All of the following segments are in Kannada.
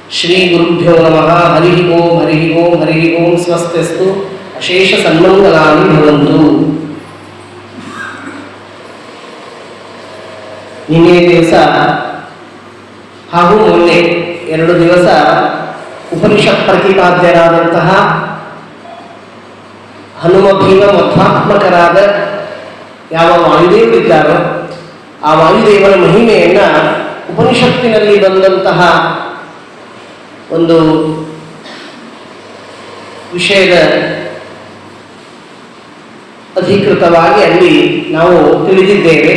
ಶ್ರೀ ಗುರುಭ್ಯೋ ನಮಃ ಹರಿ ಓಂ ಹರಿ ಓಂ ಹರಿ ಓಂ ಸ್ವಸ್ತಿಸ್ತು ಅಶೇಷ ಸನ್ಮಂಗಲಾನಿ ಭವಂತು ನಿನ್ನೆ ದಿವಸ ಹಾಗೂ ಮೊನ್ನೆ ಎರಡು ದಿವಸ ಉಪನಿಷತ್ ಪ್ರತಿಪಾದ್ಯರಾದಂತಹ ಹನುಮ ಭೀಮ ಮಧ್ವಾತ್ಮಕರಾದ ಯಾವ ವಾಯುದೇವರಿದ್ದಾರೋ ಆ ವಾಯುದೇವರ ಮಹಿಮೆಯನ್ನ ಉಪನಿಷತ್ತಿನಲ್ಲಿ ಬಂದಂತಹ ಒಂದು ವಿಷಯದ ಅಧಿಕೃತವಾಗಿ ಅಲ್ಲಿ ನಾವು ತಿಳಿದಿದ್ದೇವೆ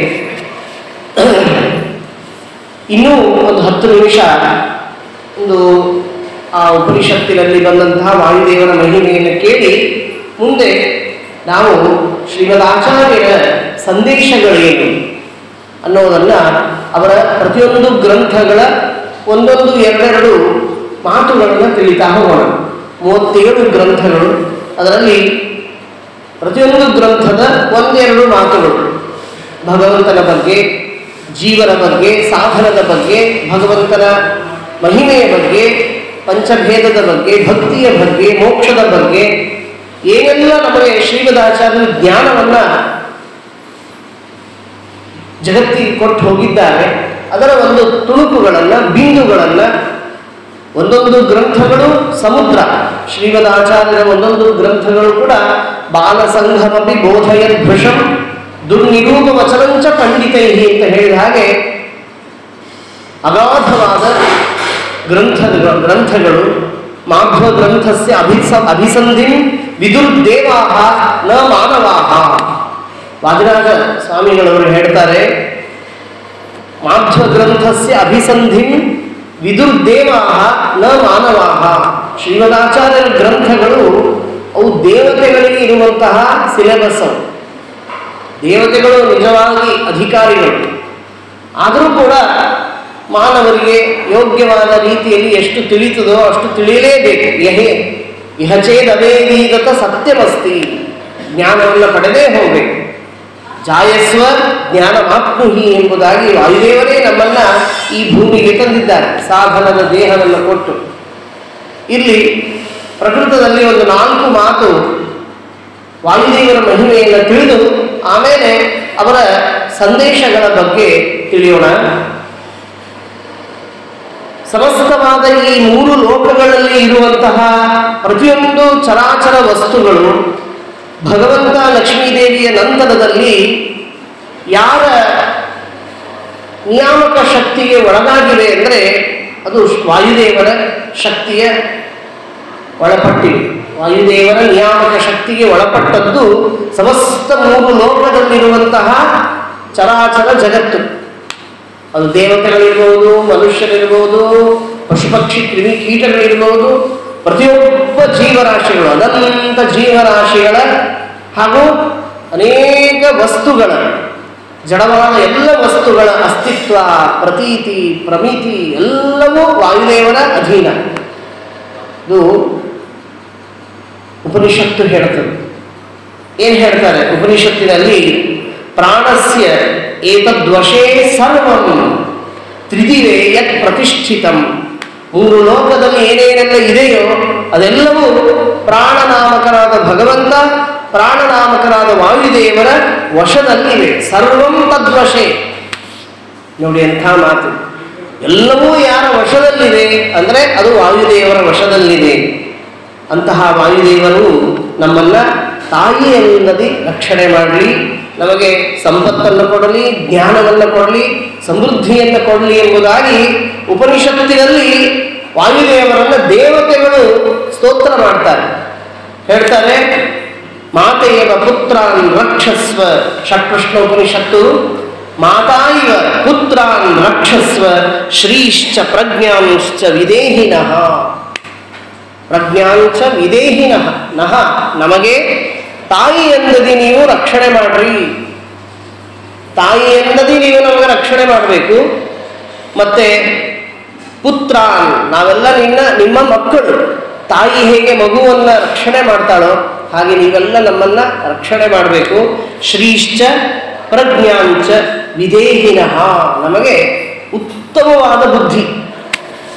ಇನ್ನೂ ಒಂದು ಹತ್ತು ನಿಮಿಷ ಒಂದು ಆ ಉಪನಿಷತ್ತಿನಲ್ಲಿ ಬಂದಂತಹ ವಾಯುದೇವರ ಮಹಿಮೆಯನ್ನು ಕೇಳಿ ಮುಂದೆ ನಾವು ಶ್ರೀಮದ್ ಆಚಾರ್ಯರ ಸಂದೇಶಗಳೇನು ಅನ್ನೋದನ್ನು ಅವರ ಪ್ರತಿಯೊಂದು ಗ್ರಂಥಗಳ ಒಂದೊಂದು ಎರಡೆರಡು ಮಾತುಗಳನ್ನು ತಿಳಿತಾ ಹೋಗೋಣ ಮೂವತ್ತೇಳು ಗ್ರಂಥಗಳು ಅದರಲ್ಲಿ ಪ್ರತಿಯೊಂದು ಗ್ರಂಥದ ಒಂದೆರಡು ಮಾತುಗಳು ಭಗವಂತನ ಬಗ್ಗೆ ಜೀವನ ಬಗ್ಗೆ ಸಾಧನದ ಬಗ್ಗೆ ಭಗವಂತನ ಮಹಿಮೆಯ ಬಗ್ಗೆ ಪಂಚಭೇದದ ಬಗ್ಗೆ ಭಕ್ತಿಯ ಬಗ್ಗೆ ಮೋಕ್ಷದ ಬಗ್ಗೆ ಏನೆಲ್ಲ ನಮಗೆ ಶ್ರೀಮದಾಚಾರ್ಯರು ಜ್ಞಾನವನ್ನ ಜಗತ್ತಿಗೆ ಕೊಟ್ಟು ಹೋಗಿದ್ದಾರೆ ಅದರ ಒಂದು ತುಣುಕುಗಳನ್ನು ಬಿಂದುಗಳನ್ನು ಒಂದೊಂದು ಗ್ರಂಥಗಳು ಸಮುದ್ರ ಶ್ರೀಮದಾಚಾರ್ಯರ ಒಂದೊಂದು ಗ್ರಂಥಗಳು ಕೂಡ ಬಾಲಸಂಘಮಪಿ ಬೋಧಯನ್ ಭೃಷಂ ದುರ್ನಿರೂಪ ವಚನಂಚ ಪಂಡಿತೈ ಅಂತ ಹೇಳಿದ ಹಾಗೆ ಅಗಾಧವಾದ ಗ್ರಂಥಗಳು ಗ್ರಂಥಗಳು ಮಾಧ್ವ ಗ್ರಂಥಸ್ಯ ಅಭಿಸ ಅಭಿಸಂಧಿಂ ವಿದುರ್ದೇವಾಹ ನ ಮಾನವಾಹ ವಾದಿರಾಜ ಸ್ವಾಮಿಗಳವರು ಹೇಳ್ತಾರೆ ಮಾಧ್ವ ಗ್ರಂಥಸ್ಯ ಅಭಿಸಂಧಿಂ ವಿದುರ್ದೇವಾಹ ನ ಮಾನವಾಹ ಶ್ರೀಮದಾಚಾರ್ಯರ ಗ್ರಂಥಗಳು ಅವು ದೇವತೆಗಳಿಗೆ ಇರುವಂತಹ ಸಿಲೆಬಸ್ ಅವು ದೇವತೆಗಳು ನಿಜವಾಗಿ ಅಧಿಕಾರಿಗಳು ಆದರೂ ಕೂಡ ಮಾನವರಿಗೆ ಯೋಗ್ಯವಾದ ರೀತಿಯಲ್ಲಿ ಎಷ್ಟು ತಿಳಿತದೋ ಅಷ್ಟು ತಿಳಿಯಲೇಬೇಕು ಯಹೇ ಇಹಚೇದವೇದೀಗತ ಸತ್ಯವಸ್ತಿ ಜ್ಞಾನವನ್ನು ಪಡೆದೇ ಹೋಗಬೇಕು ಜಾಯಸ್ವ ಜ್ಞಾನಮಾತ್ಮುಹಿ ಎಂಬುದಾಗಿ ವಾಯುದೇವರೇ ನಮ್ಮನ್ನ ಈ ಭೂಮಿಗೆ ತಂದಿದ್ದಾರೆ ಸಾಧನದ ದೇಹವನ್ನು ಕೊಟ್ಟು ಇಲ್ಲಿ ಪ್ರಕೃತದಲ್ಲಿ ಒಂದು ನಾಲ್ಕು ಮಾತು ವಾಯುದೇವರ ಮಹಿಮೆಯನ್ನು ತಿಳಿದು ಆಮೇಲೆ ಅವರ ಸಂದೇಶಗಳ ಬಗ್ಗೆ ತಿಳಿಯೋಣ ಸಮಸ್ತವಾದ ಈ ಮೂರು ಲೋಕಗಳಲ್ಲಿ ಇರುವಂತಹ ಪ್ರತಿಯೊಂದು ಚರಾಚರ ವಸ್ತುಗಳು ಭಗವಂತ ಲಕ್ಷ್ಮೀದೇವಿಯ ನಂತರದಲ್ಲಿ ಯಾರ ನಿಯಾಮಕ ಶಕ್ತಿಗೆ ಒಳಗಾಗಿವೆ ಅಂದರೆ ಅದು ವಾಯುದೇವರ ಶಕ್ತಿಯ ಒಳಪಟ್ಟಿವೆ ವಾಯುದೇವರ ನಿಯಾಮಕ ಶಕ್ತಿಗೆ ಒಳಪಟ್ಟದ್ದು ಸಮಸ್ತ ಮೂರು ಲೋಕದಲ್ಲಿರುವಂತಹ ಚರಾಚರ ಜಗತ್ತು ಅದು ದೇವತೆಗಳಿರ್ಬೋದು ಮನುಷ್ಯರಿರ್ಬೋದು ಪಶು ಪಕ್ಷಿ ಕ್ರಿಮಿ ಕೀಟಗಳಿರ್ಬೋದು ಪ್ರತಿಯೊಬ್ಬ ಜೀವರಾಶಿಗಳು ಅನಂತ ಜೀವರಾಶಿಗಳ ಹಾಗೂ ಅನೇಕ ವಸ್ತುಗಳ ಜಡವಾದ ಎಲ್ಲ ವಸ್ತುಗಳ ಅಸ್ತಿತ್ವ ಪ್ರತೀತಿ ಪ್ರಮಿತಿ ಎಲ್ಲವೂ ವಾಯುದೇವರ ಅಧೀನ ಇದು ಉಪನಿಷತ್ತು ಹೇಳ್ತದೆ ಏನು ಹೇಳ್ತಾರೆ ಉಪನಿಷತ್ತಿನಲ್ಲಿ ಪ್ರಾಣಸ್ಯ ಏತದ್ವಶೇ ಸರ್ವಂ ತ್ರಿದಿವೆ ಯತ್ ಪ್ರತಿಷ್ಠಿತಂ ಮೂರು ಲೋಕದಲ್ಲಿ ಏನೇನೆಲ್ಲ ಇದೆಯೋ ಅದೆಲ್ಲವೂ ಪ್ರಾಣನಾಮಕರಾದ ಭಗವಂತ ಪ್ರಾಣನಾಮಕರಾದ ವಾಯುದೇವರ ವಶದಲ್ಲಿವೆ ಸರ್ವಂ ತದ್ವಶೆ ನೋಡಿ ಎಂಥ ಮಾತು ಎಲ್ಲವೂ ಯಾರ ವಶದಲ್ಲಿದೆ ಅಂದರೆ ಅದು ವಾಯುದೇವರ ವಶದಲ್ಲಿದೆ ಅಂತಹ ವಾಯುದೇವರು ನಮ್ಮನ್ನ ತಾಯಿಯಲ್ಲದೆ ರಕ್ಷಣೆ ಮಾಡಲಿ ನಮಗೆ ಸಂಪತ್ತನ್ನು ಕೊಡಲಿ ಜ್ಞಾನವನ್ನು ಕೊಡಲಿ ಸಮೃದ್ಧಿಯನ್ನು ಕೊಡಲಿ ಎಂಬುದಾಗಿ ಉಪನಿಷತ್ತಿನಲ್ಲಿ ವಾಯುದೇವರನ್ನ ದೇವತೆಗಳು ಸ್ತೋತ್ರ ಮಾಡ್ತಾರೆ ಹೇಳ್ತಾರೆ ಮಾತೆಯವ ಪುತ್ರಾನ್ ರಕ್ಷಸ್ವ ಷಟ್ಪ್ರಶ್ನ ಉಪನಿಷತ್ತು ಮಾತಾ ಇವ ಪುತ್ರಾನ್ ರಕ್ಷಸ್ವ ಶ್ರೀಶ್ಚ ಪ್ರಜ್ಞಾಂಶ್ಚ ವಿದೇಹಿನಃ ಪ್ರಜ್ಞಾಂಚ ವಿದೇಹಿನಃ ನಹ ನಮಗೆ ತಾಯಿ ಎಂದದಿ ನೀವು ರಕ್ಷಣೆ ಮಾಡ್ರಿ ತಾಯಿ ಎಂದದಿ ನೀವು ನಮಗೆ ರಕ್ಷಣೆ ಮಾಡಬೇಕು ಮತ್ತೆ ಪುತ್ರ ನಾವೆಲ್ಲ ನಿನ್ನ ನಿಮ್ಮ ಮಕ್ಕಳು ತಾಯಿ ಹೇಗೆ ಮಗುವನ್ನ ರಕ್ಷಣೆ ಮಾಡ್ತಾಳೋ ಹಾಗೆ ನೀವೆಲ್ಲ ನಮ್ಮನ್ನ ರಕ್ಷಣೆ ಮಾಡಬೇಕು ಶ್ರೀಶ್ಚ ಪ್ರಜ್ಞಾಂಚ ವಿದೇಹಿನಃ ನಮಗೆ ಉತ್ತಮವಾದ ಬುದ್ಧಿ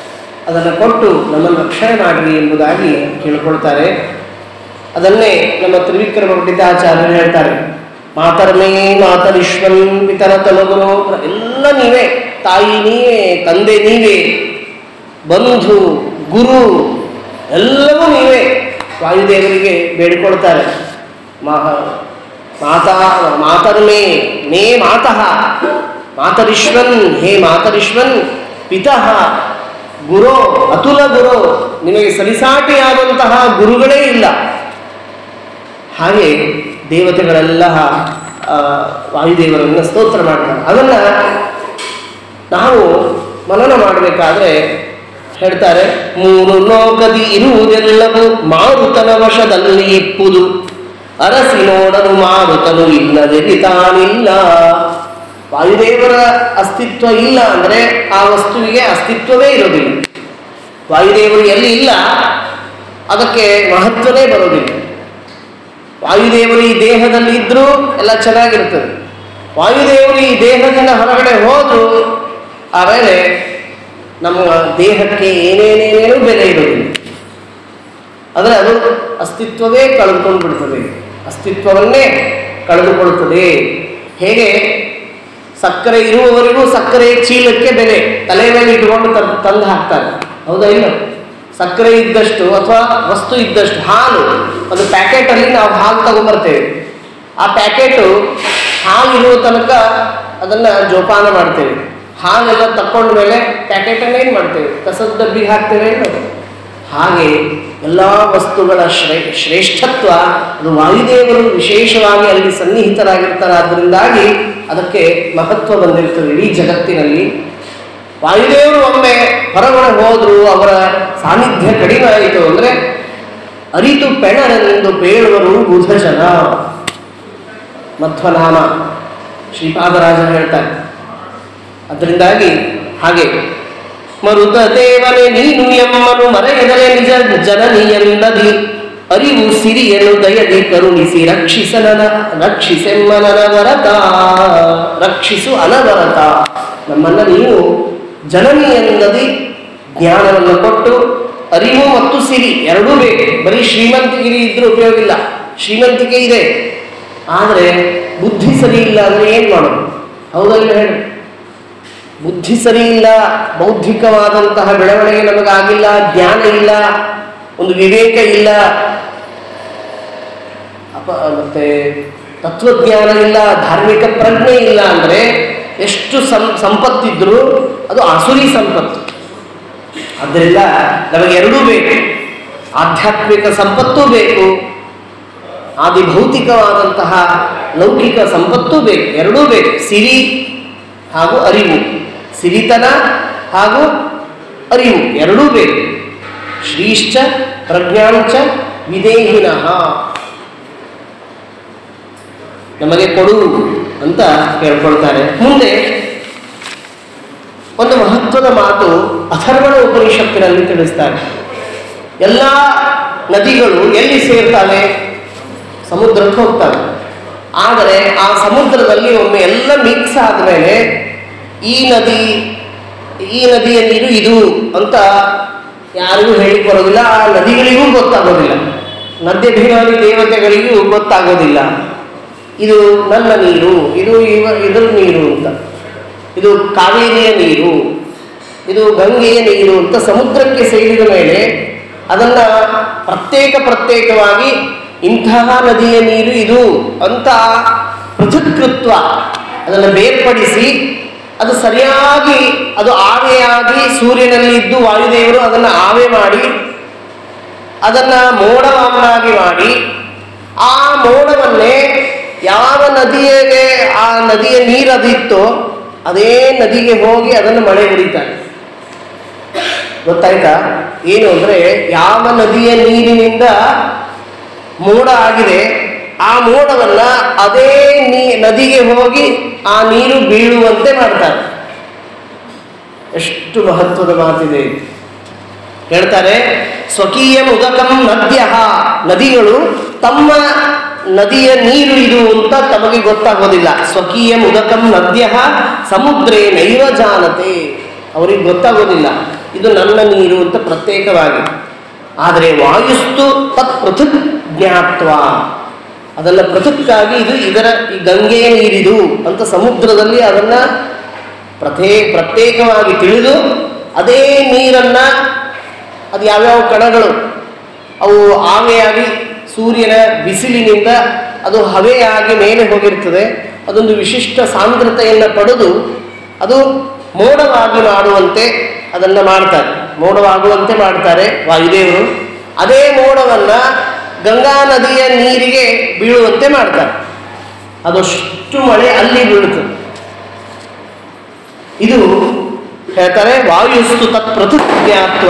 ಅದನ್ನು ಕೊಟ್ಟು ನಮ್ಮನ್ನು ರಕ್ಷಣೆ ಮಾಡಿರಿ ಎಂಬುದಾಗಿ ಕೇಳ್ಕೊಳ್ತಾರೆ ಅದನ್ನೇ ನಮ್ಮ ತ್ರಿವಿಕ್ರಮ ಪಂಡಿತಾಚಾರ್ಯರು ಹೇಳ್ತಾರೆ ಮಾತರ್ಮೇ ಮಾತರಿಶ್ವನ್ ಪಿತರ ತಲಗುರು ಎಲ್ಲ ನೀವೇ ತಾಯಿ ನೀವೇ ತಂದೆ ನೀವೇ ಬಂಧು ಗುರು ಎಲ್ಲವೂ ನೀವೇ ವಾಯುದೇವರಿಗೆ ಬೇಡಿಕೊಳ್ತಾರೆ ಮಹ ಮಾತಾ ಮಾತರ್ಮೇ ಮೇ ಮಾತಃ ಮಾತರಿಶ್ವನ್ ಹೇ ಮಾತರಿಶ್ವನ್ ಪಿತಃ ಗುರು ಅತುಲ ಗುರು ನಿಮಗೆ ಸರಿಸಾಟಿಯಾದಂತಹ ಗುರುಗಳೇ ಇಲ್ಲ ಹಾಗೆ ದೇವತೆಗಳೆಲ್ಲ ಆ, ವಾಯುದೇವರನ್ನು ಸ್ತೋತ್ರ ಮಾಡ್ತಾರೆ ಅದನ್ನು ನಾವು ಮನನ ಮಾಡಬೇಕಾದ್ರೆ ಹೇಳ್ತಾರೆ ಮೂರು ಲೋಕದಿ ಇರುವುದೆಲ್ಲವೂ ಮಾರುತನ ವಶದಲ್ಲಿ ಇಪ್ಪುದು ಅರಸಿ ನೋಡಲು ಮಾರುತನು ಇಲ್ಲದೆ ತಾನಿಲ್ಲ ವಾಯುದೇವರ ಅಸ್ತಿತ್ವ ಇಲ್ಲ ಅಂದರೆ ಆ ವಸ್ತುವಿಗೆ ಅಸ್ತಿತ್ವವೇ ಇರೋದಿಲ್ಲ ವಾಯುದೇವರು ಎಲ್ಲಿ ಇಲ್ಲ ಅದಕ್ಕೆ ಮಹತ್ವನೇ ಬರೋದಿಲ್ಲ ವಾಯುದೇವರು ಈ ದೇಹದಲ್ಲಿ ಇದ್ರೂ ಎಲ್ಲ ಚೆನ್ನಾಗಿರ್ತದೆ ವಾಯುದೇವರು ಈ ದೇಹದಿಂದ ಹೊರಗಡೆ ಹೋದ್ರು ಆಮೇಲೆ ನಮ್ಮ ದೇಹಕ್ಕೆ ಏನೇನೇನೇನೂ ಬೆಲೆ ಇರೋದಿಲ್ಲ ಆದರೆ ಅದು ಅಸ್ತಿತ್ವವೇ ಕಳೆದುಕೊಂಡು ಬಿಡ್ತದೆ ಅಸ್ತಿತ್ವವನ್ನೇ ಕಳೆದುಕೊಳ್ಳುತ್ತದೆ ಹೇಗೆ ಸಕ್ಕರೆ ಇರುವವರೆಗೂ ಸಕ್ಕರೆ ಚೀಲಕ್ಕೆ ಬೆಲೆ ತಲೆ ಮೇಲೆ ಇಟ್ಟುಕೊಂಡು ತಂದು ತಂದು ಹಾಕ್ತಾರೆ ಹೌದಾ ಇಲ್ಲ ಸಕ್ಕರೆ ಇದ್ದಷ್ಟು ಅಥವಾ ವಸ್ತು ಇದ್ದಷ್ಟು ಹಾಲು ಒಂದು ಪ್ಯಾಕೆಟಲ್ಲಿ ನಾವು ಹಾಲು ತಗೊಂಬರ್ತೇವೆ ಆ ಪ್ಯಾಕೆಟು ಹಾಲು ಇರುವ ತನಕ ಅದನ್ನು ಜೋಪಾನ ಮಾಡ್ತೇವೆ ಹಾಲೆಲ್ಲ ತಕ್ಕೊಂಡ ಮೇಲೆ ಪ್ಯಾಕೆಟನ್ನು ಏನು ಮಾಡ್ತೇವೆ ಕಸದ ಡಬ್ಬಿಗೆ ಹಾಕ್ತೇವೆ ಇಲ್ಲ ಹಾಗೆ ಎಲ್ಲ ವಸ್ತುಗಳ ಶ್ರೇ ಶ್ರೇಷ್ಠತ್ವ ಅದು ವಾಯುದೇವರು ವಿಶೇಷವಾಗಿ ಅಲ್ಲಿ ಸನ್ನಿಹಿತರಾಗಿರ್ತಾರೆ ಆದ್ದರಿಂದಾಗಿ ಅದಕ್ಕೆ ಮಹತ್ವ ಬಂದಿರ್ತದೆ ಇಡೀ ಜಗತ್ತಿನಲ್ಲಿ ವಾಯುದೇವರು ಒಮ್ಮೆ ಹೊರಗಡೆ ಹೋದ್ರು ಅವರ ಸಾನ್ನಿಧ್ಯ ಕಡಿಮೆ ಆಯಿತು ಅಂದರೆ ಅರಿತು ಪೆಣರೆಂದು ಬೇಳುವರು ಬುಧ ಜನ ಮಧ್ವನಾಮ ಶ್ರೀಪಾದರಾಜರು ಹೇಳ್ತಾರೆ ಅದರಿಂದಾಗಿ ಹಾಗೆ ಮರುತ ದೇವನೇ ನೀನು ಎಮ್ಮನು ಮರೆಯದರೆ ನಿಜ ಜನನಿಯಲ್ಲದಿ ಅರಿವು ಸಿರಿಯನು ದಯದಿ ಕರುಣಿಸಿ ರಕ್ಷಿಸನನ ರಕ್ಷಿಸೆಮ್ಮನವರತ ರಕ್ಷಿಸು ಅನವರತ ನಮ್ಮನ್ನ ನೀನು ಜನನಿಯಲ್ಲದಿ ಜ್ಞಾನವನ್ನು ಕೊಟ್ಟು ಅರಿವು ಮತ್ತು ಸಿರಿ ಎರಡೂ ಬೇಕು ಬರೀ ಶ್ರೀಮಂತಿಗಿರಿ ಇದ್ರೂ ಉಪಯೋಗ ಇಲ್ಲ ಶ್ರೀಮಂತಿಕೆ ಇದೆ ಆದರೆ ಬುದ್ಧಿ ಸರಿ ಇಲ್ಲ ಅಂದರೆ ಏನು ಮಾಡೋದು ಹೌದಲ್ಲ ಹೇಳಿ ಬುದ್ಧಿ ಸರಿ ಇಲ್ಲ ಬೌದ್ಧಿಕವಾದಂತಹ ಬೆಳವಣಿಗೆ ನಮಗಾಗಿಲ್ಲ ಜ್ಞಾನ ಇಲ್ಲ ಒಂದು ವಿವೇಕ ಇಲ್ಲ ಅಪ ಮತ್ತೆ ತತ್ವಜ್ಞಾನ ಇಲ್ಲ ಧಾರ್ಮಿಕ ಪ್ರಜ್ಞೆ ಇಲ್ಲ ಅಂದರೆ ಎಷ್ಟು ಸಂ ಸಂಪತ್ತಿದ್ರೂ ಅದು ಆಸುರಿ ಸಂಪತ್ತು ಆದ್ದರಿಂದ ನಮಗೆ ಎರಡೂ ಬೇಕು ಆಧ್ಯಾತ್ಮಿಕ ಸಂಪತ್ತೂ ಬೇಕು ಆದಿ ಭೌತಿಕವಾದಂತಹ ಲೌಕಿಕ ಸಂಪತ್ತೂ ಬೇಕು ಎರಡೂ ಬೇಕು ಸಿರಿ ಹಾಗೂ ಅರಿವು ಸಿರಿತನ ಹಾಗೂ ಅರಿವು ಎರಡೂ ಬೇಕು ಶ್ರೀಶ್ಚ ಪ್ರಜ್ಞಾಂಚ ವಿದೇಹಿನಃ ನಮಗೆ ಕೊಡು ಅಂತ ಕೇಳ್ಕೊಳ್ತಾರೆ ಮುಂದೆ ಒಂದು ಮಹತ್ವದ ಮಾತು ಅಥರ್ವಣ ಉಪನಿಷತ್ತಿನಲ್ಲಿ ತಿಳಿಸ್ತಾರೆ ಎಲ್ಲ ನದಿಗಳು ಎಲ್ಲಿ ಸೇರ್ತವೆ ಸಮುದ್ರಕ್ಕೆ ಹೋಗ್ತವೆ ಆದರೆ ಆ ಸಮುದ್ರದಲ್ಲಿ ಒಮ್ಮೆ ಎಲ್ಲ ಮಿಕ್ಸ್ ಆದಮೇಲೆ ಈ ನದಿ ಈ ನದಿಯ ನೀರು ಇದು ಅಂತ ಯಾರಿಗೂ ಹೇಳಿ ಬರೋದಿಲ್ಲ ಆ ನದಿಗಳಿಗೂ ಗೊತ್ತಾಗೋದಿಲ್ಲ ನದ್ಯಭಿಮಾನಿ ದೇವತೆಗಳಿಗೂ ಗೊತ್ತಾಗೋದಿಲ್ಲ ಇದು ನನ್ನ ನೀರು ಇದು ಇವ ಇದರ ನೀರು ಅಂತ ಇದು ಕಾವೇರಿಯ ನೀರು ಇದು ಗಂಗೆಯ ನೀರು ಅಂತ ಸಮುದ್ರಕ್ಕೆ ಸೇರಿದ ಮೇಲೆ ಅದನ್ನ ಪ್ರತ್ಯೇಕ ಪ್ರತ್ಯೇಕವಾಗಿ ಇಂತಹ ನದಿಯ ನೀರು ಇದು ಅಂತ ಪೃಥಕ್ಕೃತ್ವ ಅದನ್ನು ಬೇರ್ಪಡಿಸಿ ಅದು ಸರಿಯಾಗಿ ಅದು ಆವೆಯಾಗಿ ಸೂರ್ಯನಲ್ಲಿ ಇದ್ದು ವಾಯುದೇವರು ಅದನ್ನು ಆವೆ ಮಾಡಿ ಅದನ್ನ ಮೋಡವನ್ನಾಗಿ ಮಾಡಿ ಆ ಮೋಡವನ್ನೇ ಯಾವ ನದಿಗೆ ಆ ನದಿಯ ನೀರು ಅದಿತ್ತೋ ಅದೇ ನದಿಗೆ ಹೋಗಿ ಅದನ್ನು ಮಳೆ ಹೊಡಿತಾರೆ ಗೊತ್ತಾಯ್ತಾ ಏನು ಅಂದ್ರೆ ಯಾವ ನದಿಯ ನೀರಿನಿಂದ ಮೋಡ ಆಗಿದೆ ಆ ಮೋಡವನ್ನ ಅದೇ ನೀ ನದಿಗೆ ಹೋಗಿ ಆ ನೀರು ಬೀಳುವಂತೆ ಮಾಡ್ತಾರೆ ಎಷ್ಟು ಮಹತ್ವದ ಮಾತಿದೆ ಇದು. ಹೇಳ್ತಾರೆ ಸ್ವಕೀಯ ಉದಕಂ ನದ್ಯ ನದಿಗಳು ತಮ್ಮ ನದಿಯ ನೀರು ಇದು ಅಂತ ತಮಗೆ ಗೊತ್ತಾಗೋದಿಲ್ಲ ಸ್ವಕೀಯ ಉದಕಂ ನದ್ಯ ಸಮುದ್ರೇ ನೈವ ಜಾನತೆ ಅವರಿಗೆ ಗೊತ್ತಾಗೋದಿಲ್ಲ ಇದು ನನ್ನ ನೀರು ಅಂತ ಪ್ರತ್ಯೇಕವಾಗಿ ಆದರೆ ವಾಯುಸ್ತು ತತ್ ಪೃಥಕ್ ಜ್ಞಾತ್ವ ಅದನ್ನ ಪೃಥಕ್ಕಾಗಿ ಇದು ಇದರ ಈ ಗಂಗೆಯ ನೀರಿದು ಅಂತ ಸಮುದ್ರದಲ್ಲಿ ಅದನ್ನ ಪ್ರಥೇ ಪ್ರತ್ಯೇಕವಾಗಿ ತಿಳಿದು ಅದೇ ನೀರನ್ನ ಅದು ಯಾವ್ಯಾವ ಕಣಗಳು ಅವು ಆವೆಯಾಗಿ ಸೂರ್ಯನ ಬಿಸಿಲಿನಿಂದ ಅದು ಹವೆಯಾಗಿ ಮೇಲೆ ಹೋಗಿರ್ತದೆ ಅದೊಂದು ವಿಶಿಷ್ಟ ಸಾಂದ್ರತೆಯನ್ನು ಪಡೆದು ಅದು ಮೋಡವಾಗಿ ಮಾಡುವಂತೆ ಅದನ್ನು ಮಾಡ್ತಾರೆ ಮೋಡವಾಗುವಂತೆ ಮಾಡ್ತಾರೆ ವಾಯುದೇವರು ಅದೇ ಮೋಡವನ್ನು ಗಂಗಾ ನದಿಯ ನೀರಿಗೆ ಬೀಳುವಂತೆ ಮಾಡ್ತಾರೆ ಅದಷ್ಟು ಮಳೆ ಅಲ್ಲಿ ಬೀಳುತ್ತದೆ ಇದು ಹೇಳ್ತಾರೆ ವಾಯುಸ್ತು ತತ್ ಪೃಥುಜ್ಞಾತ್ವ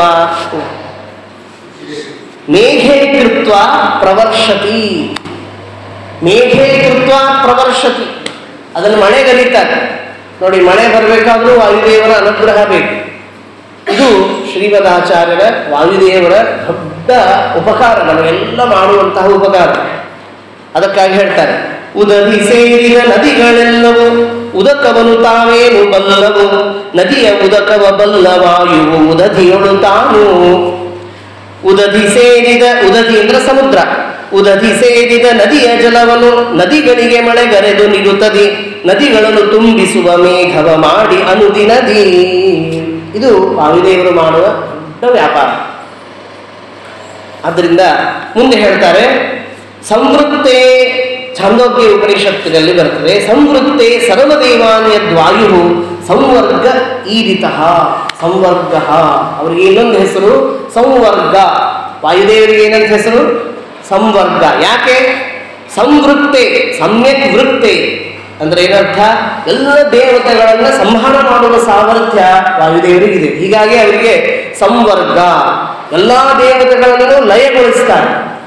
ಮೇಘೇ ಕೃತ್ವ ಪ್ರವರ್ಷತಿ ಮೇಘೇ ಕೃತ್ವ ಪ್ರವರ್ಷತಿ ಅದನ್ನು ಮಳೆಗಲಿತಾರೆ ನೋಡಿ ಮಳೆ ಬರಬೇಕಾದ್ರೂ ವಾಯುದೇವರ ಅನುಗ್ರಹ ಬೇಕು ಇದು ಶ್ರೀಮದಾಚಾರ್ಯರ ವಾಯುದೇವರ ದೊಡ್ಡ ಉಪಕಾರ ನಮಗೆಲ್ಲ ಮಾಡುವಂತಹ ಉಪಕಾರ ಅದಕ್ಕಾಗಿ ಹೇಳ್ತಾರೆ ಉದದಿ ಸೇರಿದ ನದಿಗಳೆಲ್ಲವೂ ಉದಕವನು ತಾವೇನು ಬಲ್ಲವು ನದಿಯ ಉದಕವ ಬಲ್ಲ ವಾಯುವು ಉದದಿಯೊಳು ತಾನು ಉದದಿ ಸೇರಿದ ಉದದಿ ಅಂದ್ರೆ ಸಮುದ್ರ ಉದದಿ ಸೇರಿದ ನದಿಯ ಜಲವನ್ನು ನದಿಗಳಿಗೆ ಮಳೆಗರೆದು ನಿಡುತ್ತದೆ ನದಿಗಳನ್ನು ತುಂಬಿಸುವ ಮೇಘವ ಮಾಡಿ ಅನುದಿನದಿ ಇದು ವಾಯುದೇವರು ಮಾಡುವ ದೊಡ್ಡ ವ್ಯಾಪಾರ ಆದ್ದರಿಂದ ಮುಂದೆ ಹೇಳ್ತಾರೆ ಸಂವೃತ್ತೆ ಛಾಂದೋಗ್ಯ ಉಪನಿಷತ್ತಿನಲ್ಲಿ ಬರ್ತದೆ ಸಂವೃತ್ತೆ ಸರ್ವದೇವಾನ್ಯದ್ವಾಯು ಸಂವರ್ಗ ಈರಿತಃ ಸಂವರ್ಗ ಅವರಿಗೆ ಇನ್ನೊಂದು ಹೆಸರು ಸಂವರ್ಗ ವಾಯುದೇವರಿಗೆ ಏನಂತ ಹೆಸರು ಸಂವರ್ಗ ಯಾಕೆ ಸಂವೃತ್ತೆ ಸಮ್ಯಕ್ ವೃತ್ತೆ ಅಂದ್ರೆ ಏನರ್ಥ ಎಲ್ಲ ದೇವತೆಗಳನ್ನ ಸಂಹಾರ ಮಾಡುವ ಸಾಮರ್ಥ್ಯ ವಾಯುದೇವರಿಗಿದೆ ಹೀಗಾಗಿ ಅವರಿಗೆ ಸಂವರ್ಗ ಎಲ್ಲಾ ದೇವತೆಗಳನ್ನು ಲಯಗೊಳಿಸ್ತಾರೆ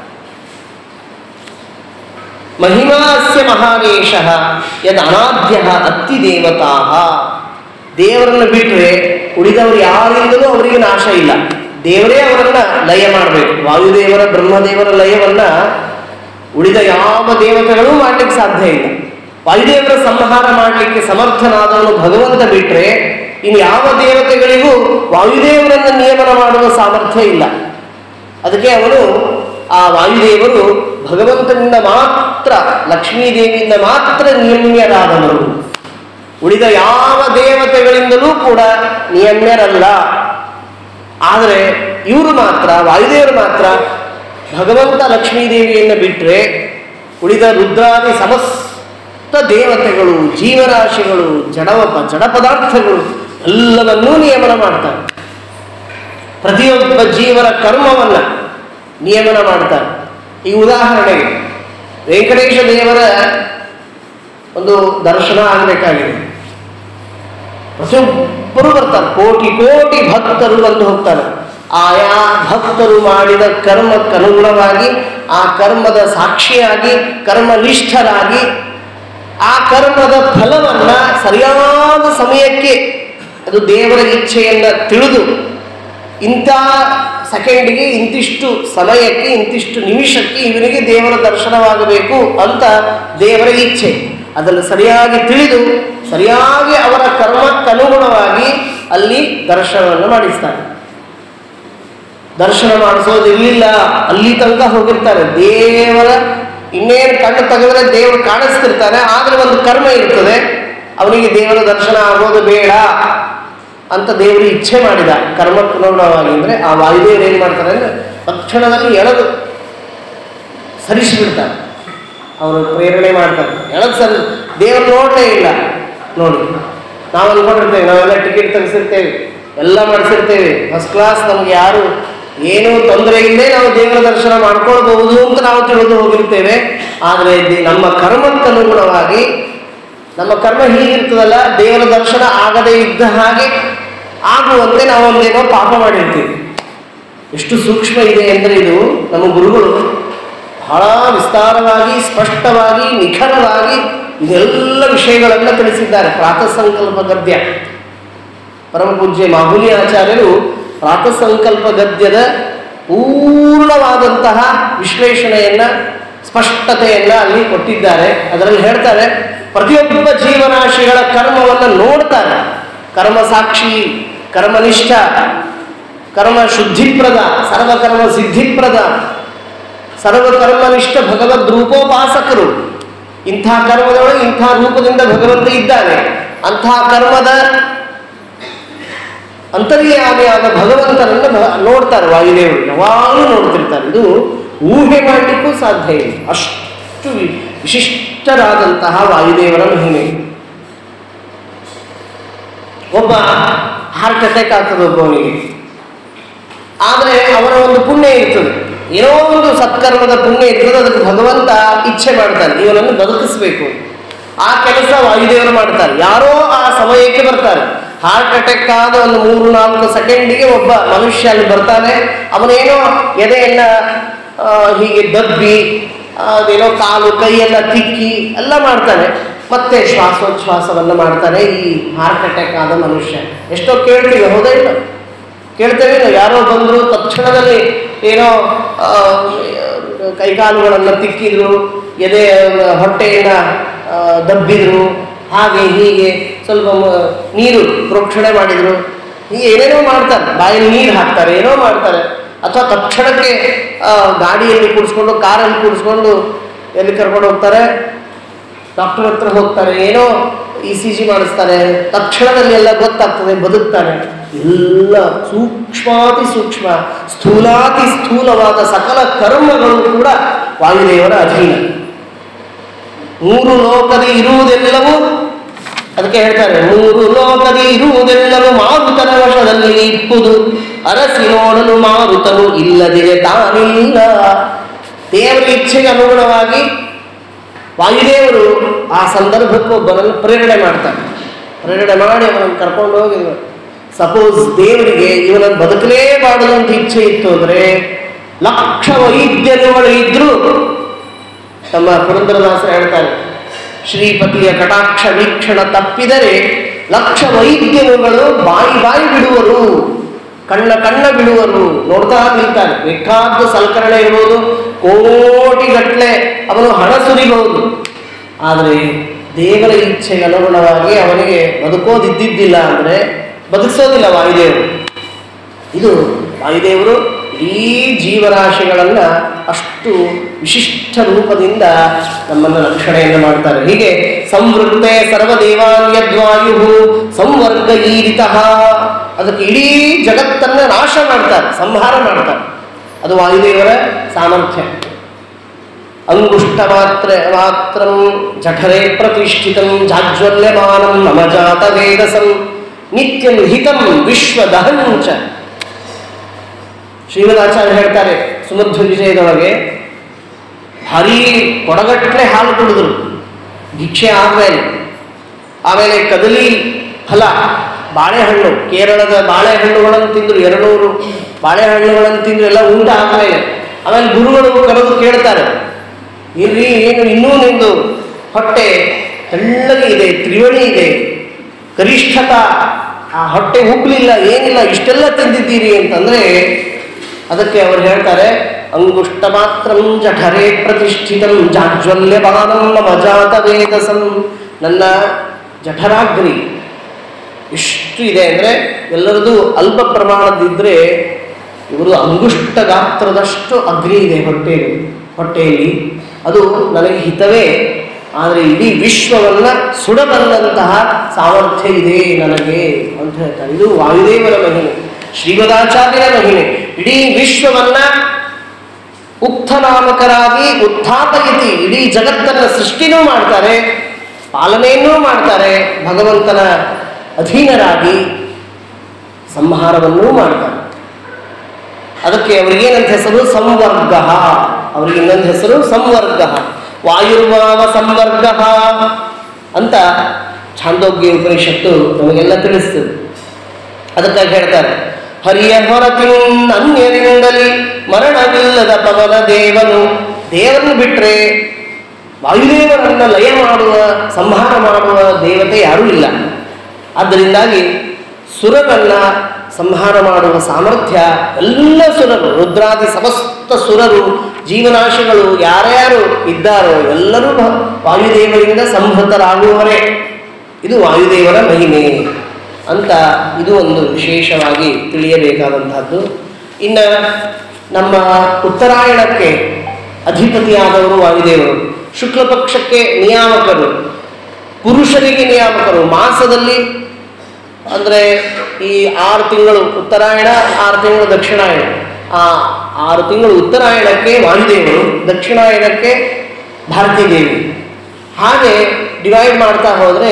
ಮಹಿಮಾಸ್ಯ ಮಹಾನೇಶ ಯದ್ ಅನಾದ್ಯ ಅತ್ತಿ ದೇವತಾ ದೇವರನ್ನು ಬಿಟ್ಟರೆ ಉಳಿದವರು ಯಾರಿಂದಲೂ ಅವರಿಗೆ ನಾಶ ಇಲ್ಲ ದೇವರೇ ಅವರನ್ನ ಲಯ ಮಾಡಬೇಕು ವಾಯುದೇವರ ಬ್ರಹ್ಮದೇವರ ಲಯವನ್ನ ಉಳಿದ ಯಾವ ದೇವತೆಗಳೂ ಮಾಡ್ಲಿಕ್ಕೆ ಸಾಧ್ಯ ಇಲ್ಲ ವಾಯುದೇವರ ಸಂಹಾರ ಮಾಡಲಿಕ್ಕೆ ಸಮರ್ಥನಾದವನು ಭಗವಂತ ಬಿಟ್ರೆ ಇನ್ನು ಯಾವ ದೇವತೆಗಳಿಗೂ ವಾಯುದೇವರನ್ನ ನಿಯಮನ ಮಾಡುವ ಸಾಮರ್ಥ್ಯ ಇಲ್ಲ ಅದಕ್ಕೆ ಅವನು ಆ ವಾಯುದೇವರು ಭಗವಂತನಿಂದ ಮಾತ್ರ ಲಕ್ಷ್ಮೀದೇವಿಯಿಂದ ಮಾತ್ರ ನಿಯಮ್ಯರಾದವರು ಉಳಿದ ಯಾವ ದೇವತೆಗಳಿಂದಲೂ ಕೂಡ ನಿಯಮ್ಯರಲ್ಲ ಆದರೆ ಇವರು ಮಾತ್ರ ವಾಯುದೇವರು ಮಾತ್ರ ಭಗವಂತ ಲಕ್ಷ್ಮೀದೇವಿಯನ್ನು ಬಿಟ್ಟರೆ ಉಳಿದ ರುದ್ರಾದಿ ಸಮಸ್ತ ದೇವತೆಗಳು ಜೀವರಾಶಿಗಳು ಜಡವ ಜಡ ಪದಾರ್ಥಗಳು ಎಲ್ಲವನ್ನೂ ನಿಯಮನ ಮಾಡ್ತಾರೆ ಪ್ರತಿಯೊಬ್ಬ ಜೀವನ ಕರ್ಮವನ್ನ ನಿಯಮನ ಮಾಡ್ತಾರೆ ಈ ಉದಾಹರಣೆಗೆ ವೆಂಕಟೇಶ ದೇವರ ಒಂದು ದರ್ಶನ ಆಗಬೇಕಾಗಿದೆ ಪ್ರತಿಯೊಬ್ಬರು ಬರ್ತಾರೆ ಕೋಟಿ ಕೋಟಿ ಭಕ್ತರು ಬಂದು ಹೋಗ್ತಾರೆ ಆಯಾ ಭಕ್ತರು ಮಾಡಿದ ಕರ್ಮಕ್ಕನುಗುಣವಾಗಿ ಆ ಕರ್ಮದ ಸಾಕ್ಷಿಯಾಗಿ ಕರ್ಮನಿಷ್ಠರಾಗಿ ಆ ಕರ್ಮದ ಫಲವನ್ನ ಸರಿಯಾದ ಸಮಯಕ್ಕೆ ಅದು ದೇವರ ಇಚ್ಛೆಯನ್ನ ತಿಳಿದು ಇಂಥ ಸೆಕೆಂಡಿಗೆ ಇಂತಿಷ್ಟು ಸಮಯಕ್ಕೆ ಇಂತಿಷ್ಟು ನಿಮಿಷಕ್ಕೆ ಇವನಿಗೆ ದೇವರ ದರ್ಶನವಾಗಬೇಕು ಅಂತ ದೇವರ ಇಚ್ಛೆ ಅದನ್ನು ಸರಿಯಾಗಿ ತಿಳಿದು ಸರಿಯಾಗಿ ಅವರ ಕರ್ಮಕ್ಕನುಗುಣವಾಗಿ ಅಲ್ಲಿ ದರ್ಶನವನ್ನು ಮಾಡಿಸ್ತಾರೆ ದರ್ಶನ ಮಾಡಿಸೋದು ಇರಲಿಲ್ಲ ಅಲ್ಲಿ ತನಕ ಹೋಗಿರ್ತಾರೆ ದೇವರ ಇನ್ನೇನು ಕಣ್ಣು ತೆಗೆದ್ರೆ ದೇವರು ಕಾಣಿಸ್ತಿರ್ತಾನೆ ಆದ್ರೆ ಒಂದು ಕರ್ಮ ಇರ್ತದೆ ಅವನಿಗೆ ದೇವರ ದರ್ಶನ ಆಗೋದು ಬೇಡ ಅಂತ ದೇವರು ಇಚ್ಛೆ ಮಾಡಿದ ಕರ್ಮಕ್ಕನುಗುಣವಾಗಿ ಅಂದ್ರೆ ಆ ವಾಯುದೇವರು ಏನು ಮಾಡ್ತಾರೆ ಅಂದ್ರೆ ತಕ್ಷಣದಲ್ಲಿ ಎಳೆದು ಸರಿಸಿಬಿಡ್ತಾರೆ ಅವರು ಪ್ರೇರಣೆ ಮಾಡ್ತಾರೆ ಎಳೆದು ಸರಿ ದೇವರು ನೋಡಲೇ ಇಲ್ಲ ನೋಡಿ ನಾವು ಅನ್ಕೊಂಡಿರ್ತೇವೆ ನಾವೆಲ್ಲ ಟಿಕೆಟ್ ತೆಗೆಸಿರ್ತೇವೆ ಎಲ್ಲ ಮಾಡಿಸಿರ್ತೇವೆ ಫಸ್ಟ್ ಕ್ಲಾಸ್ ನಮ್ಗೆ ಯಾರು ಏನೂ ತೊಂದರೆ ಇಲ್ಲದೆ ನಾವು ದೇವರ ದರ್ಶನ ಮಾಡ್ಕೊಳ್ಬಹುದು ಅಂತ ನಾವು ತಿಳಿದು ಹೋಗಿರ್ತೇವೆ ಆದರೆ ದೇ- ನಮ್ಮ ಕರ್ಮಕ್ಕನುಗುಣವಾಗಿ ನಮ್ಮ ಕರ್ಮ ಹೀಗಿರ್ತದಲ್ಲ ದೇವರ ದರ್ಶನ ಆಗದೇ ಇದ್ದ ಹಾಗೆ ಆಗುವಂತೆ ನಾವು ಒಂದೇನೋ ಪಾಪ ಮಾಡಿರ್ತೀವಿ ಎಷ್ಟು ಸೂಕ್ಷ್ಮ ಇದೆ ಅಂದರೆ ಇದು ನಮ್ಮ ಗುರುಗಳು ಬಹಳ ವಿಸ್ತಾರವಾಗಿ ಸ್ಪಷ್ಟವಾಗಿ ನಿಖರವಾಗಿ ಇದೆಲ್ಲ ವಿಷಯಗಳನ್ನು ತಿಳಿಸಿದ್ದಾರೆ ಪ್ರಾತಃ ಸಂಕಲ್ಪ ಗದ್ಯ ಪರಮ ಪೂಜ್ಯ ಮಾಹುಲಿ ಆಚಾರ್ಯರು ಪ್ರಾತಃ ಸಂಕಲ್ಪ ಗದ್ಯದ ಪೂರ್ಣವಾದಂತಹ ವಿಶ್ಲೇಷಣೆಯನ್ನ ಸ್ಪಷ್ಟತೆಯನ್ನ ಅಲ್ಲಿ ಕೊಟ್ಟಿದ್ದಾರೆ ಅದರಲ್ಲಿ ಹೇಳ್ತಾರೆ ಪ್ರತಿಯೊಬ್ಬ ಜೀವರಾಶಿಗಳ ಕರ್ಮವನ್ನು ನೋಡ್ತಾರೆ ಕರ್ಮ ಸಾಕ್ಷಿ ಕರ್ಮನಿಷ್ಠ ಕರ್ಮ ಶುದ್ಧಿಪ್ರದ ಸರ್ವಕರ್ಮ ಸಿದ್ಧಿಪ್ರದ ಸರ್ವಕರ್ಮನಿಷ್ಠ ಭಗವದ್ ರೂಪೋಪಾಸಕರು ಇಂಥ ಕರ್ಮದೊಳಗೆ ಇಂಥ ರೂಪದಿಂದ ಭಗವಂತ ಇದ್ದಾನೆ ಅಂಥ ಕರ್ಮದ ಅಂತರ್ಯಾಮಿಯಾದ ಭಗವಂತನನ್ನು ಭ- ನೋಡ್ತಾರೆ ವಾಯುದೇವರು ಯಾವಾಗಲೂ ನೋಡ್ತಿರ್ತಾರೆ ಇದು ಊಹೆ ಮಾಡಲಿಕ್ಕೂ ಸಾಧ್ಯ ಇಲ್ಲ ಅಷ್ಟು ವಿ- ವಿಶಿಷ್ಟರಾದಂತಹ ವಾಯುದೇವರ ಮಹಿಮೆ ಒಬ್ಬ ಹಾರ್ಟ್ ಅಟ್ಯಾಕ್ ಆಗ್ತದೆ ಒಬ್ಬವನಿಗೆ ಆದರೆ ಅವನ ಒಂದು ಪುಣ್ಯ ಇರ್ತದೆ ಏನೋ ಒಂದು ಸತ್ಕರ್ಮದ ಪುಣ್ಯ ಇರ್ತದೆ ಅದಕ್ಕೆ ಭಗವಂತ ಇಚ್ಛೆ ಮಾಡ್ತಾನೆ ಇವನನ್ನು ಬದುಕಿಸ್ಬೇಕು ಆ ಕೆಲಸ ವಾಯುದೇವರು ಮಾಡ್ತಾರೆ ಯಾರೋ ಆ ಸಮಯಕ್ಕೆ ಬರ್ತಾರೆ ಹಾರ್ಟ್ ಅಟ್ಯಾಕ್ ಆದ ಒಂದು ಮೂರು ನಾಲ್ಕು ಸೆಕೆಂಡಿಗೆ ಒಬ್ಬ ಮನುಷ್ಯ ಅಲ್ಲಿ ಬರ್ತಾನೆ ಅವನೇನೋ ಎದೆಯನ್ನ ಆ, ಹೀಗೆ ದಬ್ಬಿ ಆ, ಅದೇನೋ ಕಾಲು ಕೈಯೆಲ್ಲ ತಿಕ್ಕಿ ಎಲ್ಲ ಮಾಡ್ತಾನೆ ಮತ್ತೆ ಶ್ವಾಸೋಚ್ಛ್ವಾಸವನ್ನು ಮಾಡ್ತಾನೆ ಈ ಹಾರ್ಟ್ ಅಟ್ಯಾಕ್ ಆದ ಮನುಷ್ಯ ಎಷ್ಟೋ ಕೇಳ್ತೀವಿ ಹೌದಾ ಇಲ್ಲ ಕೇಳ್ತೇವೆ ನಾವು ಯಾರೋ ಬಂದರು ತಕ್ಷಣದಲ್ಲಿ ಏನೋ ಆ, ಕೈಕಾಲುಗಳನ್ನು ತಿಕ್ಕಿದ್ರು ಎದೆ ಹೊಟ್ಟೆಯಿಂದ ಆ, ದಬ್ಬಿದ್ರು ಹಾಗೆ ಹೀಗೆ ಸ್ವಲ್ಪ ಮ- ನೀರು ಪ್ರೋಕ್ಷಣೆ ಮಾಡಿದ್ರು ಹೀಗೆ ಏನೇನೋ ಮಾಡ್ತಾರೆ ಬಾಯಲ್ಲಿ ನೀರು ಹಾಕ್ತಾರೆ ಏನೋ ಮಾಡ್ತಾರೆ ಅಥವಾ ತಕ್ಷಣಕ್ಕೆ ಆ, ಗಾಡಿಯಲ್ಲಿ ಕೂಡಿಸ್ಕೊಂಡು ಕಾರಲ್ಲಿ ಕೂಡಿಸ್ಕೊಂಡು ಎಲ್ಲಿ ಕರ್ಕೊಂಡು ಹೋಗ್ತಾರೆ ಡಾಕ್ಟರ್ ಹತ್ರ ಹೋಗ್ತಾರೆ ಏನೋ ಇ ಸಿ ಜಿ ಮಾಡಿಸ್ತಾರೆ ತಕ್ಷಣದಲ್ಲಿ ಎಲ್ಲ ಗೊತ್ತಾಗ್ತದೆ ಬದುಕ್ತಾನೆ ಎಲ್ಲ ಸೂಕ್ಷ್ಮಾತಿ ಸೂಕ್ಷ್ಮ ಸ್ಥೂಲಾತಿ ಸ್ಥೂಲವಾದ ಸಕಲ ಕರ್ಮಗಳು ಕೂಡ ವಾಯುದೇವರ ಅಧೀನ ಮೂರು ಲೋಕದಿ ಇರುವುದೆಲ್ಲವೂ ಅದಕ್ಕೆ ಹೇಳ್ತಾರೆ ಮೂರು ಲೋಕದಿ ಇರುವುದೆಲ್ಲವೂ ಮಾರುತನ ವಶದಲ್ಲಿ ಇಪ್ಪುದು ಅರಸಿ ನೋಡಲು ಮಾರುತನು ಇಲ್ಲದಿರೆ ತಾನಿಲ್ಲ ದೇವರ ಇಚ್ಛೆಗೆ ಅನುಗುಣವಾಗಿ ವಾಯುದೇವರು ಆ ಸಂದರ್ಭಕ್ಕೆ ಒಬ್ಬನನ್ನು ಪ್ರೇರಣೆ ಮಾಡ್ತಾರೆ ಪ್ರೇರಣೆ ಮಾಡಿ ಅವನನ್ನು ಕರ್ಕೊಂಡು ಹೋಗಿ ಸಪೋಸ್ ದೇವರಿಗೆ ಇವನನ್ನು ಬದುಕಲೇಬಾರದು ಅಂತ ಇಚ್ಛೆ ಇತ್ತು ಅಂದರೆ ಲಕ್ಷ ವೈದ್ಯರುಗಳು ಇದ್ರೂ ತಮ್ಮ ಪುರಂದರದಾಸರು ಹೇಳ್ತಾರೆ ಶ್ರೀಪತಿಯ ಕಟಾಕ್ಷ ವೀಕ್ಷಣ ತಪ್ಪಿದರೆ ಲಕ್ಷ ವೈದ್ಯರುಗಳು ಬಾಯಿ ಬಾಯಿ ಬಿಡುವರು ಕಣ್ಣ ಕಣ್ಣ ಬಿಡುವರು ನೋಡ್ತಾ ನಿಲ್ತಾನೆ ಬೇಕಾದ್ದು ಸಲಕರಣೆ ಇರುವುದು ಕೋಟಿಗಟ್ಟಲೆ ಅವನು ಹಣ ಸುರಿಬಹುದು ಆದರೆ ದೇವರ ಇಚ್ಛೆಗೆ ಅನುಗುಣವಾಗಿ ಅವನಿಗೆ ಬದುಕೋದಿದ್ದಿದ್ದಿಲ್ಲ ಅಂದರೆ ಬದುಕಿಸೋದಿಲ್ಲ ವಾಯುದೇವರು ಇದು ವಾಯುದೇವರು ಇಡೀ ಜೀವರಾಶಿಗಳನ್ನು ಅಷ್ಟು ವಿಶಿಷ್ಟ ರೂಪದಿಂದ ನಮ್ಮನ್ನು ರಕ್ಷಣೆಯನ್ನು ಮಾಡ್ತಾರೆ ಹೀಗೆ ಸಂವೃತ್ತೆ ಸರ್ವದೇವಾನ್ಯದ್ವಾಯು ಸಂವರ್ಗ ಈರಿತಃ ಅದಕ್ಕೆ ಇಡೀ ಜಗತ್ತನ್ನು ನಾಶ ಮಾಡ್ತಾರೆ ಸಂಹಾರ ಮಾಡ್ತಾರೆ ಅದು ವಾಯುದೇವರ ಸಾಮರ್ಥ್ಯ ಅಂಗುಷ್ಟ ಮಾತ್ರ ಮಾತ್ರಂ ಜಠರೇ ಪ್ರತಿಷ್ಠಿತಂ ಜಾಜ್ವಲ್ಯಮಾನಂ ಮಮ ಜಾತ ವೇದಸಂ ನಿತ್ಯಂ ಹಿತಂ ವಿಶ್ವದಹಂಚ ಶ್ರೀಮದಾಚಾರ್ಯ ಹೇಳ್ತಾರೆ ಸುಮಧ್ವ ವಿಜಯದೊಳಗೆ ಭಾರೀ ಕೊಡಗಟ್ಟಲೆ ಹಾಲು ಕುಡಿದ್ರು ಭಿಕ್ಷೆ ಆದಮೇಲೆ ಆಮೇಲೆ ಕದಲಿ ಫಲ ಬಾಳೆಹಣ್ಣು ಕೇರಳದ ಬಾಳೆಹಣ್ಣುಗಳನ್ನು ತಿಂದ್ರು ಎರಡೂರು ಬಾಳೆಹಣ್ಣುಗಳನ್ನು ತಿಂದ್ರು ಎಲ್ಲ ಊಟ ಆದಮೇಲೆ ಆಮೇಲೆ ಗುರುಗಳು ಕರೆದು ಕೇಳ್ತಾರೆ ಇರ್ರಿ ಏನು ಇನ್ನೂ ನಿಂದು ಹೊಟ್ಟೆ ತೆಳ್ಳಗೆ ಇದೆ ತ್ರಿವಳಿ ಇದೆ ಗರಿಷ್ಠತ ಆ ಹೊಟ್ಟೆ ಉಬ್ಲಿಲ್ಲ ಏನಿಲ್ಲ ಇಷ್ಟೆಲ್ಲ ತಿಂದಿದ್ದೀರಿ ಅಂತಂದ್ರೆ ಅದಕ್ಕೆ ಅವರು ಹೇಳ್ತಾರೆ ಅಂಗುಷ್ಟ ಮಾತ್ರಂ ಜಠರೇ ಪ್ರತಿಷ್ಠಿತಂ ಜಾಜ್ವಲ್ಯಮಾನಂ ಮಮ ಜಾತ ವೇದಸಂ ನನ್ನ ಜಠರಾಗ್ನಿ ಎಷ್ಟು ಇದೆ ಅಂದರೆ ಎಲ್ಲರದು ಅಲ್ಪ ಪ್ರಮಾಣದಿದ್ದರೆ ಇವರು ಅಂಗುಷ್ಟ ಗಾತ್ರದಷ್ಟು ಅಗ್ನಿ ಇದೆ ಹೊಟ್ಟೆಯಲ್ಲಿ ಹೊಟ್ಟೆಯಲ್ಲಿ ಅದು ನನಗೆ ಹಿತವೇ ಆದರೆ ಇಡೀ ವಿಶ್ವವನ್ನ ಸುಡಬಲ್ಲಂತಹ ಸಾಮರ್ಥ್ಯ ಇದೆ ನನಗೆ ಅಂತ ಹೇಳ್ತಾರೆ ಇದು ವಾಯುದೇವರ ಮಹಿಮೆ ಶ್ರೀಮದಾಚಾರ್ಯರ ಮಹಿಮೆ ಇಡೀ ವಿಶ್ವವನ್ನ ಉತ್ಥನಾಮಕರಾಗಿ ಉತ್ಥಾಪಯಿತಿ ಇಡೀ ಜಗತ್ತನ್ನು ಸೃಷ್ಟಿನೂ ಮಾಡ್ತಾರೆ ಪಾಲನೆಯನ್ನೂ ಮಾಡ್ತಾರೆ ಭಗವಂತನ ಅಧೀನರಾಗಿ ಸಂಹಾರವನ್ನೂ ಮಾಡ್ತಾರೆ ಅದಕ್ಕೆ ಅವರಿಗೇನಂತ ಹೆಸರು ಸಂವರ್ಗ ಅವರಿಗೆ ಇನ್ನೊಂದು ಹೆಸರು ಸಂವರ್ಗ ವಾಯುರ್ವಾವ ಸಂವರ್ಗ ಅಂತ ಛಾಂದೋಗ್ಯ ಉಪನಿಷತ್ತು ನಮಗೆಲ್ಲ ತಿಳಿಸ್ತದೆ ಅದಕ್ಕಾಗಿ ಹೇಳ್ತಾರೆ ಹರಿಯ ಹೊರತಿನ್ ಅನ್ಯರಿಂದಲಿ ಮರಣವಿಲ್ಲದ ಪವನ ದೇವನು ದೇವರನ್ನು ಬಿಟ್ಟರೆ ವಾಯುದೇವರನ್ನ ಲಯ ಮಾಡುವ ಸಂಹಾರ ಮಾಡುವ ದೇವತೆ ಯಾರೂ ಇಲ್ಲ ಆದ್ದರಿಂದಾಗಿ ಸುರರನ್ನ ಸಂಹಾರ ಮಾಡುವ ಸಾಮರ್ಥ್ಯ ಎಲ್ಲ ಸುರರು ರುದ್ರಾದಿ ಸಮಸ್ತ ಸುರರು ಜೀವನಾಶಿಗಳು ಯಾರ್ಯಾರು ಇದ್ದಾರೋ ಎಲ್ಲರೂ ಭ- ವಾಯುದೇವರಿಂದ ಸಂಹೃತರಾಗುವವರೇ ಇದು ವಾಯುದೇವರ ಮಹಿಮೆ ಅಂತ ಇದು ಒಂದು ವಿಶೇಷವಾಗಿ ತಿಳಿಯಬೇಕಾದಂತಹದ್ದು ಇನ್ನು ನಮ್ಮ ಉತ್ತರಾಯಣಕ್ಕೆ ಅಧಿಪತಿಯಾದವರು ವಾಯುದೇವರು ಶುಕ್ಲ ಪಕ್ಷಕ್ಕೆ ನಿಯಾಮಕರು ಪುರುಷರಿಗೆ ನಿಯಾಮಕರು ಮಾಸದಲ್ಲಿ ಅಂದರೆ ಈ ಆರು ತಿಂಗಳು ಉತ್ತರಾಯಣ ಆರು ತಿಂಗಳು ದಕ್ಷಿಣಾಯಣ ಆ ಆರು ತಿಂಗಳು ಉತ್ತರಾಯಣಕ್ಕೆ ವಾಯುದೇವರು ದಕ್ಷಿಣಾಯಣಕ್ಕೆ ಭಾರತೀ ದೇವಿ ಹಾಗೆ ಡಿವೈಡ್ ಮಾಡ್ತಾ ಹೋದರೆ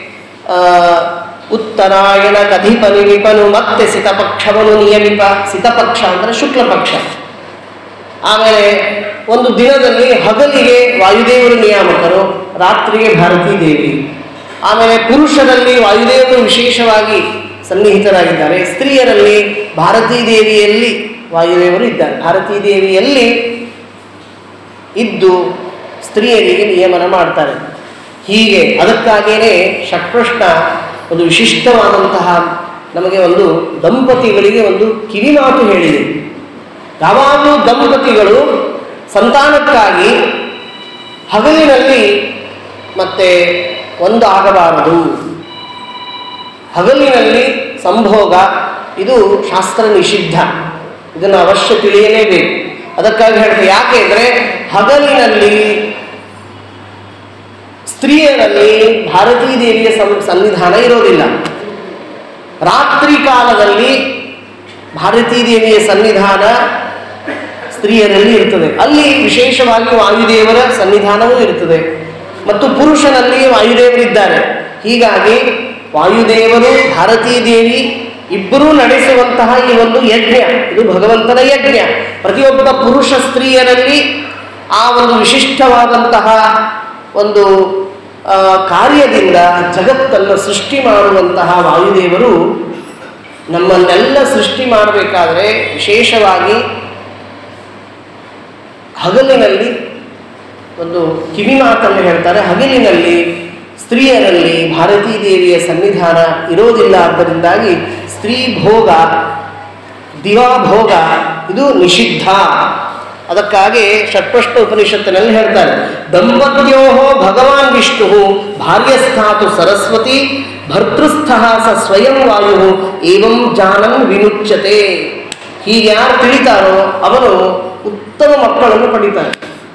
ಉತ್ತರಾಯಣ ಕಧಿಪ ನಿಮಿಪನು ಮತ್ತೆ ಸಿತಪಕ್ಷವನ್ನು ನಿಯಮಿಪ ಸಿತಪಕ್ಷ ಅಂದರೆ ಶುಕ್ಲ ಪಕ್ಷ ಆಮೇಲೆ ಒಂದು ದಿನದಲ್ಲಿ ಹಗಲಿಗೆ ವಾಯುದೇವರು ನಿಯಾಮಕರು ರಾತ್ರಿಗೆ ಭಾರತೀ ದೇವಿ ಆಮೇಲೆ ಪುರುಷರಲ್ಲಿ ವಾಯುದೇವರು ವಿಶೇಷವಾಗಿ ಸನ್ನಿಹಿತರಾಗಿದ್ದಾರೆ ಸ್ತ್ರೀಯರಲ್ಲಿ ಭಾರತೀ ದೇವಿಯಲ್ಲಿ ವಾಯುದೇವರು ಇದ್ದಾರೆ ಭಾರತೀ ದೇವಿಯಲ್ಲಿ ಇದ್ದು ಸ್ತ್ರೀಯರಿಗೆ ನಿಯಮನ ಮಾಡ್ತಾರೆ ಹೀಗೆ ಅದಕ್ಕಾಗಿಯೇ ಷಟ್ಪೃಷ್ಣ ಒಂದು ವಿಶಿಷ್ಟವಾದಂತಹ ನಮಗೆ ಒಂದು ದಂಪತಿಗಳಿಗೆ ಒಂದು ಕಿವಿಮಾತು ಹೇಳಿದೆ ಯಾವಾಗಲೂ ದಂಪತಿಗಳು ಸಂತಾನಕ್ಕಾಗಿ ಹಗಲಿನಲ್ಲಿ ಮತ್ತೆ ಒಂದು ಆಗಬಾರದು ಹಗಲಿನಲ್ಲಿ ಸಂಭೋಗ ಇದು ಶಾಸ್ತ್ರ ನಿಷಿದ್ಧ ಇದನ್ನು ಅವಶ್ಯ ತಿಳಿಯಲೇಬೇಕು ಅದಕ್ಕಾಗಿ ಹೇಳ್ತಾರೆ ಯಾಕೆ ಅಂದರೆ ಹಗಲಿನಲ್ಲಿ ಸ್ತ್ರೀಯರಲ್ಲಿ ಭಾರತೀ ದೇವಿಯ ಸಂ- ಸನ್ನಿಧಾನ ಇರೋದಿಲ್ಲ ರಾತ್ರಿ ಕಾಲದಲ್ಲಿ ಭಾರತೀ ದೇವಿಯ ಸನ್ನಿಧಾನ ಸ್ತ್ರೀಯರಲ್ಲಿ ಇರ್ತದೆ ಅಲ್ಲಿ ವಿಶೇಷವಾಗಿ ವಾಯುದೇವರ ಸನ್ನಿಧಾನವೂ ಇರ್ತದೆ ಮತ್ತು ಪುರುಷನಲ್ಲಿ ವಾಯುದೇವರಿದ್ದಾರೆ ಹೀಗಾಗಿ ವಾಯುದೇವರು ಭಾರತೀ ದೇವಿ ಇಬ್ಬರೂ ನಡೆಸುವಂತಹ ಈ ಒಂದು ಯಜ್ಞ ಇದು ಭಗವಂತನ ಯಜ್ಞ ಪ್ರತಿಯೊಬ್ಬ ಪುರುಷ ಸ್ತ್ರೀಯರಲ್ಲಿ ಆ ಒಂದು ವಿಶಿಷ್ಟವಾದಂತಹ ಒಂದು ಆ, ಕಾರ್ಯದಿಂದ ಜಗತ್ತನ್ನು ಸೃಷ್ಟಿ ಮಾಡುವಂತಹ ವಾಯುದೇವರು ನಮ್ಮನ್ನೆಲ್ಲ ಸೃಷ್ಟಿ ಮಾಡಬೇಕಾದ್ರೆ ವಿಶೇಷವಾಗಿ ಹಗಲಿನಲ್ಲಿ ಒಂದು ಕಿವಿ ಮಾತನ್ನು ಹೇಳ್ತಾರೆ ಹಗಲಿನಲ್ಲಿ ಸ್ತ್ರೀಯರಲ್ಲಿ ಭಾರತೀ ದೇವಿಯ ಸನ್ನಿಧಾನ ಇರೋದಿಲ್ಲ ಆದ್ದರಿಂದ ಸ್ತ್ರೀ ಭೋಗ ದಿವಾಭೋಗ ಇದು ನಿಷಿದ್ಧ ಅದಕ್ಕಾಗಿ ಷಟ್ಪಷ್ಟ ಉಪನಿಷತ್ತಿನಲ್ಲಿ ಹೇಳ್ತಾರೆ ದಂಪತ್ಯೋ ಭಗವಾನ್ ವಿಷ್ಣು ಭಾರ್ಯಸ್ಥಾತು ಸರಸ್ವತಿ ಭರ್ತೃಸ್ಥ ಸ ಸ್ವಯಂ ವಾಯು ಏವಂ ಜಾನನ್ ವಿನುಚ್ಯತೆ ಹೀಗೆ ಯಾರು ತಿಳಿತಾರೋ ಅವರು ಉತ್ತಮ ಮಕ್ಕಳನ್ನು ಪಡಿತಾರೆ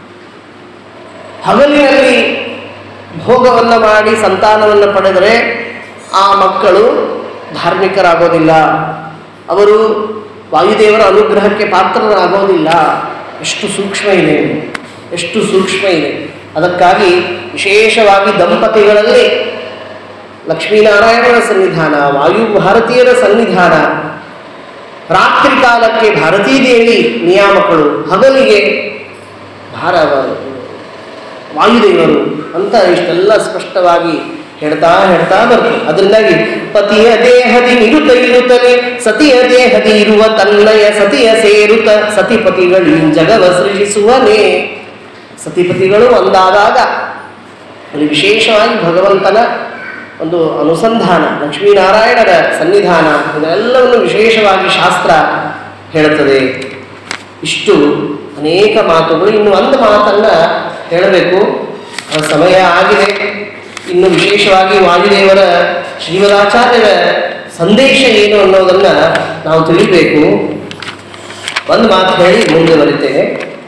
ಹಗಲಿನಲ್ಲಿ ಭೋಗವನ್ನು ಮಾಡಿ ಸಂತಾನವನ್ನು ಪಡೆದರೆ ಆ ಮಕ್ಕಳು ಧಾರ್ಮಿಕರಾಗೋದಿಲ್ಲ ಅವರು ವಾಯುದೇವರ ಅನುಗ್ರಹಕ್ಕೆ ಪಾತ್ರರಾಗೋದಿಲ್ಲ ಎಷ್ಟು ಸೂಕ್ಷ್ಮ ಇದೆ ಇದು. ಎಷ್ಟು ಸೂಕ್ಷ್ಮ ಇದೆ ಅದಕ್ಕಾಗಿ ವಿಶೇಷವಾಗಿ ದಂಪತಿಗಳಲ್ಲಿ ಲಕ್ಷ್ಮೀನಾರಾಯಣನ ಸನ್ನಿಧಾನ ವಾಯು ಭಾರತೀಯರ ಸನ್ನಿಧಾನ ರಾತ್ರಿ ಕಾಲಕ್ಕೆ ಭಾರತೀ ದೇವಿ ನಿಯಾಮಕಳು ಹಗಲಿಗೆ ಭಾರ ವಾಯುದೇವರು ಅಂತ ಇಷ್ಟೆಲ್ಲ ಸ್ಪಷ್ಟವಾಗಿ ಹೇಳ್ತಾ ಹೇಳ್ತಾ ಬರ್ತದೆ ಅದರಿಂದಾಗಿ ಪತಿಯ ದೇಹದಿ ನಿರುತ ಇರುತ್ತಲೇ ಸತಿಯ ದೇಹದಿ ಇರುವ ತನ್ನಯ ಸತಿಯ ಸೇರುತ್ತ ಸತಿಪತಿಗಳು ಜಗವ ಸೃಜಿಸುವನೇ ಸತಿಪತಿಗಳು ಒಂದಾದಾಗ ಅಲ್ಲಿ ವಿಶೇಷವಾಗಿ ಭಗವಂತನ ಒಂದು ಅನುಸಂಧಾನ ಲಕ್ಷ್ಮೀನಾರಾಯಣರ ಸನ್ನಿಧಾನ ಇದೆಲ್ಲವನ್ನು ವಿಶೇಷವಾಗಿ ಶಾಸ್ತ್ರ ಹೇಳುತ್ತದೆ ಇಷ್ಟು ಅನೇಕ ಮಾತುಗಳು ಇನ್ನು ಒಂದು ಮಾತನ್ನ ಹೇಳಬೇಕು ಆ ಸಮಯ ಆಗಿದೆ ಇನ್ನು ವಿಶೇಷವಾಗಿ ವಾಯುದೇವರ ಶ್ರೀಮದಾಚಾರ್ಯರ ಸಂದೇಶ ಏನು ಅನ್ನೋದನ್ನ ನಾವು ತಿಳಿಬೇಕು ಒಂದು ಮಾತು ಹೇಳಿ ಮುಂದುವರಿತೇನೆ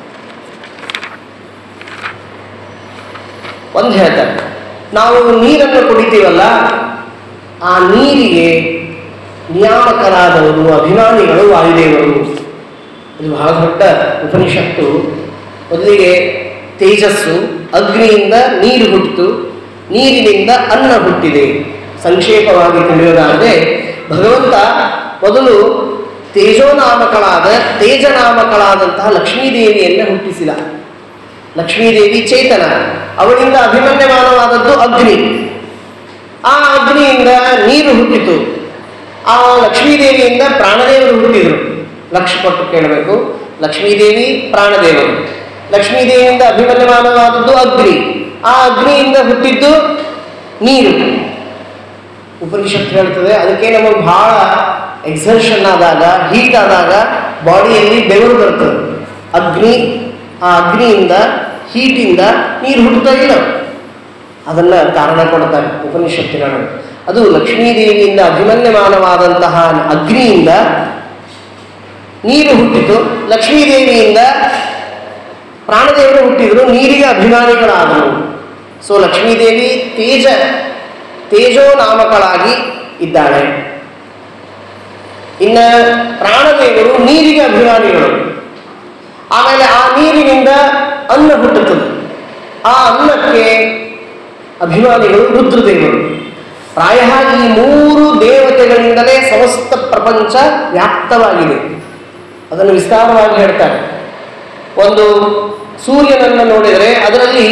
ಒಂದು ಹೇಳ್ತಾರೆ ನಾವು ನೀರನ್ನು ಕುಡಿತೀವಲ್ಲ ಆ ನೀರಿಗೆ ನಿಯಾಮಕರಾದವರು ಅಭಿಮಾನಿಗಳು ವಾಯುದೇವರು ಇದು ಬಹಳ ದೊಡ್ಡ ಉಪನಿಷತ್ತು ಮೊದಲಿಗೆ ತೇಜಸ್ಸು ಅಗ್ನಿಯಿಂದ ನೀರು ಹುಟ್ಟಿತು ನೀರಿನಿಂದ ಅನ್ನ ಹುಟ್ಟಿದೆ ಸಂಕ್ಷೇಪವಾಗಿ ತಿಳಿಯೋದಾದರೆ ಭಗವಂತ ಮೊದಲು ತೇಜೋನಾಮಕಳಾದ ತೇಜನಾಮಕಳಾದಂತಹ ಲಕ್ಷ್ಮೀದೇವಿಯನ್ನು ಹುಟ್ಟಿಸಿದ ಲಕ್ಷ್ಮೀದೇವಿ ಚೇತನ ಅವಳಿಂದ ಅಭಿಮನ್ಯಮಾನವಾದದ್ದು ಅಗ್ನಿ ಆ ಅಗ್ನಿಯಿಂದ ನೀರು ಹುಟ್ಟಿತು ಆ ಲಕ್ಷ್ಮೀದೇವಿಯಿಂದ ಪ್ರಾಣದೇವರು ಹುಟ್ಟಿದರು ಲಕ್ಷ ಕೊಟ್ಟು ಕೇಳಬೇಕು ಲಕ್ಷ್ಮೀದೇವಿ ಪ್ರಾಣದೇವರು ಲಕ್ಷ್ಮೀದೇವಿಯಿಂದ ಅಭಿಮನ್ಯಮಾನವಾದದ್ದು ಅಗ್ನಿ ಆ ಅಗ್ನಿಯಿಂದ ಹುಟ್ಟಿದ್ದು ನೀರು ಉಪನಿಷತ್ತು ಹೇಳ್ತದೆ ಅದಕ್ಕೆ ನಮಗೆ ಬಹಳ ಎಕ್ಸರ್ಷನ್ ಆದಾಗ ಹೀಟ್ ಆದಾಗ ಬಾಡಿಯಲ್ಲಿ ಬೆವರು ಬರ್ತದೆ ಅಗ್ನಿ ಆ ಅಗ್ನಿಯಿಂದ ಹೀಟಿಂದ ನೀರು ಹುಟ್ಟುತ್ತಾ ಇಲ್ಲ ಅದನ್ನ ಕಾರಣ ಕೊಡ್ತಾರೆ ಉಪನಿಷತ್ತುಗಳು ಅದು ಲಕ್ಷ್ಮೀದೇವಿಯಿಂದ ಅಭಿಮನ್ಯಮಾನವಾದಂತಹ ಅಗ್ನಿಯಿಂದ ನೀರು ಹುಟ್ಟಿತು ಲಕ್ಷ್ಮೀದೇವಿಯಿಂದ ಪ್ರಾಣದೇವರು ಹುಟ್ಟಿದ್ರು ನೀರಿಗೆ ಅಭಿಮಾನಿಗಳಾದರು ಸೊ ಲಕ್ಷ್ಮೀದೇವಿ ತೇಜ ತೇಜೋ ನಾಮಕಳಾಗಿ ಇದ್ದಾಳೆ ಇನ್ನ ಪ್ರಾಣದೇವರು ನೀರಿಗೆ ಅಭಿಮಾನಿಗಳು ಆಮೇಲೆ ಆ ನೀರಿನಿಂದ ಅನ್ನ ಹುಟ್ಟುತ್ತದೆ ಆ ಅನ್ನಕ್ಕೆ ಅಭಿಮಾನಿಗಳು ರುದ್ರದೇವರು ಪ್ರಾಯ ಈ ಮೂರು ದೇವತೆಗಳಿಂದಲೇ ಸಮಸ್ತ ಪ್ರಪಂಚ ವ್ಯಾಪ್ತವಾಗಿದೆ ಅದನ್ನು ವಿಸ್ತಾರವಾಗಿ ಹೇಳ್ತಾರೆ ಒಂದು ಸೂರ್ಯನನ್ನು ನೋಡಿದರೆ ಅದರಲ್ಲಿ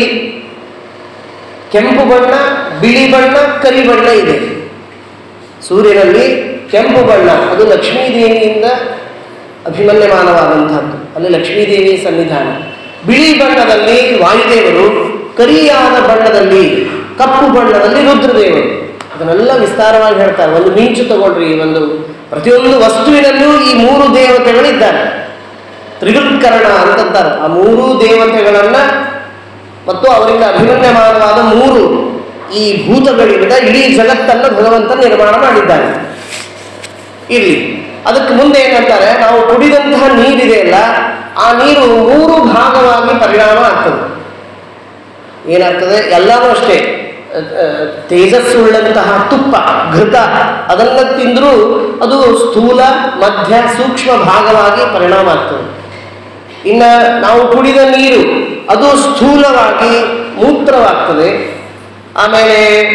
ಕೆಂಪು ಬಣ್ಣ ಬಿಳಿ ಬಣ್ಣ ಕರಿ ಬಣ್ಣ ಇದೆ ಸೂರ್ಯನಲ್ಲಿ ಕೆಂಪು ಬಣ್ಣ ಅದು ಲಕ್ಷ್ಮೀದೇವಿಯಿಂದ ಅಭಿಮನ್ಯಮಾನವಾದಂತಹದ್ದು ಅಲ್ಲಿ ಲಕ್ಷ್ಮೀದೇವಿ ಸನ್ನಿಧಾನ ಬಿಳಿ ಬಣ್ಣದಲ್ಲಿ ವಾಯುದೇವರು ಕರಿಯಾದ ಬಣ್ಣದಲ್ಲಿ ಕಪ್ಪು ಬಣ್ಣದಲ್ಲಿ ರುದ್ರದೇವರು ಅದನ್ನೆಲ್ಲ ವಿಸ್ತಾರವಾಗಿ ಹೇಳ್ತಾರೆ ಒಂದು ಮಿಂಚು ತಗೊಳ್ರಿ ಒಂದು ಪ್ರತಿಯೊಂದು ವಸ್ತುವಿನಲ್ಲೂ ಈ ಮೂರು ದೇವತೆಗಳಿದ್ದಾರೆ ತ್ರಿಗುತ್ಕರಣ ಅಂತಂತಾರೆ ಆ ಮೂರು ದೇವತೆಗಳನ್ನ ಮತ್ತು ಅವರಿಂದ ಅಭಿಮನ್ಯಮಾನವಾದ ಮೂರು ಈ ಭೂತಗಳಿಂದ ಇಡೀ ಜಗತ್ತನ್ನು ಭಗವಂತ ನಿರ್ಮಾಣ ಮಾಡಿದ್ದಾನೆ ಇರಲಿ ಅದಕ್ಕೆ ಮುಂದೆ ಏನಂತಾರೆ ನಾವು ಕುಡಿದಂತಹ ನೀರಿದೆಯಲ್ಲ ಆ ನೀರು ಮೂರು ಭಾಗವಾಗಿ ಪರಿಣಾಮ ಆಗ್ತದೆ ಏನಾಗ್ತದೆ ಎಲ್ಲಾನು ಅಷ್ಟೇ ಅಹ್, ಅಹ್, ತೇಜಸ್ಸುಳ್ಳಂತಹ ತುಪ್ಪ ಘೃತ ಅದನ್ನು ತಿಂದರೂ ಅದು ಸ್ಥೂಲ ಮಧ್ಯ ಸೂಕ್ಷ್ಮ ಭಾಗವಾಗಿ ಪರಿಣಾಮ ಆಗ್ತದೆ ಇನ್ನು ನಾವು ಕುಡಿದ ನೀರು ಅದು ಸ್ಥೂಲವಾಗಿ ಮೂತ್ರವಾಗ್ತದೆ ಆಮೇಲೆ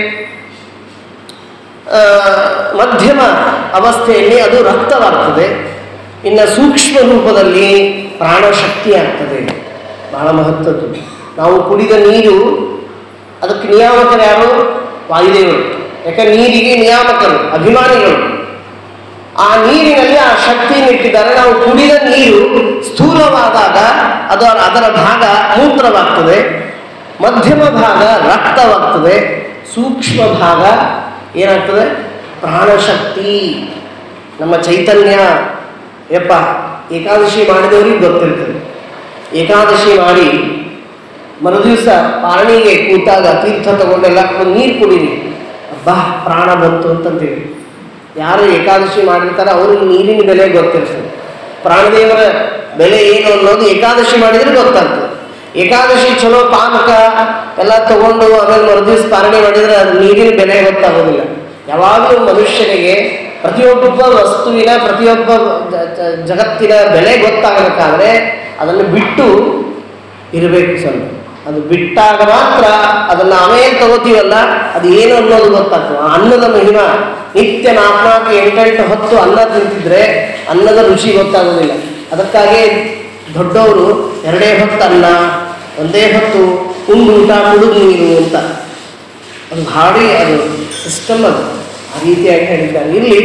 ಆ, ಮಧ್ಯಮ ಅವಸ್ಥೆಯಲ್ಲಿ ಅದು ರಕ್ತವಾಗ್ತದೆ ಇನ್ನು ಸೂಕ್ಷ್ಮ ರೂಪದಲ್ಲಿ ಪ್ರಾಣಶಕ್ತಿ ಆಗ್ತದೆ ಬಹಳ ಮಹತ್ವದ್ದು ನಾವು ಕುಡಿದ ನೀರು ಅದಕ್ಕೆ ನಿಯಾಮಕರು ಯಾರು ವಾಯುದೇವರು ಯಾಕಂದ್ರೆ ನೀರಿಗೆ ನಿಯಾಮಕರು ಅಭಿಮಾನಿಗಳು ಆ ನೀರಿನಲ್ಲಿ ಆ ಶಕ್ತಿಯನ್ನು ಇಟ್ಟಿದ್ದಾರೆ ನಾವು ಕುಡಿದ ನೀರು ಸ್ಥೂಲವಾದಾಗ ಅದು ಅದರ ಭಾಗ ಮೂತ್ರವಾಗ್ತದೆ ಮಧ್ಯಮ ಭಾಗ ರಕ್ತವಾಗ್ತದೆ ಸೂಕ್ಷ್ಮ ಭಾಗ ಏನಾಗ್ತದೆ ಪ್ರಾಣಶಕ್ತಿ ನಮ್ಮ ಚೈತನ್ಯ ಯಪ್ಪ ಏಕಾದಶಿ ಮಾಡಿದವರಿಗೆ ಗೊತ್ತಿರ್ತದೆ ಏಕಾದಶಿ ಮಾಡಿ ಮರುದಿವಸ ಪಾರಣಿಗೆ ಕೂತಾಗ ತೀರ್ಥ ತಗೊಂಡೆಲ್ಲ ಒಂದು ನೀರು ಕುಡೀರಿ ಅಬ್ಬಾ ಪ್ರಾಣ ಬಂತು ಅಂತಂತೀವಿ ಯಾರು ಏಕಾದಶಿ ಮಾಡಿರ್ತಾರೆ ಅವ್ರಿಗೆ ನೀರಿನ ಬೆಲೆ ಗೊತ್ತಿರ್ತದೆ ಪ್ರಾಣದೇವರ ಬೆಲೆ ಏನು ಅನ್ನೋದು ಏಕಾದಶಿ ಮಾಡಿದ್ರೆ ಗೊತ್ತಾಗ್ತದೆ ಏಕಾದಶಿ ಚಲೋ ಪಾನಕ ಎಲ್ಲ ತಗೊಂಡು ಆಮೇಲೆ ಮರುದಿವ್ಸ ಪಾರಣೆ ಮಾಡಿದ್ರೆ ಅದು ನೀರಿನ ಬೆಲೆ ಗೊತ್ತಾಗೋದಿಲ್ಲ ಯಾವಾಗಲೂ ಮನುಷ್ಯನಿಗೆ ಪ್ರತಿಯೊಬ್ಬ ವಸ್ತುವಿನ ಪ್ರತಿಯೊಬ್ಬ ಜ- ಜ- ಜಗತ್ತಿನ ಬೆಲೆ ಗೊತ್ತಾಗಬೇಕಾದ್ರೆ ಅದನ್ನು ಬಿಟ್ಟು ಇರಬೇಕು ಸ್ವಲ್ಪ ಅದು ಬಿಟ್ಟಾಗ ಮಾತ್ರ ಅದನ್ನ ಆಮೇಲೆ ತಗೋತೀವಲ್ಲ ಅದು ಏನು ಅನ್ನೋದು ಗೊತ್ತಾಗ್ತದೆ ಆ ಅನ್ನದ ಮಹಿಮ ನಿತ್ಯ ನಾಲ್ಕು ಎಂಟೆಂಟು ಹೊತ್ತು ಅನ್ನ ತಿಂತಿದ್ರೆ ಅನ್ನದ ರುಚಿ ಗೊತ್ತಾಗೋದಿಲ್ಲ ಅದಕ್ಕಾಗಿ ದೊಡ್ಡವರು ಎರಡೇ ಹೊತ್ತು ಅನ್ನ ಒಂದೇ ಹೊತ್ತು ಉಂಡು ಊಟ ಕುಡಿದು ನೀರು ಅಂತ ಅದು ಭಾರಿ ಅದು ಸಿಸ್ಟಮ್ ಅದು ಆ ರೀತಿಯಾಗಿ ಹೇಳಿದ್ದಾರೆ ಇಲ್ಲಿ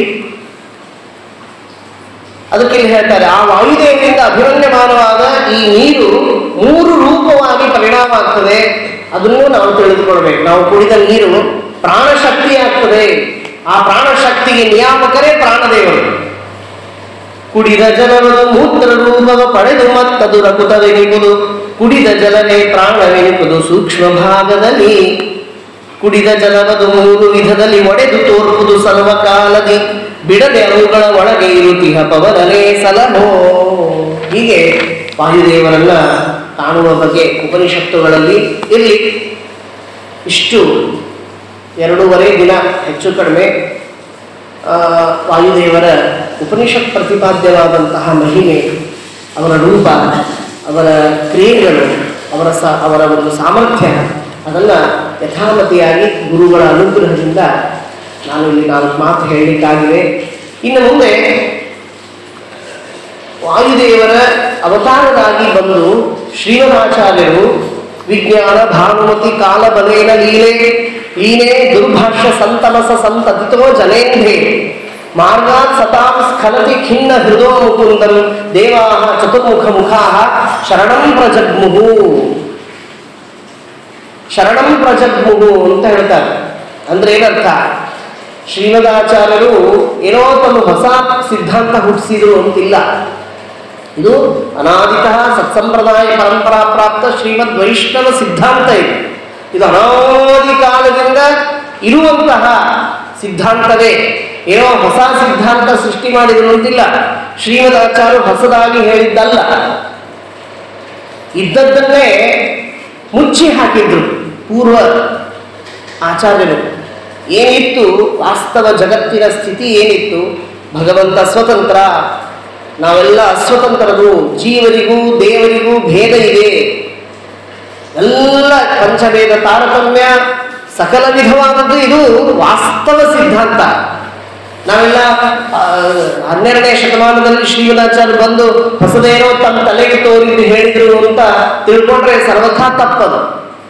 ಅದಕ್ಕೆ ಇಲ್ಲಿ ಹೇಳ್ತಾರೆ ಆ ವಾಯುದೇವರಿಂದ ಅಭಿಮನ್ಯಮಾನವಾದ ಈ ನೀರು ಮೂರು ರೂಪವಾಗಿ ಪರಿಣಾಮ ಆಗ್ತದೆ ಅದನ್ನು ನಾವು ತಿಳಿದುಕೊಳ್ಬೇಕು ನಾವು ಕುಡಿದ ನೀರು ಪ್ರಾಣಶಕ್ತಿ ಆಗ್ತದೆ ಆ ಪ್ರಾಣಶಕ್ತಿಗೆ ನಿಯಾಮಕರೇ ಪ್ರಾಣದೇವರು ಕುಡಿದ ಜಲವನ್ನು ಮೂತ್ರ ರೂಪವ ಪಡೆದು ಮತ್ತದು ರಕುತವೆನಿಪುದು ಕುಡಿದ ಜಲವೇ ಪ್ರಾಣವೆನಿಪುದು ಸೂಕ್ಷ್ಮ ಭಾಗದಲ್ಲಿ ಕುಡಿದ ಜಲವದು ಮೂರು ವಿಧದಲ್ಲಿ ಒಡೆದು ತೋರ್ಪುದು ಸರ್ವಕಾಲದಿ ಬಿಡದೆ ಅವುಗಳ ಒಳಗೆ ಇರುತಿಹ ಪವನನೇ ಸಲಹೋ ಹೀಗೆ ವಾಯುದೇವರನ್ನ ಕಾಣುವ ಬಗ್ಗೆ ಉಪನಿಷತ್ತುಗಳಲ್ಲಿ ಇಲ್ಲಿ ಇಷ್ಟು ಎರಡೂವರೆ ದಿನ ಹೆಚ್ಚು ಕಡಿಮೆ ಆ, ವಾಯುದೇವರ ಉಪನಿಷತ್ ಪ್ರತಿಪಾದ್ಯವಾದಂತಹ ಮಹಿಮೆ ಅವರ ರೂಪ ಅವರ ಕ್ರಿಯೆಗಳು ಅವರ ಸ ಅವರ ಒಂದು ಸಾಮರ್ಥ್ಯ ಅದನ್ನು ಯಥಾಮತಿಯಾಗಿ ಗುರುಗಳ ಅನುಗ್ರಹದಿಂದ ನಾನು ಇಲ್ಲಿ ನಾಲ್ಕು ಮಾತು ಹೇಳಲಿಕ್ಕಾಗಿದೆ ಇನ್ನು ಮುಂದೆ ವಾಯುದೇವರ ಅವತಾರರಾಗಿ ಬಂದು ಶ್ರೀಮದಾಚಾರ್ಯರು ವಿಜ್ಞಾನ ಭಾನುಮತಿ ಕಾಲ ಬಲೇನ ಲೀಲೆ ಲೀನೆ ದುರ್ಭಾಷ್ಯ ಸಂತಮಸ ಸಂತತಿತೋ ಜನೇಂದ್ರೇ ಮಾರ್ಗಾತ್ ಸತಾಂ ಸ್ಖಲತಿ ಖಿನ್ನ ಹೃದೋ ಮುಕುಂದಂ ದೇವಾ ಚತುರ್ಮುಖ ಮುಖಾ ಶರಣಂ ಪ್ರಜಗ್ಮುಹು ಶರಣಂ ಪ್ರಜಗ್ಮುಹು ಅಂತ ಹೇಳ್ತಾರೆ ಅಂದ್ರೆ ಏನರ್ಥ ಶ್ರೀಮದಾಚಾರ್ಯರು ಏನೋ ತಮ್ಮ ಹೊಸ ಸಿದ್ಧಾಂತ ಹುಟ್ಟಿಸಿದ್ರು ಅಂತಿಲ್ಲ ಇದು ಅನಾದಿತಃ ಸತ್ಸಂಪ್ರದಾಯ ಪರಂಪರಾ ಪ್ರಾಪ್ತ ಶ್ರೀಮದ್ ವೈಷ್ಣವ ಸಿದ್ಧಾಂತ ಇದು ಇದು ಅನಾದಿ ಕಾಲದಿಂದ ಇರುವಂತಹ ಸಿದ್ಧಾಂತವೇ ಏನೋ ಹೊಸ ಸಿದ್ಧಾಂತ ಸೃಷ್ಟಿ ಮಾಡಿದ್ರು ಅಂತಿಲ್ಲ ಶ್ರೀಮದಾಚಾರ್ಯರು ಹೊಸದಾಗಿ ಹೇಳಿದ್ದಲ್ಲ ಇದ್ದದ್ದನ್ನೇ ಮುಚ್ಚಿ ಹಾಕಿದ್ರು ಪೂರ್ವ ಆಚಾರ್ಯರು ಏನಿತ್ತು ವಾಸ್ತವ ಜಗತ್ತಿನ ಸ್ಥಿತಿ ಏನಿತ್ತು ಭಗವಂತ ಸ್ವತಂತ್ರ ನಾವೆಲ್ಲ ಅಸ್ವತಂತ್ರರು ಜೀವರಿಗೂ ದೇವರಿಗೂ ಭೇದ ಇದೆ ಎಲ್ಲ ಪಂಚಭೇದ ತಾರತಮ್ಯ ಸಕಲ ವಿಧವಾದದ್ದು ಇದು ವಾಸ್ತವ ಸಿದ್ಧಾಂತ ನಾವೆಲ್ಲ ಆ, ಹನ್ನೆರಡನೇ ಶತಮಾನದಲ್ಲಿ ಶ್ರೀಮದಾಚಾರ್ಯ ಬಂದು ಹೊಸದೇನೋ ತಮ್ಮ ತಲೆಗೆ ತೋರಿದ್ದು ಹೇಳಿದ್ರು ಅಂತ ತಿಳ್ಕೊಂಡ್ರೆ ಸರ್ವಥಾ ತಪ್ಪದು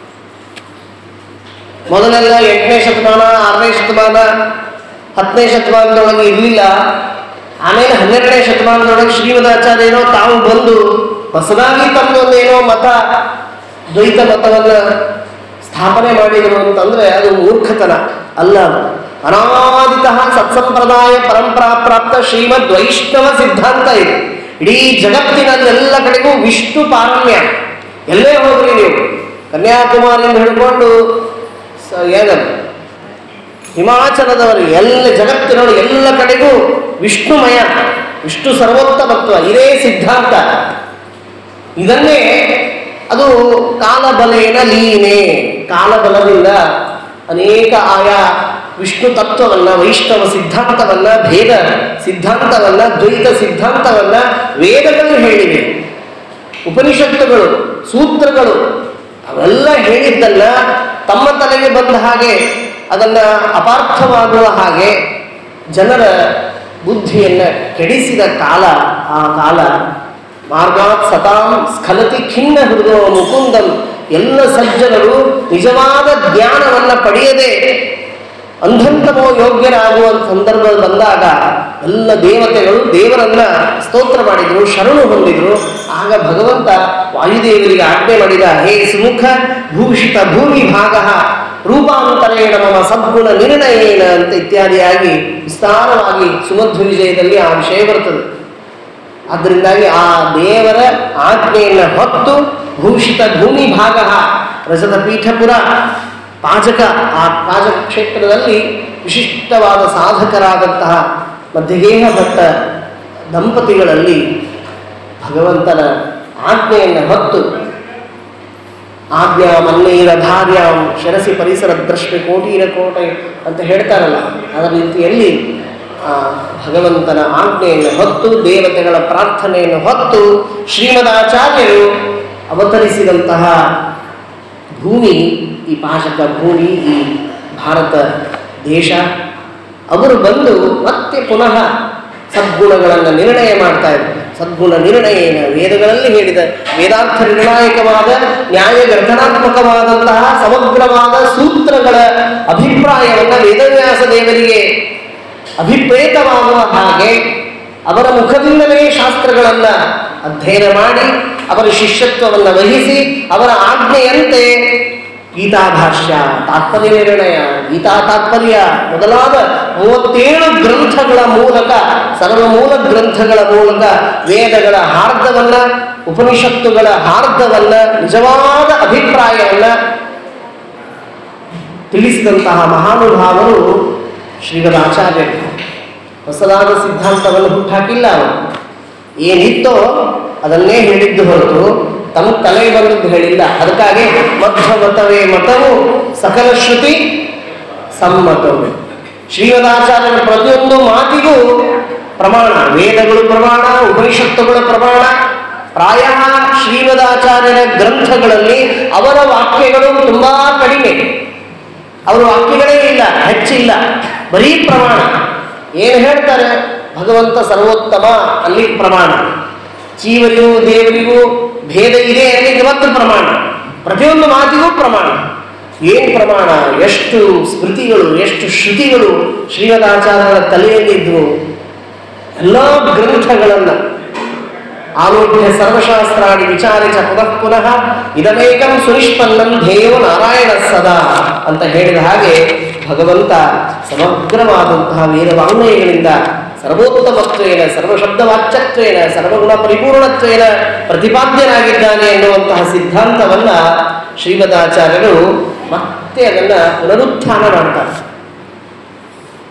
ಮೊದಲೆಲ್ಲ ಎಂಟನೇ ಶತಮಾನ ಆರನೇ ಶತಮಾನ ಹತ್ತನೇ ಶತಮಾನದೊಳಗೆ ಇರಲಿಲ್ಲ ಆಮೇಲೆ ಹನ್ನೆರಡನೇ ಶತಮಾನದೊಳಗೆ ಶ್ರೀಮದಾಚಾರ್ಯನೋ ತಾವು ಬಂದು ಹೊಸದಾಗಿ ತಮ್ಮದೊಂದೇನೋ ಮತ ದ್ವೈತ ಮತವನ್ನು ಸ್ಥಾಪನೆ ಮಾಡಿದರು ಅಂತಂದ್ರೆ ಅದು ಮೂರ್ಖತನ ಅಲ್ಲ ಅದು ಅನಾದಿತಃ ಸತ್ಸಂಪ್ರದಾಯ ಪರಂಪರಾ ಪ್ರಾಪ್ತ ಶ್ರೀಮದ್ ವೈಷ್ಣವ ಸಿದ್ಧಾಂತ ಇದೆ ಇಡೀ ಜಗತ್ತಿನಲ್ಲೆಲ್ಲ ಕಡೆಗೂ ವಿಷ್ಣು ಪಾರಮ್ಯ ಎಲ್ಲೇ ಹೋಗ್ರಿ ನೀವು ಕನ್ಯಾಕುಮಾರಿಯಿಂದ ಹಿಡ್ಕೊಂಡು ಸ- ಏನದು ಹಿಮಾಚಲದವರು ಎಲ್ಲ ಜಗತ್ತಿನವರು ಎಲ್ಲ ಕಡೆಗೂ ವಿಷ್ಣುಮಯ ವಿಷ್ಣು ಸರ್ವೋತ್ತಮತ್ವ ಇದೇ ಸಿದ್ಧಾಂತ ಇದನ್ನೇ ಅದು ಕಾಲಬಲೇನ ಲೀನೆ ಕಾಲಬಲದಿಂದ ಅನೇಕ ಆಯಾ ವಿಷ್ಣು ತತ್ವವನ್ನ ವೈಷ್ಣವ ಸಿದ್ಧಾಂತವನ್ನ ಭೇದ ಸಿದ್ಧಾಂತವನ್ನ ದ್ವೈತ ಸಿದ್ಧಾಂತವನ್ನ ವೇದಗಳು ಹೇಳಿವೆ ಉಪನಿಷತ್ತುಗಳು ಸೂತ್ರಗಳು ಅವೆಲ್ಲ ಹೇಳಿದ್ದನ್ನ ತಮ್ಮ ತಲೆಗೆ ಬಂದ ಹಾಗೆ ಅದನ್ನ ಅಪಾರ್ಥವಾಗುವ ಹಾಗೆ ಜನರ ಬುದ್ಧಿಯನ್ನ ಕೆಡಿಸಿದ ಕಾಲ ಆ ಕಾಲ ಮಾರ್ಗಾತ್ ಸತಾಂ ಸ್ಖಲತಿ ಖಿನ್ನ ಹೃದಯ ಮುಕುಂದಂ ಎಲ್ಲ ಸಜ್ಜನರು ನಿಜವಾದ ಜ್ಞಾನವನ್ನ ಪಡೆಯದೆ ಅಂಧಂತಮೋ ಯೋಗ್ಯರಾಗುವ ಸಂದರ್ಭ ಬಂದಾಗ ಎಲ್ಲ ದೇವತೆಗಳು ದೇವರನ್ನ ಸ್ತೋತ್ರ ಮಾಡಿದ್ರು ಶರಣು ಹೊಂದಿದ್ರು ಆಗ ಭಗವಂತ ವಾಯುದೇವರಿಗೆ ಆಜ್ಞೆ ಮಾಡಿದ ಹೇ ಸುಮುಖ ಭೂಷಿತ ಭೂಮಿ ಭಾಗ ರೂಪಾಂತರೇಣ ಮಮ ಸದ್ಗುಣ ನಿರ್ಣಯೇನ ಅಂತ ಇತ್ಯಾದಿಯಾಗಿ ವಿಸ್ತಾರವಾಗಿ ಸುಮಧ್ವ ವಿಜಯದಲ್ಲಿ ಆ ವಿಷಯ ಬರ್ತದೆ ಆದ್ದರಿಂದಾಗಿ ಆ ದೇವರ ಆಜ್ಞೆಯನ್ನು ಹೊತ್ತು ಭೂಷಿತ ಭೂಮಿ ಭಾಗ ರಜತ ಪೀಠಪುರ ಪಾಜಕ ಆ ಪಾಜಕ ಕ್ಷೇತ್ರದಲ್ಲಿ ವಿಶಿಷ್ಟವಾದ ಸಾಧಕರಾದಂತಹ ಮಧ್ಯಗೇಹ ಭಟ್ಟ ದಂಪತಿಗಳಲ್ಲಿ ಭಗವಂತನ ಆಜ್ಞೆಯನ್ನು ಹೊತ್ತು ಆಜ್ಞಾ ಮನ್ನೈರ ಧಾರ್ಯಾಂ ಶಿರಸಿ ಪರಿಸರ ದ್ರಶ್ಮಿ ಕೋಟೀರ ಕೋಟೆ ಅಂತ ಹೇಳ್ತಾರಲ್ಲ ಅದರ ರೀತಿಯಲ್ಲಿ ಆ ಭಗವಂತನ ಆಜ್ಞೆಯನ್ನು ಹೊತ್ತು ದೇವತೆಗಳ ಪ್ರಾರ್ಥನೆಯನ್ನು ಹೊತ್ತು ಶ್ರೀಮದಾಚಾರ್ಯರು ಅವತರಿಸಿದಂತಹ ಭೂಮಿ ಈ ಪಾಶಕ ಭೂಮಿ ಈ ಭಾರತ ದೇಶ ಅವರು ಬಂದು ಮತ್ತೆ ಪುನಃ ಸದ್ಗುಣಗಳನ್ನು ನಿರ್ಣಯ ಮಾಡ್ತಾ ಇದ್ದಾರೆ ಸದ್ಗುಣ ನಿರ್ಣಯೇನ ವೇದಗಳಲ್ಲಿ ಹೇಳಿದ ವೇದಾರ್ಥ ನಿರ್ಣಾಯಕವಾದ ನ್ಯಾಯ ಗ್ರಥನಾತ್ಮಕವಾದಂತಹ ಸಮಗ್ರವಾದ ಸೂತ್ರಗಳ ಅಭಿಪ್ರಾಯವನ್ನು ವೇದವ್ಯಾಸ ದೇವರಿಗೆ ಅಭಿಪ್ರೇತವಾಗುವ ಹಾಗೆ ಅವರ ಮುಖದಿಂದಲೇ ಶಾಸ್ತ್ರಗಳನ್ನ ಅಧ್ಯಯನ ಮಾಡಿ ಅವರ ಶಿಷ್ಯತ್ವವನ್ನು ವಹಿಸಿ ಅವರ ಆಜ್ಞೆಯಂತೆ ಗೀತಾಭಾಷ್ಯ ತಾತ್ಪರ್ಯ ನಿರ್ಣಯ ಗೀತಾ ತಾತ್ಪರ್ಯ ಮೊದಲಾದ ಮೂವತ್ತೇಳು ಗ್ರಂಥಗಳ ಮೂಲಕ ಸರ್ವ ಮೂಲ ಗ್ರಂಥಗಳ ಮೂಲಕ ವೇದಗಳ ಹಾರ್ದವನ್ನ ಉಪನಿಷತ್ತುಗಳ ಹಾರ್ದವನ್ನ ನಿಜವಾದ ಅಭಿಪ್ರಾಯವನ್ನ ತಿಳಿಸಿದಂತಹ ಮಹಾನುಭಾವರು ಶ್ರೀಗಳ ಆಚಾರ್ಯರು ಹೊಸದಾದ ಸಿದ್ಧಾಂತವನ್ನು ಹುಟ್ಟಾಕಿಲ್ಲ ಅವರು ಏನಿತ್ತೋ ಅದನ್ನೇ ಹೇಳಿದ್ದು ಹೊರತು ತಮ್ಮ ತಲೆಗೆ ಬಂದದ್ದು ಹೇಳಿಲ್ಲ ಅದಕ್ಕಾಗಿ ಮಧ್ವಮತವೇ ಮತವು ಸಕಲ ಶ್ರುತಿ ಸಮ್ಮತವು ಶ್ರೀಮದಾಚಾರ್ಯರ ಪ್ರತಿಯೊಂದು ಮಾತಿಗೂ ಪ್ರಮಾಣ ವೇದಗಳು ಪ್ರಮಾಣ ಉಪನಿಷತ್ತುಗಳ ಪ್ರಮಾಣ ಪ್ರಾಯ ಶ್ರೀಮದಾಚಾರ್ಯರ ಗ್ರಂಥಗಳಲ್ಲಿ ಅವರ ವಾಕ್ಯಗಳು ತುಂಬಾ ಕಡಿಮೆ ಅವರು ವಾಕ್ಯಗಳೇ ಇಲ್ಲ ಹೆಚ್ಚಿಲ್ಲ ಬರೀ ಪ್ರಮಾಣ ಏನು ಹೇಳ್ತಾರೆ ಭಗವಂತ ಸರ್ವೋತ್ತಮ ಅಲ್ಲಿ ಪ್ರಮಾಣ ಜೀವರಿಗೂ ದೇವರಿಗೂ ಭೇದ ಇದೆ ಅನ್ನಲಿಕ್ಕೆ ಮತ್ತು ಪ್ರಮಾಣ ಪ್ರತಿಯೊಂದು ಮಾತಿಗೂ ಪ್ರಮಾಣ ಏನು ಪ್ರಮಾಣ ಎಷ್ಟು ಸ್ಮೃತಿಗಳು ಎಷ್ಟು ಶ್ರುತಿಗಳು ಶ್ರೀಮದಾಚಾರ್ಯರ ತಲೆಯಲ್ಲಿದ್ವು ಎಲ್ಲ ಗ್ರಂಥಗಳನ್ನು ಆರೋಗ್ಯ ಸರ್ವಶಾಸ್ತ್ರಾಣಿ ವಿಚಾರಿ ಚ ಪುನಃ ಪುನಃ ಇದಮೇಕಂ ಸುನಿಷ್ಪನ್ನಂ ಧ್ಯೇಯೋ ನಾರಾಯಣ ಸದಾ ಅಂತ ಹೇಳಿದ ಹಾಗೆ ಭಗವಂತ ಸಮಗ್ರವಾದಂತಹ ವೇದವಾಂಗ್ಮಯಗಳಿಂದ ಸರ್ವೋತ್ತಮತ್ವೇನ ಸರ್ವಶಬ್ದವಾಚ್ಯತ್ವೇನ ಸರ್ವಗುಣ ಪರಿಪೂರ್ಣತ್ವೇನ ಪ್ರತಿಪಾದ್ಯನಾಗಿದ್ದಾನೆ ಎನ್ನುವಂತಹ ಸಿದ್ಧಾಂತವನ್ನ ಶ್ರೀಮದಾಚಾರ್ಯರು ಮತ್ತೆ ಅದನ್ನ ಪುನರುತ್ಥಾನ ಮಾಡ್ತಾರೆ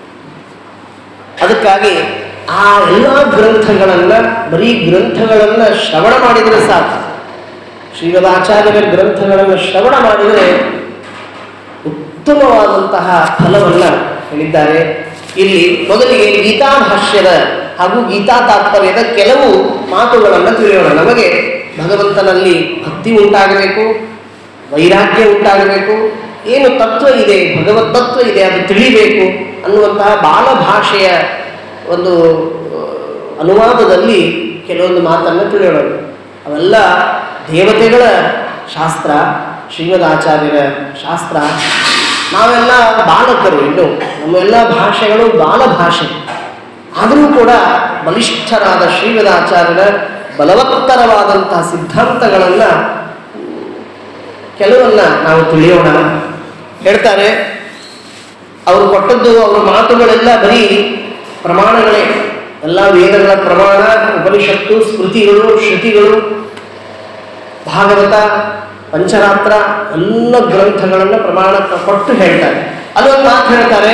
ಅದಕ್ಕಾಗಿ ಆ ಎಲ್ಲ ಗ್ರಂಥಗಳನ್ನು ಬರೀ ಗ್ರಂಥಗಳನ್ನು ಶ್ರವಣ ಮಾಡಿದರೆ ಸಾಕು ಶ್ರೀಮದಾಚಾರ್ಯರ ಗ್ರಂಥಗಳನ್ನು ಶ್ರವಣ ಮಾಡಿದರೆ ಉತ್ತಮವಾದಂತಹ ಫಲವನ್ನು ಹೇಳಿದ್ದಾರೆ ಇಲ್ಲಿ ಮೊದಲಿಗೆ ಗೀತಾ ಭಾಷ್ಯದ ಹಾಗೂ ಗೀತಾ ತಾತ್ಪರ್ಯದ ಕೆಲವು ಮಾತುಗಳನ್ನು ತಿಳಿಯೋಣ ನಮಗೆ ಭಗವಂತನಲ್ಲಿ ಭಕ್ತಿ ಉಂಟಾಗಬೇಕು ವೈರಾಗ್ಯ ಉಂಟಾಗಬೇಕು ಏನು ತತ್ವ ಇದೆ ಭಗವತ್ ತತ್ವ ಇದೆ ಅದು ತಿಳಿಬೇಕು ಅನ್ನುವಂತಹ ಬಾಲಭಾಷೆಯ ಒಂದು ಆ, ಅನುವಾದದಲ್ಲಿ ಕೆಲವೊಂದು ಮಾತನ್ನು ತಿಳಿಯೋಣ ಅವೆಲ್ಲ ದೇವತೆಗಳ ಶಾಸ್ತ್ರ ಶ್ರೀಮದ್ ಆಚಾರ್ಯರ ಶಾಸ್ತ್ರ ನಾವೆಲ್ಲ ಬಾಲಕರು ಇನ್ನು ನಮ್ಮೆಲ್ಲ ಭಾಷೆಗಳು ಬಾಲಭಾಷೆ ಆದರೂ ಕೂಡ ಬಲಿಷ್ಠರಾದ ಶ್ರೀಮದಾಚಾರ್ಯರ ಬಲವತ್ತರವಾದಂತಹ ಸಿದ್ಧಾಂತಗಳನ್ನು ಕೆಲವನ್ನ ನಾವು ತಿಳಿಯೋಣ ಹೇಳ್ತಾರೆ ಅವರು ಕೊಟ್ಟದ್ದು ಅವರ ಮಾತುಗಳೆಲ್ಲ ಬರೀ ಪ್ರಮಾಣಗಳೇ ಎಲ್ಲ ವೇದಗಳ ಪ್ರಮಾಣ ಉಪನಿಷತ್ತು ಸ್ಮೃತಿಗಳು ಶ್ರುತಿಗಳು ಭಾಗವತ ಪಂಚರಾತ್ರ ಎಲ್ಲ ಗ್ರಂಥಗಳನ್ನು ಪ್ರಮಾಣ ಕೊಟ್ಟು ಹೇಳ್ತಾರೆ ಅಲ್ಲೊಂದು ಮಾತು ಹೇಳ್ತಾರೆ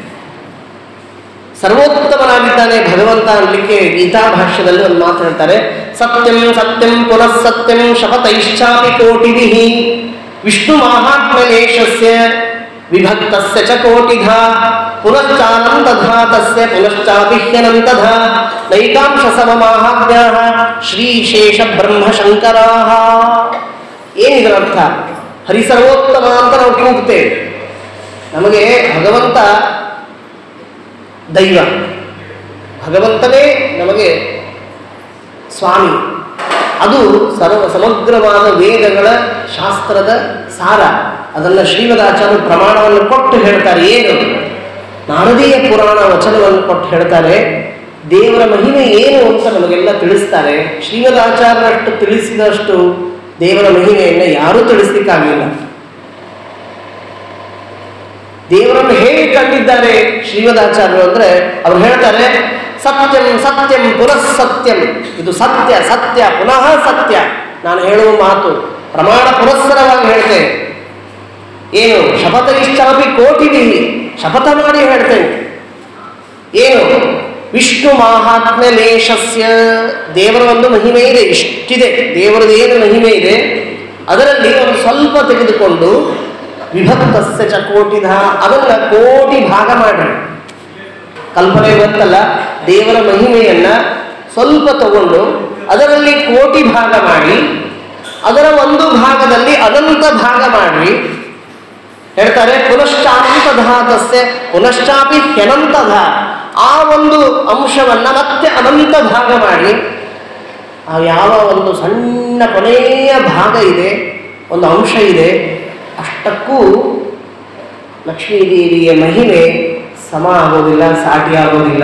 ಸರ್ವೋತ್ತಮನಾಗಿದ್ದಾನೆ ಭಗವಂತ ಅನ್ಲಿಕ್ಕೆ ಗೀತಾ ಭಾಷ್ಯದಲ್ಲಿ ಒಂದು ಮಾತು ಹೇಳ್ತಾರೆ ಸತ್ಯಂ ಸತ್ಯಂ ಪುನಃ ಸತ್ಯಂ ಶಪತೈಶ್ಚಾಪಿ ಕೋಟಿಭಿಃ ವಿಷ್ಣು ಮಾಹಾತ್ಮ್ಯಲೇಶಸ್ಯ ವಿಭಕ್ತಸ್ಯ ಚ ಕೋಟಿಧಾ ಪುನಶ್ಚಾನಂತಧಾ ತಸ್ಯ ಪುನಶ್ಚಾಪಿ ಹ್ಯನಂತಧಾ ನೈಕಾಂಶ ಸಮಮಾಹಾತ್ಮ್ಯಾಃ ಶ್ರೀಶೇಷ ಬ್ರಹ್ಮಶಂಕರಾಃ ಏನಿದರ ಅರ್ಥ ಹರಿಸರ್ವೋತ್ತಮ ಅಂತ ನಾವು ಕೂಗ್ತೇವೆ ನಮಗೆ ಭಗವಂತ ದೈವ ಭಗವಂತನೇ ನಮಗೆ ಸ್ವಾಮಿ ಅದು ಸರ್ವ ಸಮಗ್ರವಾದ ವೇದಗಳ ಶಾಸ್ತ್ರದ ಸಾರ ಅದನ್ನು ಶ್ರೀಮದಾಚಾರ್ಯ ಪ್ರಮಾಣವನ್ನು ಕೊಟ್ಟು ಹೇಳ್ತಾರೆ ಏನು ನಾರದೀಯ ಪುರಾಣ ವಚನವನ್ನು ಕೊಟ್ಟು ಹೇಳ್ತಾರೆ ದೇವರ ಮಹಿಮೆ ಏನು ಅಂತ ನಮಗೆಲ್ಲ ತಿಳಿಸ್ತಾರೆ ಶ್ರೀಮದಾಚಾರ್ಯರಷ್ಟು ತಿಳಿಸಿದಷ್ಟು ದೇವರ ಮಹಿಮೆಯನ್ನು ಯಾರೂ ತಿಳಿಸ್ಲಿಕ್ಕಾಗಲಿಲ್ಲ ದೇವರನ್ನು ಹೇಗೆ ಕಂಡಿದ್ದಾರೆ ಶ್ರೀಮದಾಚಾರ್ಯರು ಅಂದ್ರೆ ಅವ್ರು ಹೇಳ್ತಾರೆ ಸತ್ಯಂ ಸತ್ಯಂ ಪುನಃ ಸತ್ಯಂ ಇದು ಸತ್ಯ ಸತ್ಯ ಪುನಃ ಸತ್ಯ ನಾನು ಹೇಳುವ ಮಾತು ಪ್ರಮಾಣ ಪುರಸ್ಸರವಾಗಿ ಹೇಳ್ತೇನೆ ಏನು ಶಪಥಿಷ್ಟಾಪಿ ಕೋಟಿವಿ ಶಪಥ ಮಾಡಿ ಹೇಳ್ತೇನೆ ಏನು ವಿಷ್ಣು ಮಾಹಾತ್ಮ್ಯ ಲೇಷಸ್ಯ ದೇವರ ಒಂದು ಮಹಿಮೆ ಇದೆ ಇಷ್ಟಿದೆ ದೇವರದ್ದು ಏನು ಮಹಿಮೆ ಇದೆ ಅದರಲ್ಲಿ ಒಂದು ಸ್ವಲ್ಪ ತೆಗೆದುಕೊಂಡು ವಿಭಕ್ತಸ್ಯ ಚ ಕೋಟಿಧ ಅದನ್ನ ಕೋಟಿ ಭಾಗ ಮಾಡ್ರಿ ಕಲ್ಪನೆ ಗೊತ್ತಲ್ಲ ದೇವರ ಮಹಿಮೆಯನ್ನ ಸ್ವಲ್ಪ ತಗೊಂಡು ಅದರಲ್ಲಿ ಕೋಟಿ ಭಾಗ ಮಾಡಿ ಅದರ ಒಂದು ಭಾಗದಲ್ಲಿ ಅನಂತ ಭಾಗ ಮಾಡಿ ಹೇಳ್ತಾರೆ ಪುನಶ್ಚಾನಂತಧ ತಸ್ಯ ಪುನಶ್ಚಾಪಿ ಹ್ಯನಂತಧ ಆ ಒಂದು ಅಂಶವನ್ನ ಮತ್ತೆ ಅನಂತ ಭಾಗ ಮಾಡಿ ಆ ಯಾವ ಒಂದು ಸಣ್ಣ ಕೊನೆಯ ಭಾಗ ಇದೆ ಒಂದು ಅಂಶ ಇದೆ ಅಷ್ಟಕ್ಕೂ ಲಕ್ಷ್ಮೀದೇವಿಯ ಮಹಿಮೆ ಸಮ ಆಗೋದಿಲ್ಲ ಸಾಟಿ ಆಗೋದಿಲ್ಲ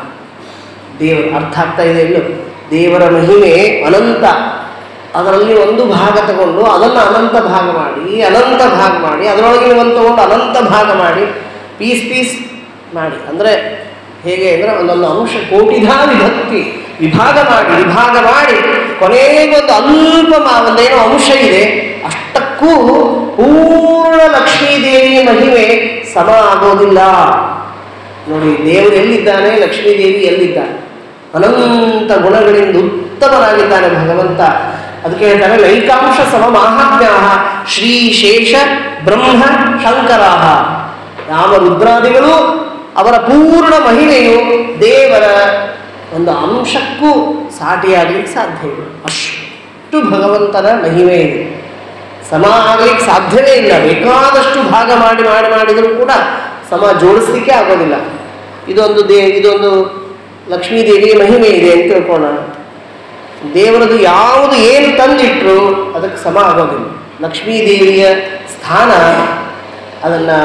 ದೇವ ಅರ್ಥ ಆಗ್ತಾ ಇದೆ ಇಲ್ಲೋ ದೇವರ ಮಹಿಮೆ ಅನಂತ ಅದರಲ್ಲಿ ಒಂದು ಭಾಗ ತಗೊಂಡು ಅದನ್ನು ಅನಂತ ಭಾಗ ಮಾಡಿ ಅನಂತ ಭಾಗ ಮಾಡಿ ಅದರೊಳಗೆ ಒಂದು ತಗೊಂಡು ಅನಂತ ಭಾಗ ಮಾಡಿ ಪೀಸ್ ಪೀಸ್ ಮಾಡಿ ಅಂದರೆ ಹೇಗೆ ಅಂದರೆ ಒಂದೊಂದು ಅಂಶ ಕೋಟಿಧಾ ವಿಭಕ್ತಿ ವಿಭಾಗ ಮಾಡಿ ವಿಭಾಗ ಮಾಡಿ ಕೊನೆಗೊಂದು ಅಲ್ಪ ಮಾ- ಒಂದೇನೋ ಅಂಶ ಇದೆ ಅಷ್ಟಕ್ಕೂ ಪೂರ್ಣ ಲಕ್ಷ್ಮೀದೇವಿಯ ಮಹಿಮೆ ಸಮ ಆಗೋದಿಲ್ಲ ನೋಡಿ ದೇವರು ಎಲ್ಲಿದ್ದಾನೆ ಲಕ್ಷ್ಮೀದೇವಿ ಎಲ್ಲಿದ್ದಾನೆ ಅನಂತ ಗುಣಗಳಿಂದ ಉತ್ತಮನಾಗಿದ್ದಾನೆ ಭಗವಂತ ಅದಕ್ಕೆ ಹೇಳ್ತಾರೆ ಲೈಕಾಂಶ ಸಮ ಮಾಹಾತ್ಮ್ಯ ಶ್ರೀ ಶೇಷ ಬ್ರಹ್ಮ ಶಂಕರಾಹ ಯಾವ ರುದ್ರಾದಿಗಳು ಅವರ ಪೂರ್ಣ ಮಹಿಮೆಯು ದೇವರ ಒಂದು ಅಂಶಕ್ಕೂ ಸಾಟಿಯಾಗಲಿಕ್ಕೆ ಸಾಧ್ಯ ಇಲ್ಲ ಅಷ್ಟು ಭಗವಂತನ ಮಹಿಮೆ ಇದೆ ಸಮ ಆಗಲಿಕ್ಕೆ ಸಾಧ್ಯವೇ ಇಲ್ಲ ಬೇಕಾದಷ್ಟು ಭಾಗ ಮಾಡಿ ಮಾಡಿ ಮಾಡಿದರೂ ಕೂಡ ಸಮ ಜೋಡಿಸ್ಲಿಕ್ಕೆ ಆಗೋದಿಲ್ಲ ಇದೊಂದು ದೇ ಇದೊಂದು ಲಕ್ಷ್ಮೀದೇವಿಯ ಮಹಿಮೆ ಇದೆ ಅಂತ ತಿಳ್ಕೋಣ ದೇವರದು ಯಾವುದು ಏನು ತಂದಿಟ್ರು ಅದಕ್ಕೆ ಸಮ ಆಗೋದಿಲ್ಲ ಲಕ್ಷ್ಮೀದೇವಿಯ ಸ್ಥಾನ ಅದನ್ನು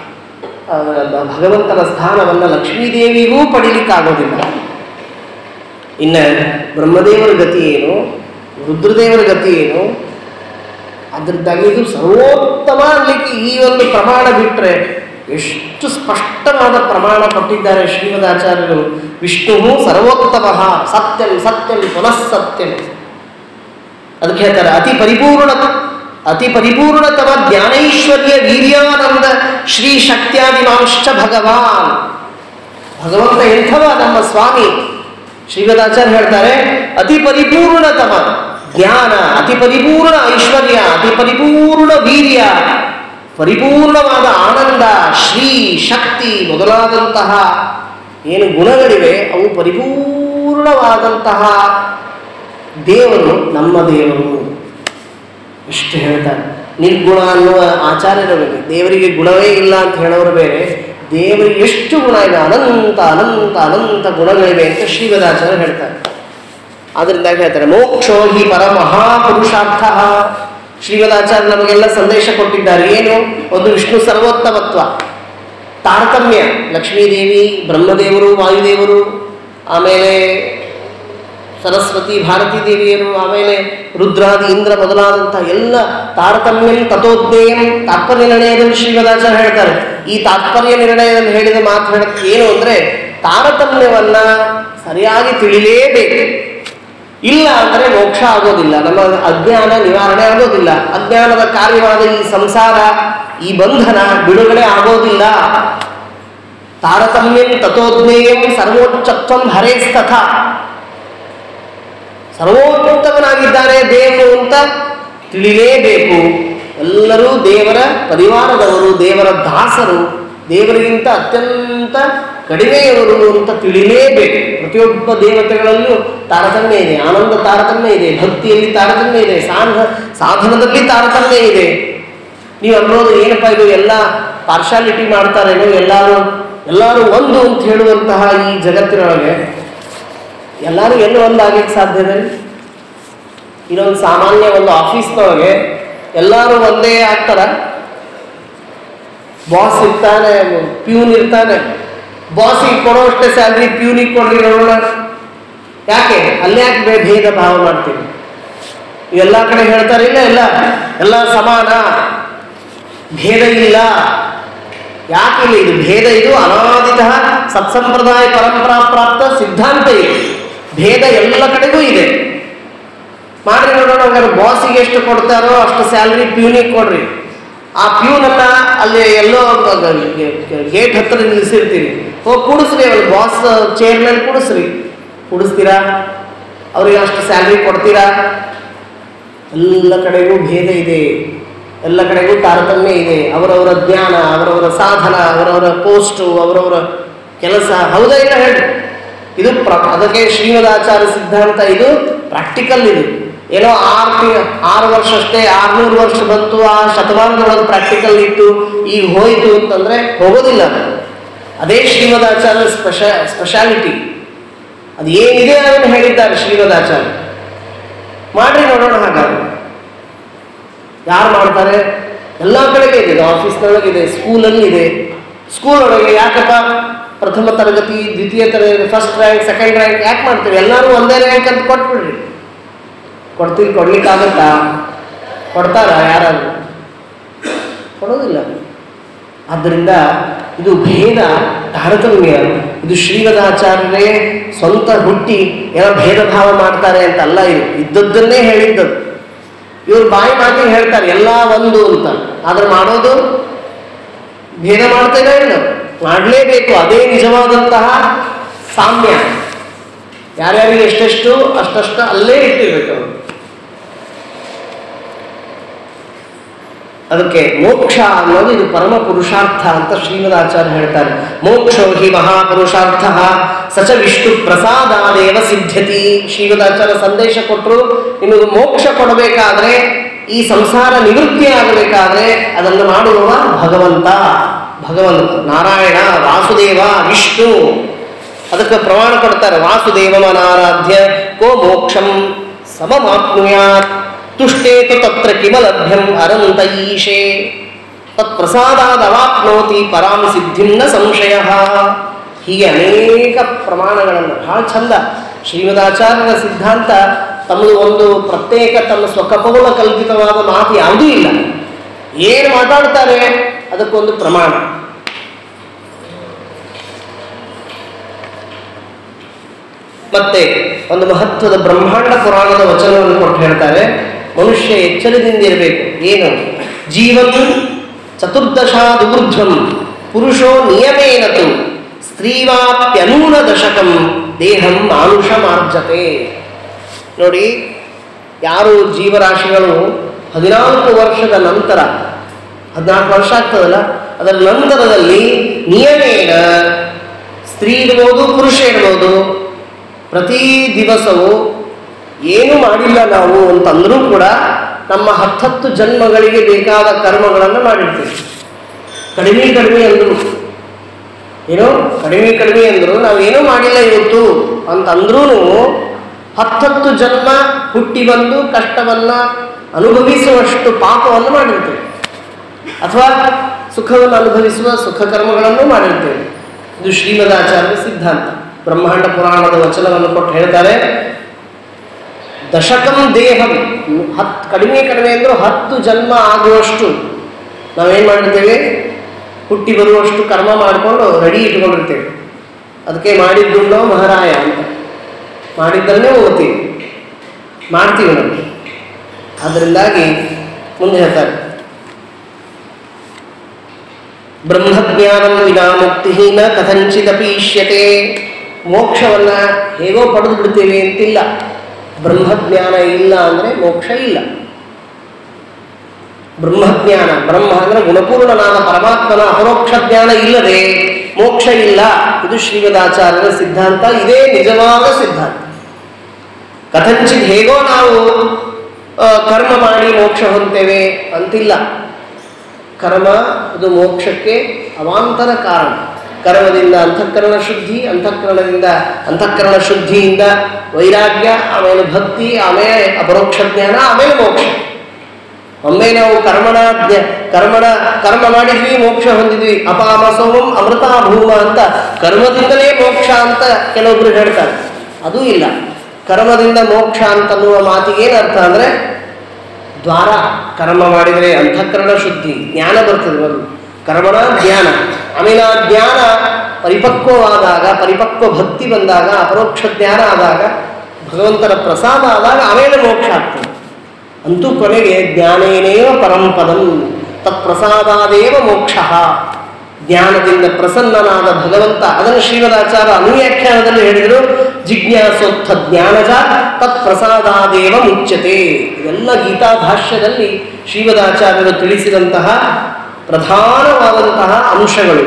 ಭಗವಂತನ ಸ್ಥಾನವನ್ನು ಲಕ್ಷ್ಮೀದೇವಿಗೂ ಪಡೀಲಿಕ್ಕಾಗೋದಿಲ್ಲ ಇನ್ನು ಬ್ರಹ್ಮದೇವರ ಗತಿ ಏನು ರುದ್ರದೇವರ ಗತಿ ಏನು ಅದರದ್ದಾಗಿ ಇದು ಸರ್ವೋತ್ತಮ ಅನ್ಲಿಕ್ಕೆ ಈ ಒಂದು ಪ್ರಮಾಣ ಬಿಟ್ಟರೆ ಎಷ್ಟು ಸ್ಪಷ್ಟವಾದ ಪ್ರಮಾಣ ಕೊಟ್ಟಿದ್ದಾರೆ ಶ್ರೀಮದಾಚಾರ್ಯರು ವಿಷ್ಣು ಸರ್ವೋತ್ತಮ ಸತ್ಯಂ ಸತ್ಯಂ ಪುನಃ ಸತ್ಯಂ ಅದಕ್ಕೆ ಹೇಳ್ತಾರೆ ಅತಿ ಪರಿಪೂರ್ಣ ಅತಿ ಪರಿಪೂರ್ಣತಮ ಜ್ಞಾನೈಶ್ವರ್ಯ ವೀರ್ಯಾನಂದ ಶ್ರೀ ಶಕ್ತ್ಯಾದಿಮಾಂಶ್ಚ ಭಗವಾನ್ ಭಗವಂತ ಎಂಥವ ನಮ್ಮ ಸ್ವಾಮಿ ಶ್ರೀಗದಾಚಾರ್ಯ ಹೇಳ್ತಾರೆ ಅತಿ ಪರಿಪೂರ್ಣತಮ ಜ್ಞಾನ ಅತಿ ಪರಿಪೂರ್ಣ ಐಶ್ವರ್ಯ ಅತಿ ಪರಿಪೂರ್ಣ ವೀರ್ಯ ಪರಿಪೂರ್ಣವಾದ ಆನಂದ ಶ್ರೀ ಶಕ್ತಿ ಮೊದಲಾದಂತಹ ಏನು ಗುಣಗಳಿವೆ ಅವು ಪರಿಪೂರ್ಣವಾದಂತಹ ದೇವರು ನಮ್ಮ ದೇವರು ಇಷ್ಟು ಹೇಳ್ತಾರೆ ನಿರ್ಗುಣ ಅನ್ನುವ ಆಚಾರ್ಯರ ಬಗ್ಗೆ ದೇವರಿಗೆ ಗುಣವೇ ಇಲ್ಲ ಅಂತ ಹೇಳೋರು ಬೇರೆ ದೇವರಿಗೆ ಎಷ್ಟು ಗುಣ ಇದೆ ಅನಂತ ಅನಂತ ಅನಂತ ಗುಣಗಳಿವೆ ಅಂತ ಶ್ರೀಗದಾಚಾರ್ಯ ಹೇಳ್ತಾರೆ ಆದ್ರಿಂದ ಹೇಳ್ತಾರೆ ಮೋಕ್ಷೋ ಹಿ ಪರ ಮಹಾಪುರುಷಾರ್ಥ ಶ್ರೀಗದಾಚಾರ್ಯ ನಮಗೆಲ್ಲ ಸಂದೇಶ ಕೊಟ್ಟಿದ್ದಾರೆ ಏನು ಒಂದು ವಿಷ್ಣು ಸರ್ವೋತ್ತಮತ್ವ ತಾರತಮ್ಯ ಲಕ್ಷ್ಮೀದೇವಿ ಬ್ರಹ್ಮದೇವರು ವಾಯುದೇವರು ಆಮೇಲೆ ಸರಸ್ವತಿ ಭಾರತೀ ದೇವಿಯರು ಆಮೇಲೆ ರುದ್ರಾದಿ ಇಂದ್ರ ಮೊದಲಾದಂಥ ಎಲ್ಲ ತಾರತಮ್ಯಂ ತಥೋಜ್ಞೇಯಂ ತಾತ್ಪರ್ಯ ನಿರ್ಣಯದಲ್ಲಿ ಶ್ರೀಗದಾಚಾರ್ಯ ಹೇಳ್ತಾರೆ ಈ ತಾತ್ಪರ್ಯ ನಿರ್ಣಯದಲ್ಲಿ ಹೇಳಿದ ಮಾತು ಹೇಳಕ್ಕೆ ಏನು ಅಂದರೆ ತಾರತಮ್ಯವನ್ನ ಸರಿಯಾಗಿ ತಿಳಿಲೇಬೇಕು ಇಲ್ಲ ಅಂದರೆ ಮೋಕ್ಷ ಆಗೋದಿಲ್ಲ ನಮ್ಮ ಅಜ್ಞಾನ ನಿವಾರಣೆ ಆಗೋದಿಲ್ಲ ಅಜ್ಞಾನದ ಕಾರ್ಯವಾದ ಈ ಸಂಸಾರ ಈ ಬಂಧನ ಬಿಡುಗಡೆ ಆಗೋದಿಲ್ಲ ತಾರತಮ್ಯಂ ತಥೋಜ್ಞೇಯಂ ಸರ್ವೋಚ್ಚತ್ವಂ ಹರೇಸ್ತಥ ಸರ್ವೋತ್ತಮನಾಗಿದ್ದಾನೆ ದೇವರು ಅಂತ ತಿಳಿಲೇಬೇಕು ಎಲ್ಲರೂ ದೇವರ ಪರಿವಾರದವರು ದೇವರ ದಾಸರು ದೇವರಿಗಿಂತ ಅತ್ಯಂತ ಕಡಿಮೆಯವರು ಅಂತ ತಿಳಿಲೇಬೇಕು ಪ್ರತಿಯೊಬ್ಬ ದೇವತೆಗಳಲ್ಲೂ ತಾರತಮ್ಯ ಇದೆ ಆನಂದ ತಾರತಮ್ಯ ಇದೆ ಭಕ್ತಿಯಲ್ಲಿ ತಾರತಮ್ಯ ಇದೆ ಸಾಧ ಸಾಧನದಲ್ಲಿ ತಾರತಮ್ಯ ಇದೆ ನೀವು ಅನ್ನೋದು ಏನಪ್ಪ ಇದು ಎಲ್ಲ ಪಾರ್ಶಾಲಿಟಿ ಮಾಡ್ತಾರೇನೋ ಎಲ್ಲರೂ ಎಲ್ಲರೂ ಒಂದು ಅಂತ ಹೇಳುವಂತಹ ಈ ಜಗತ್ತಿನೊಳಗೆ ಎಲ್ಲರೂ ಎಲ್ಲೂ ಒಂದು ಆಗಕ್ಕೆ ಸಾಧ್ಯದ ಇನ್ನೊಂದು ಸಾಮಾನ್ಯ ಒಂದು ಆಫೀಸ್ನೊಳಗೆ ಎಲ್ಲರೂ ಒಂದೇ ಆಗ್ತಾರ ಬಾಸ್ ಇರ್ತಾನೆ ಪ್ಯೂನ್ ಇರ್ತಾನೆ ಬಾಸಿಗೆ ಕೊಡೋಷ್ಟೇ ಸ್ಯಾಲ್ರಿ ಪ್ಯೂನಿಗೆ ಕೊಡ್ರಿ ನೋಡೋಣ ಯಾಕೆ ಅಲ್ಲಿ ಯಾಕೆ ಬೇ- ಭೇದ ಭಾವ ಮಾಡ್ತೀವಿ ಎಲ್ಲ ಕಡೆ ಹೇಳ್ತಾರೆ ಇಲ್ಲ ಇಲ್ಲ ಎಲ್ಲ ಸಮಾನ ಭೇದ ಇಲ್ಲ ಯಾಕಿಲ್ಲ ಇದು ಭೇದ ಇದು ಅನಾದಿತಃ ಸತ್ಸಂಪ್ರದಾಯ ಪರಂಪರಾ ಪ್ರಾಪ್ತ ಸಿದ್ಧಾಂತ ಇದು ಭೇದ ಎಲ್ಲ ಕಡೆಗೂ ಇದೆ ಮಾಡ್ರಿ ನೋಡೋಣ ಹಂಗಾರೆ ಬಾಸಿಗೆ ಎಷ್ಟು ಕೊಡ್ತಾರೋ ಅಷ್ಟು ಸ್ಯಾಲ್ರಿ ಪ್ಯೂನಿಗೆ ಕೊಡ್ರಿ ಆ ಪ್ಯೂನನ್ನ ಅಲ್ಲಿ ಎಲ್ಲೋ ಗೇಟ್ ಹತ್ರ ನಿಲ್ಲಿಸಿರ್ತೀರಿ ಹೋಗಿ ಕೂಡಿಸ್ರಿ ಅವ್ರು ಬಾಸ್ ಚೇರ್ ಮೇಲೆ ಕೂಡಿಸ್ರಿ ಕೂಡಿಸ್ತೀರಾ ಅವ್ರಿಗೆ ಅಷ್ಟು ಸ್ಯಾಲ್ರಿ ಕೊಡ್ತೀರಾ ಎಲ್ಲ ಕಡೆಗೂ ಭೇದ ಇದೆ ಎಲ್ಲ ಕಡೆಗೂ ತಾರತಮ್ಯ ಇದೆ ಅವರವರ ಜ್ಞಾನ ಅವರವರ ಸಾಧನ ಅವರವರ ಪೋಸ್ಟು ಅವರವರ ಕೆಲಸ ಹೌದಾ ಇಲ್ಲ ಹೇಳಿ ಇದು ಪ್ರ ಅದಕ್ಕೆ ಶ್ರೀಮದಾಚಾರ್ಯ ಸಿದ್ಧಾಂತ ಇದು ಪ್ರಾಕ್ಟಿಕಲ್ ಇದು ಏನೋ ಆರು ತಿ ಆರು ವರ್ಷ ಅಷ್ಟೇ ಆರ್ನೂರು ವರ್ಷ ಬಂತು ಆ ಶತಮಾನದೊಳಗೆ ಪ್ರಾಕ್ಟಿಕಲ್ ಇತ್ತು ಈಗ ಹೋಯಿತು ಅಂತಂದ್ರೆ ಹೋಗೋದಿಲ್ಲ ಅದು. ಅದೇ ಶ್ರೀಮದಾಚಾರ್ಯ ಸ್ಪೆಷ ಸ್ಪೆಷಾಲಿಟಿ ಅದು ಏನಿದೆ ಅದನ್ನು ಹೇಳಿದ್ದಾರೆ ಶ್ರೀಮದಾಚಾರ್ಯ ಮಾಡ್ರಿ ನೋಡೋಣ ಹಾಗಾದ್ರೆ ಯಾರು ಮಾಡ್ತಾರೆ ಎಲ್ಲ ಕಡೆಗೆ ಇದೆ ಆಫೀಸ್ನೊಳಗೆ ಇದೆ ಸ್ಕೂಲಲ್ಲಿ ಇದೆ ಸ್ಕೂಲ್ ಒಳಗೆ ಯಾಕಪ್ಪ ಪ್ರಥಮ ತರಗತಿ ದ್ವಿತೀಯ ತರಗತಿ ಫಸ್ಟ್ ರ್ಯಾಂಕ್ ಸೆಕೆಂಡ್ ರ್ಯಾಂಕ್ ಯಾಕೆ ಮಾಡ್ತೀವಿ ಎಲ್ಲರೂ ಒಂದೇ ರ್ಯಾಂಕ್ ಅಂತ ಕೊಟ್ಬಿಡ್ರಿ ಕೊಡ್ತೀವಿ ಕೊಡ್ಲಿಕ್ಕಾಗತ್ತಾ ಕೊಡ್ತಾರ ಯಾರಾದ್ರು ಕೊಡೋದಿಲ್ಲ ಆದ್ದರಿಂದ ಇದು ಭೇದ ತಾರತಮ್ಯ ಇದು ಶ್ರೀಗದಾಚಾರ್ಯರೇ ಸ್ವಂತ ಹುಟ್ಟಿ ಏನೋ ಭೇದ ಭಾವ ಮಾಡ್ತಾರೆ ಅಂತ ಅಲ್ಲ ಇದು ಇದ್ದದ್ದನ್ನೇ ಹೇಳಿದ್ದದು ಇವ್ರು ಬಾಯಿ ಮಾತಿಗೆ ಹೇಳ್ತಾರೆ ಎಲ್ಲ ಒಂದು ಅಂತ ಆದ್ರೆ ಮಾಡೋದು ಭೇದ ಮಾಡ್ತೇನೆ ಇಲ್ಲ ಮಾಡಲೇಬೇಕು ಅದೇ ನಿಜವಾದಂತಹ ಸಾಮ್ಯ ಯಾರ್ಯಾರಿಗೆ ಎಷ್ಟೆಷ್ಟು ಅಷ್ಟಷ್ಟು ಅಲ್ಲೇ ಇಟ್ಟಿರ್ಬೇಕು ಅವರು ಅದಕ್ಕೆ ಮೋಕ್ಷ ಅನ್ನೋದು ಇದು ಪರಮ ಪುರುಷಾರ್ಥ ಅಂತ ಶ್ರೀಮದಾಚಾರ್ಯ ಹೇಳ್ತಾರೆ ಮೋಕ್ಷೋ ಹಿ ಮಹಾಪುರುಷಾರ್ಥ ಸಚ ವಿಷ್ಣು ಪ್ರಸಾದಾದೇವ ಸಿದ್ಧತಿ ಶ್ರೀಮದಾಚಾರ್ಯ ಸಂದೇಶ ಕೊಟ್ಟರು ನಿಮಗೆ ಮೋಕ್ಷ ಕೊಡಬೇಕಾದ್ರೆ ಈ ಸಂಸಾರ ನಿವೃತ್ತಿ ಆಗಬೇಕಾದ್ರೆ ಅದನ್ನು ಮಾಡುವವ ಭಗವಂತ ಭಗವಂತ ನಾರಾಯಣ ವಾಸುದೇವ ವಿಷ್ಣು ಅದಕ್ಕೆ ಪ್ರಮಾಣ ಕೊಡ್ತಾರೆ ವಾಸುದೇವಮನಾರಾಧ್ಯ ಕೋ ಮೋಕ್ಷಂ ಸಮಮಾಪ್ನುಯಾತ್ ತುಷ್ಟೇತು ತತ್ರ ಕಿಮಲಭ್ಯಂ ಅರಂತ ಈಶೆ ತತ್ಪ್ರಸಾದಾದ ಅವಾಪ್ನೋತಿ ಪರಾಂ ಸಿದ್ಧಿಂ ನ ಸಂಶಯ ಹೀಗೆ ಅನೇಕ ಪ್ರಮಾಣಗಳನ್ನು ಬಹಳ ಚಂದ ಶ್ರೀಮದಾಚಾರ್ಯರ ಸಿದ್ಧಾಂತ ತಮ್ಮದು ಒಂದು ಪ್ರತ್ಯೇಕ ತಮ್ಮ ಸ್ವಕಪಗುಣ ಕಲ್ಪಿತವಾದ ಮಾತು ಯಾವುದೂ ಇಲ್ಲ ಏನು ಮಾತಾಡ್ತಾರೆ ಅದಕ್ಕೊಂದು ಪ್ರಮಾಣ ಮತ್ತೆ ಒಂದು ಮಹತ್ವದ ಬ್ರಹ್ಮಾಂಡ ಪುರಾಣದ ವಚನವನ್ನು ಕೊಟ್ಟು ಹೇಳ್ತಾರೆ ಮನುಷ್ಯ ಎಚ್ಚರದಿಂದ ಇರಬೇಕು ಏನು ಜೀವನ್ ಚತುರ್ದಶಾದುರ್ಧ್ವಂ ಪುರುಷೋ ನಿಯಮೇನತು ಸ್ತ್ರೀವಾಪ್ಯನೂನ ದಶಕಂ ದೇಹಂ ಮಾನುಷ ಮಾರ್ಜತೆ ನೋಡಿ ಯಾರು ಜೀವರಾಶಿಗಳು ಹದಿನಾಲ್ಕು ವರ್ಷದ ನಂತರ ಹದಿನಾಲ್ಕು ವರ್ಷ ಆಗ್ತದಲ್ಲ ಅದರ ನಂತರದಲ್ಲಿ ನಿಯಮೇನ ಸ್ತ್ರೀ ಇರ್ಬೋದು ಪುರುಷ ಇರ್ಬೋದು ಪ್ರತಿ ದಿವಸವೂ ಏನು ಮಾಡಿಲ್ಲ ನಾವು ಅಂತಂದ್ರೂ ಕೂಡ ನಮ್ಮ ಹತ್ತತ್ತು ಜನ್ಮಗಳಿಗೆ ಬೇಕಾದ ಕರ್ಮಗಳನ್ನು ಮಾಡಿರ್ತೀವಿ ಕಡಿಮೆ ಕಡಿಮೆ ಅಂದರು ಏನೋ ಕಡಿಮೆ ಕಡಿಮೆ ಅಂದರು ನಾವೇನೂ ಮಾಡಿಲ್ಲ ಇವತ್ತು ಅಂತಂದ್ರೂ ಹತ್ತತ್ತು ಜನ್ಮ ಹುಟ್ಟಿ ಬಂದು ಕಷ್ಟವನ್ನ ಅನುಭವಿಸುವಷ್ಟು ಪಾಪವನ್ನು ಮಾಡಿರ್ತೇವೆ ಅಥವಾ ಸುಖವನ್ನು ಅನುಭವಿಸುವ ಸುಖ ಕರ್ಮಗಳನ್ನು ಮಾಡಿರ್ತೇವೆ ಇದು ಶ್ರೀಮದಾಚಾರ್ಯ ಸಿದ್ಧಾಂತ ಬ್ರಹ್ಮಾಂಡ ಪುರಾಣದ ವಚನವನ್ನು ಕೊಟ್ಟು ಹೇಳ್ತಾರೆ ದಶಕಂ ದೇಹಂ ಹತ್ತು ಕಡಿಮೆ ಕಡಿಮೆ ಅಂದರೂ ಹತ್ತು ಜನ್ಮ ಆಗುವಷ್ಟು ನಾವೇನು ಮಾಡಿರ್ತೇವೆ ಹುಟ್ಟಿ ಬರುವಷ್ಟು ಕರ್ಮ ಮಾಡಿಕೊಂಡು ರೆಡಿ ಇಟ್ಕೊಂಡಿರ್ತೇವೆ ಅದಕ್ಕೆ ಮಾಡಿದ್ದುಂಡೋ ಮಹಾರಾಯ ಅಂತ ಮಾಡಿದ್ದನ್ನೇ ಓದ್ತೀವಿ ಮಾಡ್ತೀವಿ ನಾವು ಅದರಿಂದಾಗಿ ಮುಂದೆ ಹೇಳ್ತಾರೆ ಬ್ರಹ್ಮಜ್ಞಾನಂ ವಿನಾ ಮುಕ್ತಿ ನ ಕಥಂಚಿದಪಿ ಇಷ್ಯತೆ ಮೋಕ್ಷವನ್ನ ಹೇಗೋ ಪಡೆದು ಬಿಡ್ತೇವೆ ಅಂತಿಲ್ಲ ಬ್ರಹ್ಮಜ್ಞಾನ ಇಲ್ಲ ಅಂದರೆ ಮೋಕ್ಷ ಇಲ್ಲ ಬ್ರಹ್ಮಜ್ಞಾನ ಬ್ರಹ್ಮ ಅಂದರೆ ಗುಣಪೂರ್ಣನಾದ ಪರಮಾತ್ಮನ ಅಪರೋಕ್ಷ ಜ್ಞಾನ ಇಲ್ಲದೆ ಮೋಕ್ಷ ಇಲ್ಲ ಇದು ಶ್ರೀಮದಾಚಾರ್ಯರ ಸಿದ್ಧಾಂತ ಇದೇ ನಿಜವಾದ ಸಿದ್ಧಾಂತ ಕಥಂಚಿತ್ ಹೇಗೋ ನಾವು ಆ, ಕರ್ಮ ಮಾಡಿ ಮೋಕ್ಷ ಹೊಂತೇವೆ ಅಂತಿಲ್ಲ ಕರ್ಮ ಅದು ಮೋಕ್ಷಕ್ಕೆ ಅವಾಂತರ ಕಾರಣ ಕರ್ಮದಿಂದ ಅಂತಃಕರಣ ಶುದ್ಧಿ ಅಂತಃಕರಣದಿಂದ ಅಂತಃಕರಣ ಶುದ್ಧಿಯಿಂದ ವೈರಾಗ್ಯ ಆಮೇಲೆ ಭಕ್ತಿ ಆಮೇಲೆ ಅಪರೋಕ್ಷ ಜ್ಞಾನ ಆಮೇಲೆ ಮೋಕ್ಷ ಒಮ್ಮೆ ನಾವು ಕರ್ಮಣ ಜ್ಞ- ಕರ್ಮಣ ಕರ್ಮ ಮಾಡಿದ್ವಿ ಮೋಕ್ಷ ಹೊಂದಿದ್ವಿ ಅಪಾಮ ಸೋಮಂ ಅಮೃತ ಭೂಮ ಅಂತ ಕರ್ಮದಿಂದಲೇ ಮೋಕ್ಷ ಅಂತ ಕೆಲವೊಬ್ರು ಹೇಳ್ತಾರೆ ಅದೂ ಇಲ್ಲ ಕರ್ಮದಿಂದ ಮೋಕ್ಷ ಅಂತನ್ನುವ ಮಾತಿಗೆ ಏನರ್ಥ ಅಂದರೆ ದ್ವಾರ ಕರ್ಮ ಮಾಡಿದರೆ ಅಂತಃಕರಣ ಶುದ್ಧಿ ಜ್ಞಾನ ಬರ್ತದೆ ಮೊದಲು ಕರ್ಮಣ ಜ್ಞಾನ ಆಮೇಲೆ ಆ ಜ್ಞಾನ ಪರಿಪಕ್ವವಾದಾಗ ಪರಿಪಕ್ವ ಭಕ್ತಿ ಬಂದಾಗ ಅಪರೋಕ್ಷ ಜ್ಞಾನ ಆದಾಗ ಭಗವಂತನ ಪ್ರಸಾದ ಆದಾಗ ಆಮೇಲೆ ಮೋಕ್ಷ ಆಗ್ತದೆ ಅಂತೂ ಕೊನೆಗೆ ಜ್ಞಾನೇನೇವ ಪರಂಪದಂ ತತ್ಪ್ರಸಾದಾದೇವ ಮೋಕ್ಷ ಜ್ಞಾನದಿಂದ ಪ್ರಸನ್ನನಾದ ಭಗವಂತ ಅದನ್ನು ಶ್ರೀಮದಾಚಾರ್ಯ ಅನುವ್ಯಾಖ್ಯಾನದಲ್ಲಿ ಹೇಳಿದರು ಜಿಜ್ಞಾಸೋತ್ಥ ಜ್ಞಾನಜ ತತ್ಪ್ರಸಾದಾದೇವ ಮುಚ್ಯತೆ ಇವೆಲ್ಲ ಗೀತಾ ಭಾಷ್ಯದಲ್ಲಿ ಶ್ರೀಮದಾಚಾರ್ಯರು ತಿಳಿಸಿದಂತಹ ಪ್ರಧಾನವಾದಂತಹ ಅಂಶಗಳು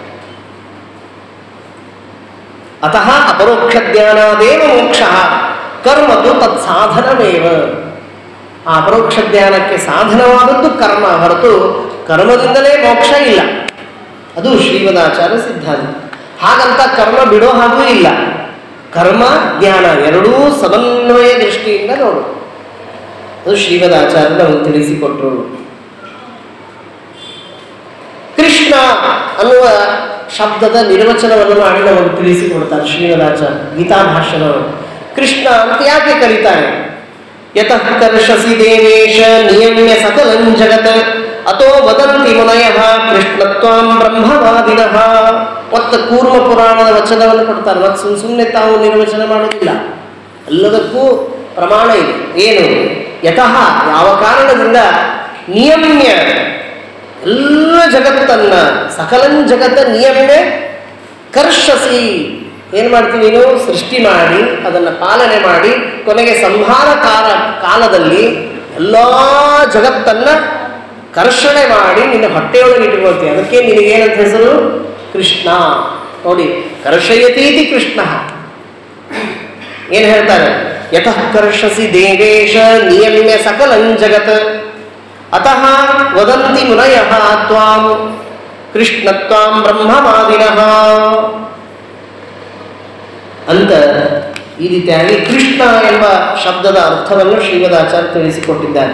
ಅತಃ ಅಪರೋಕ್ಷ ಜ್ಞಾನಾದೇವ ಮೋಕ್ಷ ಕರ್ಮದು ತತ್ ಸಾಧನಮೇವ ಆ ಅಪರೋಕ್ಷ ಜ್ಞಾನಕ್ಕೆ ಸಾಧನವಾದದ್ದು ಕರ್ಮ ಹೊರತು ಕರ್ಮದಿಂದಲೇ ಮೋಕ್ಷ ಇಲ್ಲ ಅದು ಶ್ರೀಮದಾಚಾರ್ಯ ಸಿದ್ಧಾಂತ ಹಾಗಂತ ಕರ್ಮ ಬಿಡೋ ಹಾಗೂ ಇಲ್ಲ ಕರ್ಮ ಜ್ಞಾನ ಎರಡೂ ಸಮನ್ವಯ ದೃಷ್ಟಿಯಿಂದ ನೋಡು ಅದು ಶ್ರೀಮದಾಚಾರ್ಯ ನಮಗೆ ತಿಳಿಸಿಕೊಟ್ರು ಕೃಷ್ಣ ಅನ್ನುವ ಶಬ್ದದ ನಿರ್ವಚನವನ್ನು ಮಾಡಿ ನಮಗೆ ತಿಳಿಸಿಕೊಡ್ತಾರೆ ಶ್ರೀಮದಾಚಾರ್ಯ ಗೀತಾ ಭಾಷ್ಯದವರು ಕೃಷ್ಣ ಅಂತ ಯಾಕೆ ಕರೀತಾರೆ ಯತಃ ಕರ್ಷಸಿ ದೇವೇಶ ನಿಯಮ್ಯ ಸಕಲಂ ಜಗತ್ ಅಥೋ ವದಂತಿ ಮುನಯ ಕೃಷ್ಣತ್ವಾಂ ಬ್ರಹ್ಮವಾದಿನಃ ಮತ್ತು ಕೂರ್ಮ ಪುರಾಣದ ವಚನವನ್ನು ಕೊಡ್ತಾರೆ ಮತ್ತು ಸುಮ್ ಸುಮ್ಮನೆ ತಾವು ನಿರ್ವಚನ ಮಾಡೋದಿಲ್ಲ ಎಲ್ಲದಕ್ಕೂ ಪ್ರಮಾಣ ಇದೆ ಏನು ಯತಃ ಯಾವ ಕಾರಣದಿಂದ ನಿಯಮ್ಯ ಎಲ್ಲ ಜಗತ್ತನ್ನ ಸಕಲಂ ಜಗತ್ತ ನಿಯಮ್ಯ ಕರ್ಷಸಿ ಏನು ಮಾಡ್ತೀವಿ ನೀನು ಸೃಷ್ಟಿ ಮಾಡಿ ಅದನ್ನು ಪಾಲನೆ ಮಾಡಿ ಕೊನೆಗೆ ಸಂಹಾರ ಕಾಲ ಕಾಲದಲ್ಲಿ ಎಲ್ಲ ಜಗತ್ತನ್ನ ಕರ್ಷಣೆ ಮಾಡಿ ನಿನ್ನ ಹೊಟ್ಟೆಯೊಳಗೆ ಇಟ್ಕೊಳ್ತೀವಿ ಅದಕ್ಕೆ ನಿನಗೇನಂತ ಹೆಸರು ಕೃಷ್ಣ ನೋಡಿ ಕರ್ಷಯತೀತಿ ಕೃಷ್ಣ ಏನು ಹೇಳ್ತಾರೆ ಯತಃ ಕರ್ಷಸಿ ದೇವೇಶ ನಿಯಮ್ಯ ಸಕಲಂ ಜಗತ್ ಅತಃ ವದಂತಿ ಮುನಯ ತ್ವಾಂ ಕೃಷ್ಣತ್ವಾಂ ಬ್ರಹ್ಮವಾದಿನಃ ಅಂತ ಈ ರೀತಿಯಾಗಿ ಕೃಷ್ಣ ಎಂಬ ಶಬ್ದದ ಅರ್ಥವನ್ನು ಶ್ರೀಮದಾಚಾರ್ಯ ತಿಳಿಸಿಕೊಟ್ಟಿದ್ದಾರೆ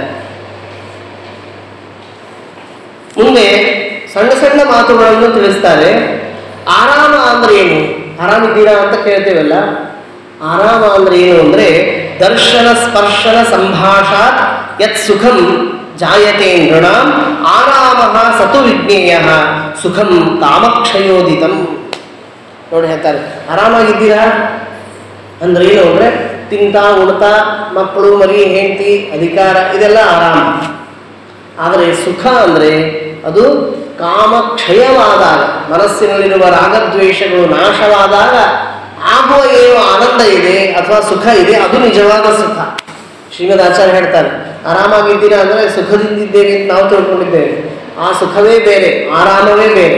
ಮುಂದೆ ಸಣ್ಣ ಸಣ್ಣ ಮಾತುಗಳನ್ನು ತಿಳಿಸ್ತಾರೆ ಆರಾಮ ಅಂದ್ರೆ ಏನು ಆರಾಮಿದ್ದೀರಾ ಅಂತ ಕೇಳ್ತೇವಲ್ಲ ಆರಾಮ ಅಂದ್ರೆ ಏನು ಅಂದ್ರೆ ದರ್ಶನ ಸ್ಪರ್ಶನ ಸಂಭಾಷಾತ್ ಯತ್ ಸುಖಂ ಜಾಯತೆ ನೃಣಾಂ ಆರಾಮ ಸತು ವಿಜ್ಞೇಯ ಸುಖಂ ಕಾಮಕ್ಷಯೋದಿತಂ ನೋಡಿ ಹೇಳ್ತಾರೆ ಆರಾಮಾಗಿದ್ದೀರಾ ಅಂದ್ರೆ ಏನು ಅಂದ್ರೆ ತಿಂತಾ ಉಣ್ತಾ ಮಕ್ಕಳು ಮರಿ ಹೆಂಡತಿ ಅಧಿಕಾರ ಇದೆಲ್ಲ ಆರಾಮ ಆದರೆ ಸುಖ ಅಂದರೆ ಅದು ಕಾಮ ಕ್ಷಯವಾದಾಗ ಮನಸ್ಸಿನಲ್ಲಿರುವ ರಾಗದ್ವೇಷಗಳು ನಾಶವಾದಾಗ ಆಗುವ ಏನು ಆನಂದ ಇದೆ ಅಥವಾ ಸುಖ ಇದೆ ಅದು ನಿಜವಾದ ಸುಖ ಶ್ರೀಮದ್ ಆಚಾರ್ಯ ಹೇಳ್ತಾರೆ ಆರಾಮಾಗಿದ್ದೀರಾ ಅಂದರೆ ಸುಖದಿಂದಿದ್ದೇವೆ ಅಂತ ನಾವು ತಿಳ್ಕೊಂಡಿದ್ದೇವೆ ಆ ಸುಖವೇ ಬೇರೆ ಆರಾಮವೇ ಬೇರೆ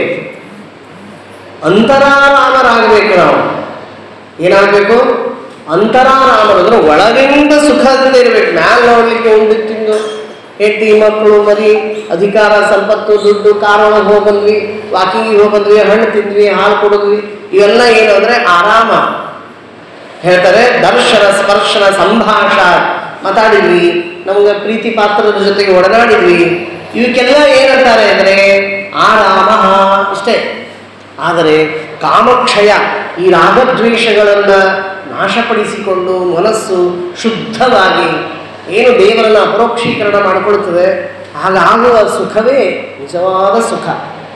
ಅಂತರಾರಾಮರಾಗಬೇಕು ನಾವು ಏನಾಗಬೇಕು ಅಂತರಾರಾಮರು ಅಂದ್ರೆ ಒಳಗಿಂದ ಸುಖದಿಂದ ಇರಬೇಕು ಮ್ಯಾಲ ನೋಡ್ಲಿಕ್ಕೆ ಉಂಡು ತಿಂದು ಹೆಂಡತಿ ಮಕ್ಕಳು ಮರಿ ಅಧಿಕಾರ ಸಂಪತ್ತು ದುಡ್ಡು ಕಾರ್ ಒಳಗೆ ಹೋಗಿ ಬಂದ್ವಿ ವಾಕಿಂಗಿಗೆ ಹೋಗಿ ಬಂದ್ವಿ ಹಣ್ಣು ತಿಂದ್ವಿ ಹಾಲು ಕುಡಿದ್ವಿ ಇವೆಲ್ಲ ಏನು ಅಂದ್ರೆ ಆರಾಮ ಹೇಳ್ತಾರೆ ದರ್ಶನ ಸ್ಪರ್ಶನ ಸಂಭಾಷ ಮಾತಾಡಿದ್ವಿ ನಮ್ಗೆ ಪ್ರೀತಿ ಪಾತ್ರದ ಜೊತೆಗೆ ಒಡನಾಡಿದ್ವಿ ಇವಕ್ಕೆಲ್ಲ ಏನಂತಾರೆ ಅಂದರೆ ಆರಾಮ ಇಷ್ಟೇ ಆದರೆ ಕಾಮಕ್ಷಯ ಈ ರಾಗದ್ವೇಷಗಳನ್ನು ನಾಶಪಡಿಸಿಕೊಂಡು ಮನಸ್ಸು ಶುದ್ಧವಾಗಿ ಏನು ದೇವರನ್ನು ಅಪರೋಕ್ಷೀಕರಣ ಮಾಡಿಕೊಳ್ಳುತ್ತದೆ ಹಾಗಾಗುವ ಸುಖವೇ ನಿಜವಾದ ಸುಖ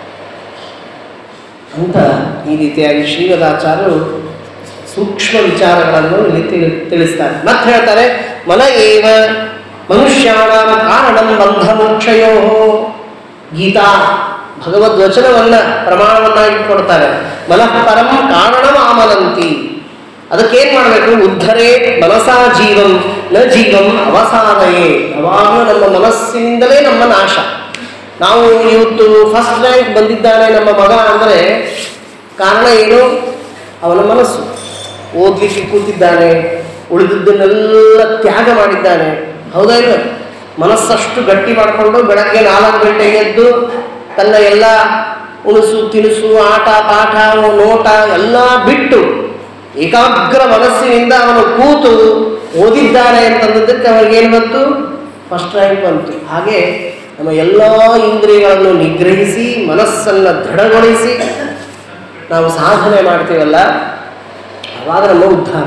ಅಂತ ಈ ರೀತಿಯಾಗಿ ಶ್ರೀಮದಾಚಾರ್ಯರು ಸೂಕ್ಷ್ಮ ವಿಚಾರಗಳನ್ನು ಇಲ್ಲಿ ತಿಳಿ ತಿಳಿಸ್ತಾರೆ ಮತ್ತೆ ಹೇಳ್ತಾರೆ ಮನ ಏವ ಮನುಷ್ಯಾಣ ಕಾರಣಂ ಬಂಧ ಮೋಕ್ಷಯೋ ಗೀತಾ ಭಗವದ್ವಚನವನ್ನ ಪ್ರಮಾಣವನ್ನಾಗಿ ಕೊಡ್ತಾರೆ ಮನಃ ಪರಂ ಕಾರಣಂ ಆಮನಂತಿ ಅದಕ್ಕೇನ್ ಮಾಡಬೇಕು ಉದ್ಧರೇ ಮನಸಾ ಜೀವಂ ನ ಜೀವಂ ಅವಸಾದಯೇ ಯಾವಾಗಲೂ ನಮ್ಮ ಮನಸ್ಸಿನಿಂದಲೇ ನಮ್ಮ ನಾಶ ನಾವು ಇವತ್ತು ಫಸ್ಟ್ ರ್ಯಾಂಕ್ ಬಂದಿದ್ದಾನೆ ನಮ್ಮ ಮಗ ಅಂದರೆ ಕಾರಣ ಏನು ಅವನ ಮನಸ್ಸು ಓದಲಿಕ್ಕೆ ಕೂತಿದ್ದಾನೆ ಉಳಿದದ್ದನ್ನೆಲ್ಲ ತ್ಯಾಗ ಮಾಡಿದ್ದಾನೆ ಹೌದಾ ಇಲ್ಲ ಮನಸ್ಸಷ್ಟು ಗಟ್ಟಿ ಮಾಡಿಕೊಂಡು ಬೆಳಗ್ಗೆ ನಾಲ್ಕು ಗಂಟೆಗೆ ಎದ್ದು ತನ್ನ ಎಲ್ಲ ಉಣಸು ತಿನಿಸು ಆಟ ಪಾಠ ನೋಟ ಎಲ್ಲ ಬಿಟ್ಟು ಏಕಾಗ್ರ ಮನಸ್ಸಿನಿಂದ ಅವನು ಕೂತು ಓದಿದ್ದಾನೆ ಅಂತಂದದ್ದಕ್ಕೆ ಅವನಿಗೇನು ಬಂತು ಫಸ್ಟ್ ರ್ಯಾಂಕ್ ಬಂತು ಹಾಗೆ ನಮ್ಮ ಎಲ್ಲ ಇಂದ್ರಿಯಗಳನ್ನು ನಿಗ್ರಹಿಸಿ ಮನಸ್ಸನ್ನು ದೃಢಗೊಳಿಸಿ ನಾವು ಸಾಧನೆ ಮಾಡ್ತೀವಲ್ಲ ಅವಾಗ ನಮ್ಮ ಉದ್ಧಾರ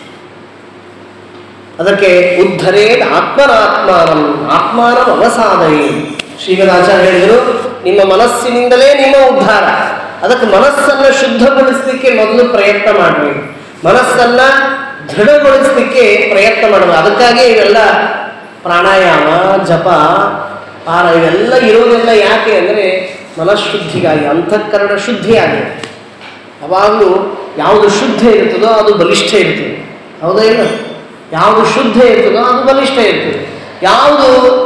ಅದಕ್ಕೆ ಉದ್ಧರೇ ಆತ್ಮನಾತ್ಮಾನಂ ಆತ್ಮಾನಂ ಅವಸಾದಯೇ ಶ್ರೀಗದಾಚಾರ್ಯ ಹೇಳಿದರು ನಿಮ್ಮ ಮನಸ್ಸಿನಿಂದಲೇ ನಿಮ್ಮ ಉದ್ಧಾರ ಅದಕ್ಕೆ ಮನಸ್ಸನ್ನು ಶುದ್ಧಗೊಳಿಸಲಿಕ್ಕೆ ಮೊದಲು ಪ್ರಯತ್ನ ಮಾಡಬೇಕು ಮನಸ್ಸನ್ನ ದೃಢಗೊಳಿಸಲಿಕ್ಕೆ ಪ್ರಯತ್ನ ಮಾಡಬೇಕು ಅದಕ್ಕಾಗಿ ಇವೆಲ್ಲ ಪ್ರಾಣಾಯಾಮ ಜಪ ಪಾರ ಇವೆಲ್ಲ ಇರೋದೆಲ್ಲ ಯಾಕೆ ಅಂದರೆ ಮನಃಶುದ್ಧಿಗಾಗಿ ಅಂತಃಕರಣ ಶುದ್ಧಿಯಾಗಿ ಯಾವಾಗಲೂ ಯಾವುದು ಶುದ್ಧ ಇರ್ತದೋ ಅದು ಬಲಿಷ್ಠ ಇರ್ತದೆ ಹೌದಾ ಇಲ್ಲ ಯಾವುದು ಶುದ್ಧ ಇರ್ತದೋ ಅದು ಬಲಿಷ್ಠ ಇರ್ತದೆ ಯಾವುದು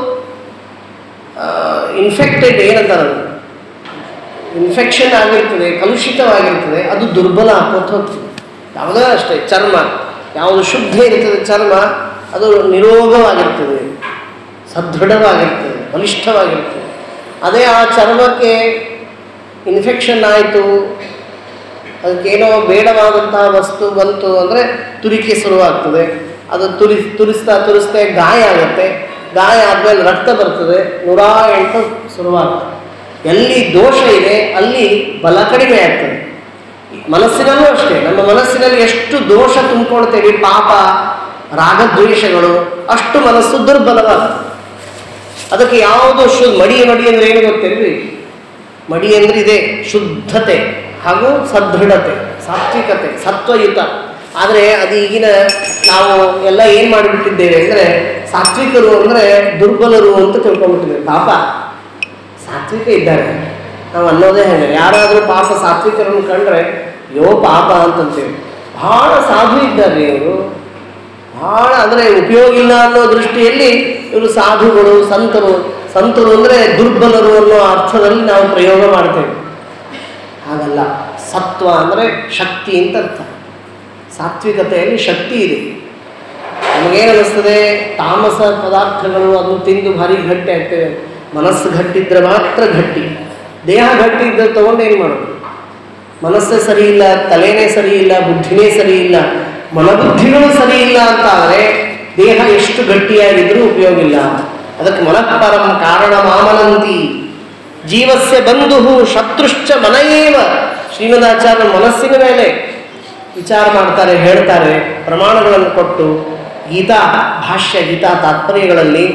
ಇನ್ಫೆಕ್ಟೆಡ್ ಏನಂತಾರೆ ಇನ್ಫೆಕ್ಷನ್ ಆಗಿರ್ತದೆ ಕಲುಷಿತವಾಗಿರ್ತದೆ ಅದು ದುರ್ಬಲ ಹಾಕೋತ ಹೋಗ್ತದೆ ಯಾವುದೇ ಅಷ್ಟೇ ಚರ್ಮ ಯಾವುದು ಶುದ್ಧ ಇರ್ತದೆ ಚರ್ಮ ಅದು ನಿರೋಗವಾಗಿರ್ತದೆ ಸದೃಢವಾಗಿರ್ತದೆ ಬಲಿಷ್ಠವಾಗಿರ್ತದೆ ಅದೇ ಆ ಚರ್ಮಕ್ಕೆ ಇನ್ಫೆಕ್ಷನ್ ಆಯಿತು ಅದಕ್ಕೇನೋ ಬೇಡವಾದಂತಹ ವಸ್ತು ಬಂತು ಅಂದರೆ ತುರಿಕೆ ಶುರುವಾಗ್ತದೆ ಅದು ತುರಿ ತುರಿಸ್ತಾ ತುರಿಸ್ತಾ ಗಾಯ ಆಗುತ್ತೆ ಗಾಯ ಆದಮೇಲೆ ರಕ್ತ ಬರ್ತದೆ ನೂರ ಎಂಟು ಶುರುವಾಗ್ತದೆ ಎಲ್ಲಿ ದೋಷ ಇದೆ ಅಲ್ಲಿ ಬಲ ಕಡಿಮೆ ಆಗ್ತದೆ ಮನಸ್ಸಿನಲ್ಲೂ ಅಷ್ಟೇ ನಮ್ಮ ಮನಸ್ಸಿನಲ್ಲಿ ಎಷ್ಟು ದೋಷ ತುಂಬಿಕೊಳ್ತೇವೆ ಪಾಪ ರಾಗದ್ವೇಷಗಳು ಅಷ್ಟು ಮನಸ್ಸು ದುರ್ಬಲವಾಗ್ತದೆ ಅದಕ್ಕೆ ಯಾವುದು ಶು ಮಡಿ ಮಡಿ ಅಂದ್ರೆ ಏನು ಗೊತ್ತಿರಲಿ ಮಡಿ ಅಂದ್ರೆ ಇದೆ ಶುದ್ಧತೆ ಹಾಗೂ ಸದೃಢತೆ ಸಾತ್ವಿಕತೆ ಸತ್ವಯುತ ಆದರೆ ಅದು ಈಗಿನ ನಾವು ಎಲ್ಲ ಏನು ಮಾಡಿಬಿಟ್ಟಿದ್ದೇವೆ ಅಂದರೆ ಸಾತ್ವಿಕರು ಅಂದರೆ ದುರ್ಬಲರು ಅಂತ ತಿಳ್ಕೊಂಡ್ಬಿಟ್ಟಿದ್ದೇವೆ ಪಾಪ ಸಾತ್ವಿಕ ಇದ್ದಾರೆ ನಾವು ಅನ್ನೋದೇ ಹೇಗೆ ಯಾರಾದರೂ ಪಾಪ ಸಾತ್ವಿಕರನ್ನು ಕಂಡ್ರೆ ಯೋ ಪಾಪ ಅಂತಂತೇವೆ ಬಹಳ ಸಾಧು ಇದ್ದಾರೆ ಇವರು ಬಹಳ ಅಂದರೆ ಉಪಯೋಗ ಇಲ್ಲ ಅನ್ನೋ ದೃಷ್ಟಿಯಲ್ಲಿ ಇವರು ಸಾಧುಗಳು ಸಂತರು ಸಂತರು ಅಂದರೆ ದುರ್ಬಲರು ಅನ್ನೋ ಅರ್ಥದಲ್ಲಿ ನಾವು ಪ್ರಯೋಗ ಮಾಡ್ತೇವೆ ಹಾಗಲ್ಲ ಸತ್ವ ಅಂದರೆ ಶಕ್ತಿ ಅಂತ ಅರ್ಥ ಸಾತ್ವಿಕತೆಯಲ್ಲಿ ಶಕ್ತಿ ಇದೆ ನಮಗೇನು ಅನ್ನಿಸ್ತದೆ ತಾಮಸ ಪದಾರ್ಥಗಳು ಅದನ್ನು ತಿಂದು ಭಾರಿ ಗಟ್ಟಿ ಆಗ್ತೇವೆ ಮನಸ್ಸು ಗಟ್ಟಿದ್ರೆ ಮಾತ್ರ ಗಟ್ಟಿ ದೇಹ ಗಟ್ಟಿ ಇದ್ದರೆ ತಗೊಂಡು ಏನು ಮಾಡೋದು ಮನಸ್ಸೇ ಸರಿ ಇಲ್ಲ ತಲೆನೇ ಸರಿ ಇಲ್ಲ ಬುದ್ಧಿನೇ ಸರಿ ಇಲ್ಲ ಮನಬುದ್ಧಿಗಳು ಸರಿ ಇಲ್ಲ ಅಂತ ಆದರೆ ದೇಹ ಎಷ್ಟು ಗಟ್ಟಿಯಾಗಿದ್ರೂ ಉಪಯೋಗ ಇಲ್ಲ ಅದಕ್ಕೆ ಮನಃಪರಂ ಕಾರಣ ಮಾಮನಂತಿ ಜೀವಸ್ಯ ಬಂಧು ಶತ್ರುಶ್ಚ ಮನಯೇವ ಶ್ರೀಮದಾಚಾರ್ಯ ಮನಸ್ಸಿನ ಮೇಲೆ ವಿಚಾರ ಮಾಡ್ತಾರೆ ಹೇಳ್ತಾರೆ ಪ್ರಮಾಣಗಳನ್ನು ಕೊಟ್ಟು ಗೀತಾ ಭಾಷ್ಯ ಗೀತಾ ತಾತ್ಪರ್ಯಗಳಲ್ಲಿ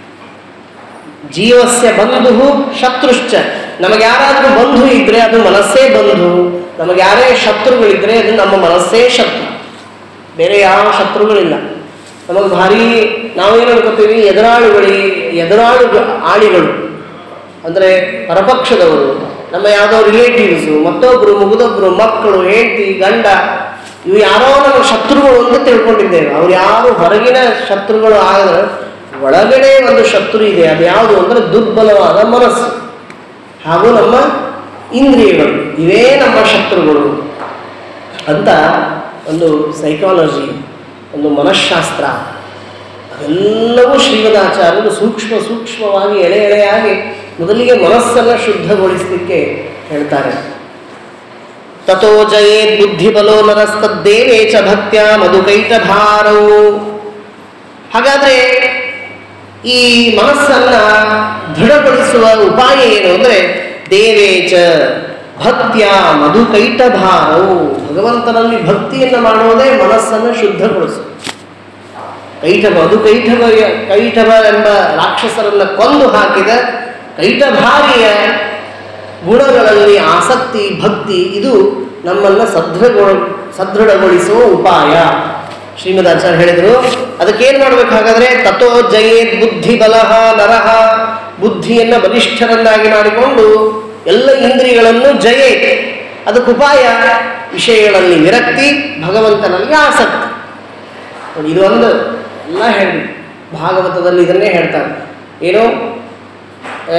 ಜೀವಸ್ಯ ಬಂಧು ಶತ್ರುಶ್ಚ ನಮಗೆ ಯಾರಾದರೂ ಬಂಧು ಇದ್ರೆ ಅದು ಮನಸ್ಸೇ ಬಂಧು ನಮಗೆ ಯಾರೇ ಶತ್ರುಗಳಿದ್ರೆ ಅದು ನಮ್ಮ ಮನಸ್ಸೇ ಶತ್ರು ಬೇರೆ ಯಾವ ಶತ್ರುಗಳಿಲ್ಲ ನಮಗೆ ಭಾರಿ ನಾವೇನು ಅನ್ಕೋತೀವಿ ಎದುರಾಳುಗಳಿ ಎದುರಾಳು ಆಳಿಗಳು ಅಂದರೆ ಪರಪಕ್ಷದವರು ನಮ್ಮ ಯಾವುದೋ ರಿಲೇಟಿವ್ಸು ಮತ್ತೊಬ್ಬರು ಮುಗಿದೊಬ್ಬರು ಮಕ್ಕಳು ಹೆಂಡತಿ ಗಂಡ ಇವು ಯಾರೋ ನಮ್ಮ ಶತ್ರುಗಳು ಅಂತ ತಿಳ್ಕೊಂಡಿದ್ದೇವೆ ಅವ್ರು ಯಾರು ಹೊರಗಿನ ಶತ್ರುಗಳು ಆದರೆ ಒಳಗಡೆ ಒಂದು ಶತ್ರು ಇದೆ ಅದು ಯಾವುದು ಅಂದರೆ ದುರ್ಬಲವಾದ ಮನಸ್ಸು ಹಾಗೂ ನಮ್ಮ ಇಂದ್ರಿಯಗಳು ಇವೇ ನಮ್ಮ ಶತ್ರುಗಳು ಅಂತ ಒಂದು ಸೈಕಾಲಜಿ ಒಂದು ಮನಃಶಾಸ್ತ್ರ ಅದೆಲ್ಲವೂ ಶ್ರೀಮದಾಚಾರ್ಯರು ಸೂಕ್ಷ್ಮ ಸೂಕ್ಷ್ಮವಾಗಿ ಎಳೆ ಎಳೆಯಾಗಿ ಮೊದಲಿಗೆ ಮನಸ್ಸನ್ನು ಶುದ್ಧಗೊಳಿಸಲಿಕ್ಕೆ ಹೇಳ್ತಾರೆ ತಥೋ ಜಯೇದ್ ಬುದ್ಧಿಬಲೋ ನರಸ್ತದ್ದೇವೇ ಚ ಭಕ್ತ್ಯ ಮಧುಕೈಟಭಾರವು ಹಾಗಾದ್ರೆ ಈ ಮನಸ್ಸನ್ನ ದೃಢಗೊಳಿಸುವ ಉಪಾಯ ಏನು ಅಂದ್ರೆ ದೇವೇಚ ಭಕ್ತ್ಯ ಮಧುಕೈಟಭಾರವು ಭಗವಂತನಲ್ಲಿ ಭಕ್ತಿಯನ್ನು ಮಾಡುವುದೇ ಮನಸ್ಸನ್ನು ಶುದ್ಧಗೊಳಿಸು ಕೈಟಭ ಅದು ಕೈಟಭ ಕೈಟಭ ಎಂಬ ರಾಕ್ಷಸರನ್ನ ಕೊಂದು ಹಾಕಿದ ಕೈಟಭಾರಿಯ ಗುಣಗಳಲ್ಲಿ ಆಸಕ್ತಿ ಭಕ್ತಿ ಇದು ನಮ್ಮನ್ನು ಸದೃಢಗೊಳ ಸದೃಢಗೊಳಿಸುವ ಉಪಾಯ ಶ್ರೀಮದಾಚಾರ್ಯ ಹೇಳಿದರು ಅದಕ್ಕೇನು ಮಾಡ್ಬೇಕು ಹಾಗಾದ್ರೆ ತಥೋ ಜಯೇತ್ ಬುದ್ಧಿ ಬಲಹ ನರಹ ಬುದ್ಧಿಯನ್ನು ಬಲಿಷ್ಠರನ್ನಾಗಿ ಮಾಡಿಕೊಂಡು ಎಲ್ಲ ಇಂದ್ರಿಯಗಳನ್ನು ಜಯೇ ಅದಕ್ಕೆ ಉಪಾಯ ವಿಷಯಗಳಲ್ಲಿ ವಿರಕ್ತಿ ಭಗವಂತನಲ್ಲಿ ಆಸಕ್ತಿ ನೋಡಿ ಇದು ಒಂದು ಎಲ್ಲ ಹೇಳಿ ಭಾಗವತದಲ್ಲಿ ಇದನ್ನೇ ಹೇಳ್ತಾರೆ ಏನು ಆ,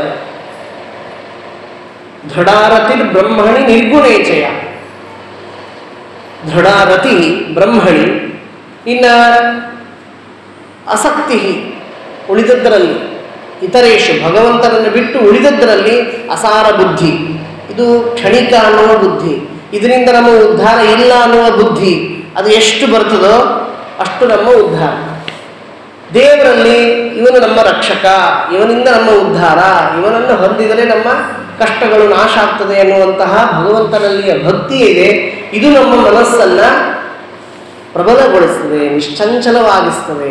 ದೃಢಾರತಿ ಬ್ರಹ್ಮಣಿ ನಿರ್ಗುಣೇಚಯ ದೃಢಾರತಿ ಬ್ರಹ್ಮಣಿ ಇನ್ನ ಅಸಕ್ತಿ ಉಳಿದದ್ದರಲ್ಲಿ ಇತರೇಶು ಭಗವಂತನನ್ನು ಬಿಟ್ಟು ಉಳಿದದ್ದರಲ್ಲಿ ಅಸಾರ ಬುದ್ಧಿ ಇದು ಕ್ಷಣಿಕ ಅನ್ನುವ ಬುದ್ಧಿ ಇದರಿಂದ ನಮ್ಮ ಉದ್ಧಾರ ಇಲ್ಲ ಅನ್ನುವ ಬುದ್ಧಿ ಅದು ಎಷ್ಟು ಬರ್ತದೋ ಅಷ್ಟು ನಮ್ಮ ಉದ್ಧಾರ ದೇವರಲ್ಲಿ ಇವನು ನಮ್ಮ ರಕ್ಷಕ ಇವನಿಂದ ನಮ್ಮ ಉದ್ಧಾರ ಇವನನ್ನು ಹೊಂದಿದರೆ ನಮ್ಮ ಕಷ್ಟಗಳು ನಾಶ ಆಗ್ತದೆ ಎನ್ನುವಂತಹ ಭಗವಂತನಲ್ಲಿಯ ಭಕ್ತಿ ಇದೆ ಇದು ನಮ್ಮ ಮನಸ್ಸನ್ನ ಪ್ರಬಲಗೊಳಿಸ್ತದೆ ನಿಶ್ಚಂಚಲವಾಗಿಸ್ತದೆ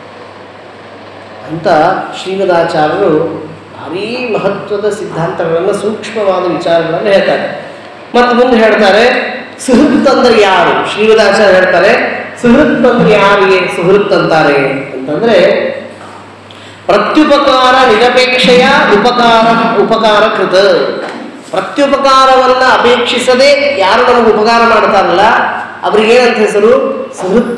ಅಂತ ಶ್ರೀಮದಾಚಾರ್ಯರು ಭಾರೀ ಮಹತ್ವದ ಸಿದ್ಧಾಂತಗಳನ್ನು ಸೂಕ್ಷ್ಮವಾದ ವಿಚಾರಗಳನ್ನು ಹೇಳ್ತಾರೆ ಮತ್ತು ಮುಂದೆ ಹೇಳ್ತಾರೆ ಸುಹೃತ್ ಅಂದ್ರೆ ಯಾರು ಶ್ರೀಮದಾಚಾರ್ಯ ಹೇಳ್ತಾರೆ ಸುಹೃತ್ ಅಂದ್ರೆ ಯಾರಿಗೆ ಸುಹೃತ್ ಅಂತಾರೆ ಅಂತಂದ್ರೆ ಪ್ರತ್ಯುಪಕಾರ ನಿರಪೇಕ್ಷೆಯ ಉಪಕಾರ ಉಪಕಾರ ಕೃತ ಪ್ರತ್ಯುಪಕಾರವನ್ನ ಅಪೇಕ್ಷಿಸದೆ ಯಾರು ನಮಗೆ ಉಪಕಾರ ಮಾಡ್ತಾರಲ್ಲ ಅವ್ರಿಗೇನಂತ ಹೆಸರು ಸುಹೃತ್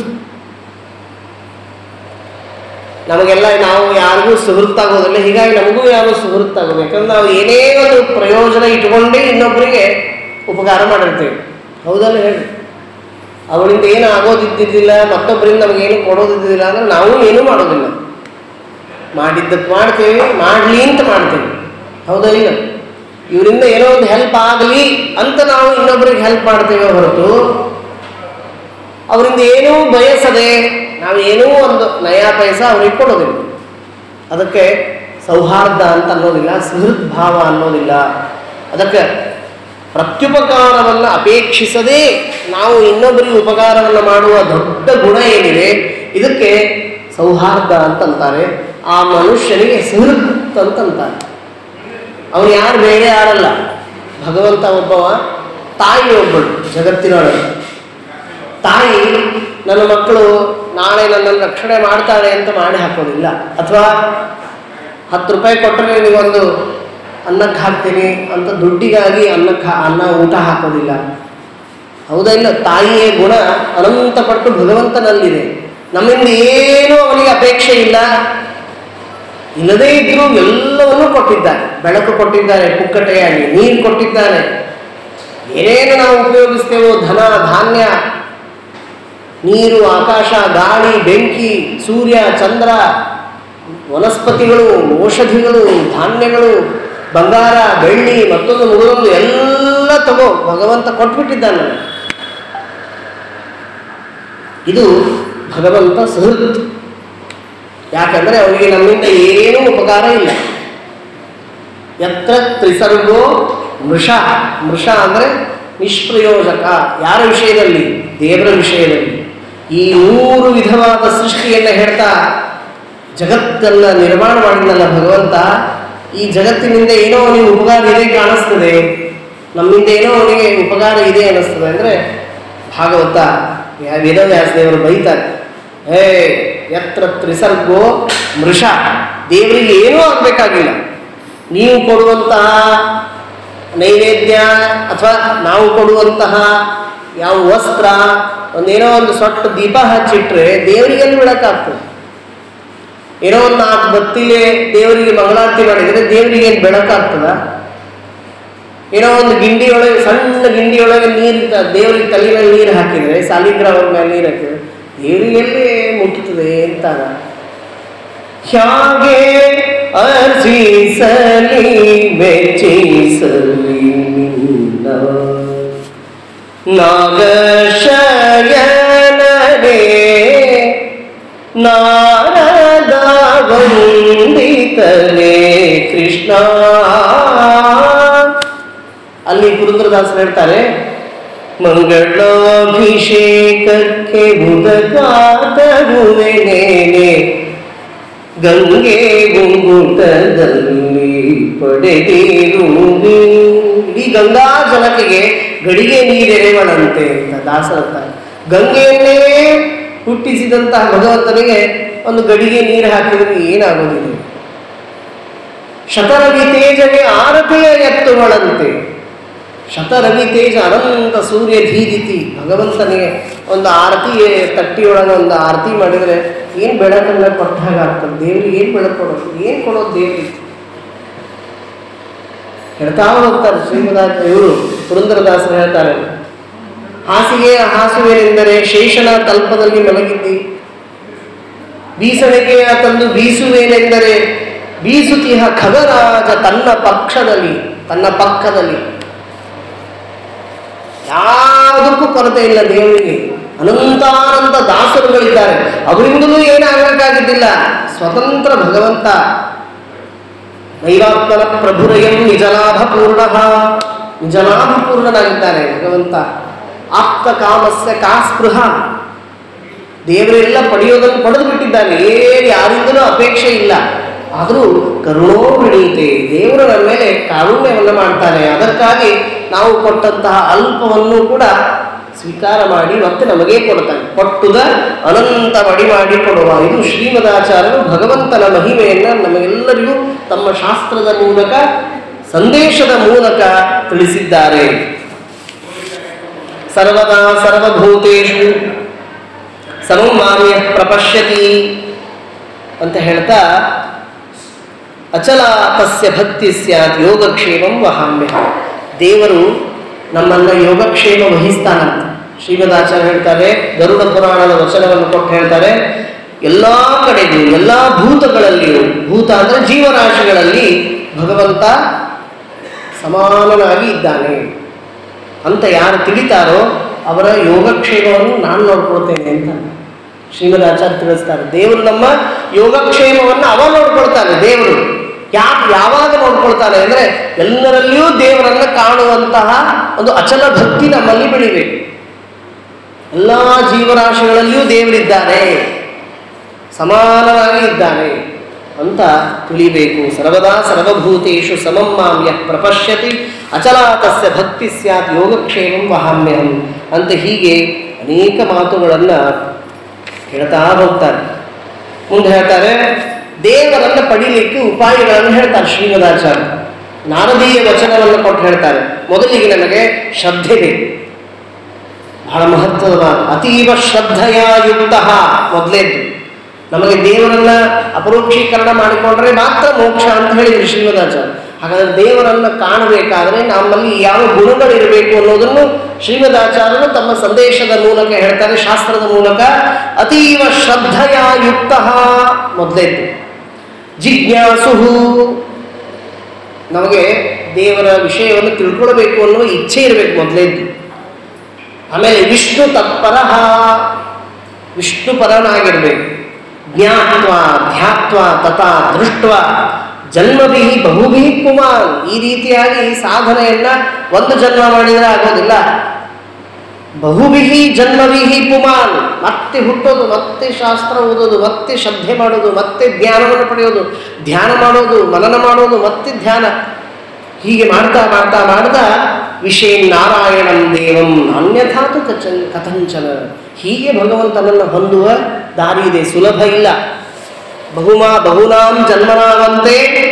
ನಮಗೆಲ್ಲ ನಾವು ಯಾರಿಗೂ ಸುಹೃತ್ತಾಗೋದಿಲ್ಲ ಹೀಗಾಗಿ ನಮಗೂ ಯಾರು ಸುಹೃತ್ತಾಗೋದು ಯಾಕಂದ್ರೆ ನಾವು ಏನೇ ಒಂದು ಪ್ರಯೋಜನ ಇಟ್ಕೊಂಡೇ ಇನ್ನೊಬ್ಬರಿಗೆ ಉಪಕಾರ ಮಾಡಿರ್ತೇವೆ ಹೌದಲ್ಲ ಹೇಳಿ ಅವಳಿಂದ ಏನು ಆಗೋದಿದ್ದಿದ್ದಿಲ್ಲ ಮತ್ತೊಬ್ಬರಿಂದ ನಮಗೇನು ಕೊಡೋದಿದ್ದಿಲ್ಲ ಅಂದ್ರೆ ನಾವು ಏನೂ ಮಾಡೋದಿಲ್ಲ ಮಾಡಿದ್ದಕ್ಕೆ ಮಾಡ್ತೇವೆ ಮಾಡಲಿ ಅಂತ ಮಾಡ್ತೇವೆ ಹೌದಾ ಇಲ್ಲ ಇವರಿಂದ ಏನೋ ಒಂದು ಹೆಲ್ಪ್ ಆಗಲಿ ಅಂತ ನಾವು ಇನ್ನೊಬ್ಬರಿಗೆ ಹೆಲ್ಪ್ ಮಾಡ್ತೇವೆ ಹೊರತು ಅವರಿಂದ ಏನೂ ಬಯಸದೆ ನಾವು ಏನೂ ಒಂದು ನಯಾ ಪೈಸ ಅವ್ರಿಗೆ ಕೊಡೋದಿಲ್ಲ ಅದಕ್ಕೆ ಸೌಹಾರ್ದ ಅಂತ ಅನ್ನೋದಿಲ್ಲ ಸುಹೃತ್ ಭಾವ ಅನ್ನೋದಿಲ್ಲ ಅದಕ್ಕೆ ಪ್ರತ್ಯುಪಕಾರವನ್ನು ಅಪೇಕ್ಷಿಸದೆ ನಾವು ಇನ್ನೊಬ್ಬರಿಗೆ ಉಪಕಾರವನ್ನು ಮಾಡುವ ದೊಡ್ಡ ಗುಣ ಏನಿದೆ ಇದಕ್ಕೆ ಸೌಹಾರ್ದ ಅಂತಂತಾರೆ ಆ ಮನುಷ್ಯನಿಗೆ ಸುಹೃತ್ ಅಂತಂತಾರೆ ಅವನು ಯಾರು ಬೇರೆ ಯಾರಲ್ಲ ಭಗವಂತ ಒಬ್ಬವ ತಾಯಿ ಒಬ್ಬಳು ಜಗತ್ತಿನೊಳಗೆ ತಾಯಿ ನನ್ನ ಮಕ್ಕಳು ನಾಳೆ ನನ್ನನ್ನು ರಕ್ಷಣೆ ಮಾಡ್ತಾಳೆ ಅಂತ ಮಾಡಿ ಹಾಕೋದಿಲ್ಲ ಅಥವಾ ಹತ್ತು ರೂಪಾಯಿ ಕೊಟ್ಟರೆ ನಿನಗೊಂದು ಅನ್ನಕ್ಕೆ ಹಾಕ್ತೀನಿ ಅಂತ ದುಡ್ಡಿಗಾಗಿ ಅನ್ನಕ್ಕೆ ಹಾ- ಅನ್ನ ಊಟ ಹಾಕೋದಿಲ್ಲ ಹೌದಾ ಇಲ್ಲ ತಾಯಿಯ ಗುಣ ಅನಂತಪಟ್ಟು ಭಗವಂತನಲ್ಲಿದೆ ನಮ್ಮಿಂದ ಏನೂ ಅವನಿಗೆ ಅಪೇಕ್ಷೆ ಇಲ್ಲ ಇಲ್ಲದೇ ಇದ್ರೂ ಎಲ್ಲವನ್ನೂ ಕೊಟ್ಟಿದ್ದಾನೆ ಬೆಳಕು ಕೊಟ್ಟಿದ್ದಾನೆ ಪುಕ್ಕಟೆಯಾಗಿ ನೀರು ಕೊಟ್ಟಿದ್ದಾನೆ ಏನೇನು ನಾವು ಉಪಯೋಗಿಸ್ತೇವೋ ಧನ ಧಾನ್ಯ ನೀರು ಆಕಾಶ ಗಾಳಿ ಬೆಂಕಿ ಸೂರ್ಯ ಚಂದ್ರ ವನಸ್ಪತಿಗಳು ಔಷಧಿಗಳು ಧಾನ್ಯಗಳು ಬಂಗಾರ ಬೆಳ್ಳಿ ಮತ್ತೊಂದು ಮುಗಿದೊಂದು ಎಲ್ಲ ತಗೋ ಭಗವಂತ ಕೊಟ್ಬಿಟ್ಟಿದ್ದಾನೆ ನನಗೆ. ಇದು ಭಗವಂತ ಸುಹೃತ್ ಯಾಕಂದ್ರೆ ಅವನಿಗೆ ನಮ್ಮಿಂದ ಏನೂ ಉಪಕಾರ ಇಲ್ಲ ಯತ್ರ ತ್ರಿಸರ್ಗೋ ಮೃಷ ಮೃಷ ಅಂದರೆ ನಿಷ್ಪ್ರಯೋಜಕ ಯಾರ ವಿಷಯದಲ್ಲಿ ದೇವರ ವಿಷಯದಲ್ಲಿ ಈ ಮೂರು ವಿಧವಾದ ಸೃಷ್ಟಿಯನ್ನು ಹೇಳ್ತಾ ಜಗತ್ತನ್ನ ನಿರ್ಮಾಣ ಮಾಡಿದ್ನಲ್ಲ ಭಗವಂತ ಈ ಜಗತ್ತಿನಿಂದ ಏನೋ ಅವನಿಗೆ ಉಪಕಾರ ಇದೆ ಕಾಣಿಸ್ತದೆ ನಮ್ಮಿಂದ ಏನೋ ಅವನಿಗೆ ಉಪಕಾರ ಇದೆ ಅನ್ನಿಸ್ತದೆ ಅಂದರೆ ಭಾಗವತ ಯಾ- ವೇದವ್ಯಾಸ ದೇವರು ಬೈತಾರೆ ಹೇ ಯತ್ರ ತ್ರಿಸರ್ಗೋ ಮೃಷ ದೇವರಿಗೆ ಏನೂ ಆಗಬೇಕಾಗಿಲ್ಲ ನೀವು ಕೊಡುವಂತಹ ನೈವೇದ್ಯ ಅಥವಾ ನಾವು ಕೊಡುವಂತಹ ಯಾವ ವಸ್ತ್ರ ಒಂದೇನೋ ಒಂದು ಸೊಟ್ಟ ದೀಪ ಹಚ್ಚಿಟ್ರೆ ದೇವರಿಗೆ ಎಲ್ಲಿ ಬೆಳಕಾಗ್ತದೆ ಏನೋ ಒಂದು ನಾಲ್ಕು ಬತ್ತಿಲೆ ದೇವರಿಗೆ ಮಂಗಳಾರತಿ ಮಾಡಿದರೆ ದೇವರಿಗೆ ಏನು ಬೆಳಕಾಗ್ತದ ಏನೋ ಒಂದು ಗಿಂಡಿ ಒಳಗೆ ಸಣ್ಣ ಗಿಂಡಿ ಒಳಗೆ ನೀರು ದೇವರಿಗೆ ತಲೆ ಮೇಲೆ ನೀರು ಹಾಕಿದರೆ ಸಾಲಿಗ್ರಾಮ ಮೇಲೆ ನೀರು ಹಾಕಿದರೆ ದೇವರಿಗೆ ಎಲ್ಲಿ ಮುಟ್ಟುತ್ತದೆ ಅಂತಾರ ಹ್ಯಾಗೆ ಅರ್ಜಿಸಲಿ ಮೆಚ್ಚಿಸಲಿ ನಿನ್ನ ನಾಗಶಯನರೇ ನಾರದ ವಂದಿತಲೇ ಕೃಷ್ಣ ಅಲ್ಲಿ ಪುರಂದ್ರದಾಸರು ಹೇಳ್ತಾರೆ ಮಂಗಳಾಭಿಷೇಕಕ್ಕೆ ಮುದಕಾತರುವೆನೇನೆ ಗಂಗೆ ಗುಂಗುಟದಲ್ಲಿ ಪಡೆದಿರುವೆ ಇಡೀ ಗಂಗಾ ಜಲಕೆಗೆ ಗಡಿಗೆ ನೀರೆರೆವಳಂತೆ ಅಂತ ದಾಸರಂತಾರೆ ಗಂಗೆಯನ್ನೇ ಹುಟ್ಟಿಸಿದಂತಹ ಭಗವಂತನಿಗೆ ಒಂದು ಗಡಿಗೆ ನೀರು ಹಾಕಿದ್ರೆ ಏನಾಗೋದಿಲ್ಲ ಶತರವಿ ತೇಜವೇ ಆರತಿಯ ಎತ್ತುಗಳಂತೆ ಶತರವಿ ತೇಜ ಅನಂತ ಸೂರ್ಯ ಧೀದಿತಿ ಭಗವಂತನಿಗೆ ಒಂದು ಆರತಿ ತಟ್ಟಿಯೊಳಗೆ ಒಂದು ಆರತಿ ಮಾಡಿದರೆ ಏನು ಬೆಳಕನ್ನ ಕೊಟ್ಟ ಹಾಗೆ ಆಗ್ತದೆ ದೇವ್ರಿಗೆ ಏನು ಬೆಳಕು ಕೊಡೋದು ಏನು ಕೊಡೋದು ದೇವ್ರಿಗೆ ಹೇಳ್ತಾ ಹೋಗ್ತಾರೆ ಶ್ರೀಮದಾಸ ಇವರು ಪುರಂದರದಾಸರು ಹೇಳ್ತಾರೆ ಹಾಸಿಗೆ ಹಾಸುವೆನೆಂದರೆ ಶೇಷನ ತಲ್ಪದಲ್ಲಿ ಮಲಗಿದ್ದಿ ಬೀಸಣಿಗೆಯ ತಂದು ಬೀಸುವೇನೆಂದರೆ ಬೀಸುತಿಹ ಖಗರಾಜ ತನ್ನ ಪಕ್ಷದಲ್ಲಿ ತನ್ನ ಪಕ್ಕದಲ್ಲಿ ಯಾವುದಕ್ಕೂ ಕೊರತೆ ಇಲ್ಲ ದೇವರಿಗೆ ಅನಂತಾನಂತ ದಾಸರುಗಳಿದ್ದಾರೆ ಅವರಿಂದಲೂ ಏನಾಗಬೇಕಾಗಿದ್ದಿಲ್ಲ ಸ್ವತಂತ್ರ ಭಗವಂತ ನೈರಾತ್ಮನ ಪ್ರಭುರಯಂ ನಿಜಲಾಭ ಪೂರ್ಣ ನಿಜಲಾಭ ಪೂರ್ಣನಾಗಿದ್ದಾನೆ ಭಗವಂತ ಆಪ್ತ ಕಾಮಸ್ಯ ಕಾ ಸ್ಪೃಹ ದೇವರೆಲ್ಲ ಪಡೆಯೋದನ್ನು ಪಡೆದು ಬಿಟ್ಟಿದ್ದಾನೆ ಏನು ಯಾರಿಂದಲೂ ಅಪೇಕ್ಷೆ ಇಲ್ಲ ಆದರೂ ಕರುಣೋ ಬಿಡೀತೆ ದೇವರು ನನ್ನ ಮೇಲೆ ಕಾರುಣ್ಯವನ್ನು ಮಾಡ್ತಾನೆ ಅದಕ್ಕಾಗಿ ನಾವು ಕೊಟ್ಟಂತಹ ಅಲ್ಪವನ್ನು ಕೂಡ ಸ್ವೀಕಾರ ಮಾಡಿ ಮತ್ತೆ ನಮಗೇ ಕೊಡ್ತಾನೆ ಕೊಟ್ಟುದ ಅನಂತ ಮಡಿ ಮಾಡಿ ಕೊಡುವ ಇದು ಶ್ರೀಮದಾಚಾರ್ಯರು ಭಗವಂತನ ಮಹಿಮೆಯನ್ನು ನಮಗೆಲ್ಲರಿಗೂ ತಮ್ಮ ಶಾಸ್ತ್ರದ ಮೂಲಕ ಸಂದೇಶದ ಮೂಲಕ ತಿಳಿಸಿದ್ದಾರೆ ಸರ್ವದಾ ಸರ್ವಭೂತೇಷು ಸಮಮಾನ್ಯ ಪ್ರಪಶ್ಯತಿ ಅಂತ ಹೇಳ್ತಾ ಅಚಲ ತಸ್ಯ ಭಕ್ತಿ ಸ್ಯಾತ್ ಯೋಗಕ್ಷೇಮಂ ವಹಾಮ್ಯ ದೇವರು ನಮ್ಮನ್ನ ಯೋಗಕ್ಷೇಮ ವಹಿಸ್ತಾನಂತ ಶ್ರೀಮದಾಚಾರ್ಯ ಹೇಳ್ತಾರೆ ಗರುಡ ಪುರಾಣದ ವಚನವನ್ನು ಕೊಟ್ಟು ಹೇಳ್ತಾರೆ ಎಲ್ಲ ಕಡೆಗೂ ಎಲ್ಲ ಭೂತಗಳಲ್ಲಿಯೂ ಭೂತ ಅಂದರೆ ಜೀವರಾಶಿಗಳಲ್ಲಿ ಭಗವಂತ ಸಮಾನನಾಗಿ ಇದ್ದಾನೆ ಅಂತ ಯಾರು ತಿಳಿತಾರೋ ಅವರ ಯೋಗಕ್ಷೇಮವನ್ನು ನಾನು ನೋಡ್ಕೊಳ್ತೇನೆ ಅಂತ ಶ್ರೀಮದಾಚಾರ್ಯ ತಿಳಿಸ್ತಾರೆ ದೇವರು ನಮ್ಮ ಯೋಗಕ್ಷೇಮವನ್ನು ಅವ ನೋಡ್ಕೊಳ್ತಾನೆ ದೇವರು ಯಾ ಯಾವಾಗ ನೋಡ್ಕೊಳ್ತಾನೆ ಅಂದರೆ ಎಲ್ಲರಲ್ಲಿಯೂ ದೇವರನ್ನು ಕಾಣುವಂತಹ ಒಂದು ಅಚಲ ಭಕ್ತಿ ನಮ್ಮಲ್ಲಿ ಬೆಳಿಬೇಕು ಎಲ್ಲ ಜೀವರಾಶಿಗಳಲ್ಲಿಯೂ ದೇವರಿದ್ದಾನೆ ಸಮಾನವಾಗಿ ಇದ್ದಾನೆ ಅಂತ ತಿಳಿಬೇಕು ಸರ್ವದಾ ಸರ್ವಭೂತೇಷು ಸಮಂ ಮಾಂ ಯಃ ಪ್ರಪಶ್ಯತಿ ಅಚಲ ತಸ್ಯ ಭಕ್ತಿ ಸ್ಯಾತ್ ಯೋಗಕ್ಷೇಮಂ ವಹಾಮ್ಯಹಂ ಅಂತ ಹೀಗೆ ಅನೇಕ ಮಾತುಗಳನ್ನು ಹೇಳ್ತಾ ಹೋಗ್ತಾರೆ ಮುಂದೆ ಹೇಳ್ತಾರೆ ದೇವರನ್ನು ಪಡೀಲಿಕ್ಕೆ ಉಪಾಯಗಳನ್ನು ಹೇಳ್ತಾರೆ ಶ್ರೀಮದಾಚಾರ್ಯ ನಾರದೀಯ ವಚನವನ್ನು ಕೊಟ್ಟು ಹೇಳ್ತಾರೆ ಮೊದಲಿಗೆ ನಮಗೆ ಶ್ರದ್ಧೆ ಬೇಕು ಬಹಳ ಮಹತ್ವದ ಮಾತು ಅತೀವ ಶ್ರದ್ಧೆಯ ಯುಕ್ತ ಮೊದಲೇದ್ದು ನಮಗೆ ದೇವರನ್ನ ಅಪರೋಕ್ಷೀಕರಣ ಮಾಡಿಕೊಂಡ್ರೆ ಮಾತ್ರ ಮೋಕ್ಷ ಅಂತ ಹೇಳಿದ್ರು ಶ್ರೀಮದಾಚಾರ್ಯ ಹಾಗಾದ್ರೆ ದೇವರನ್ನ ಕಾಣಬೇಕಾದ್ರೆ ನಮ್ಮಲ್ಲಿ ಯಾವ ಗುಣಗಳಿರಬೇಕು ಅನ್ನೋದನ್ನು ಶ್ರೀಮದಾಚಾರ್ಯರು ತಮ್ಮ ಸಂದೇಶದ ಮೂಲಕ ಹೇಳ್ತಾರೆ ಶಾಸ್ತ್ರದ ಮೂಲಕ ಅತೀವ ಶ್ರದ್ಧೆಯ ಯುಕ್ತ ಮೊದಲೇದ್ದು ಜಿಜ್ಞಾಸು ನಮಗೆ ದೇವರ ವಿಷಯವನ್ನು ತಿಳ್ಕೊಳ್ಬೇಕು ಅನ್ನುವ ಇಚ್ಛೆ ಇರಬೇಕು ಮೊದಲೇದ್ದು ಆಮೇಲೆ ವಿಷ್ಣು ತತ್ಪರ ವಿಷ್ಣು ಪರನಾಗಿರ್ಬೇಕು ಜ್ಞಾತ್ವ ಧ್ಯಾತ್ವ ತಥಾ ದೃಷ್ಟ ಜನ್ಮಭಿ ಬಹುಭಿ ಪುಮಾನ್ ಈ ರೀತಿಯಾಗಿ ಸಾಧನೆಯನ್ನ ಒಂದು ಜನ್ಮ ಮಾಡಿದರೆ ಆಗೋದಿಲ್ಲ ಬಹುಬಿಹಿ ಜನ್ಮವಿಹಿ ಪುಮಾನ್ ಮತ್ತೆ ಹುಟ್ಟೋದು ಮತ್ತೆ ಶಾಸ್ತ್ರ ಓದೋದು ಮತ್ತೆ ಶ್ರದ್ಧೆ ಮಾಡೋದು ಮತ್ತೆ ಜ್ಞಾನವನ್ನು ಪಡೆಯೋದು ಧ್ಯಾನ ಮಾಡೋದು ಮನನ ಮಾಡೋದು ಮತ್ತೆ ಧ್ಯಾನ ಹೀಗೆ ಮಾಡ್ತಾ ಮಾಡ್ತಾ ಮಾಡ್ತಾ ವಿಷಯ ನಾರಾಯಣಂ ದೇವಂ ಅನ್ಯಥಾತು ಕಚನ್ ಕಥಂಚನ ಹೀಗೆ ಭಗವಂತನನ್ನು ಹೊಂದುವ ದಾರಿ ಇದೆ ಸುಲಭ ಇಲ್ಲ ಬಹುಮಾ ಬಹುನಾಂ ಜನ್ಮನಾವಂತೆ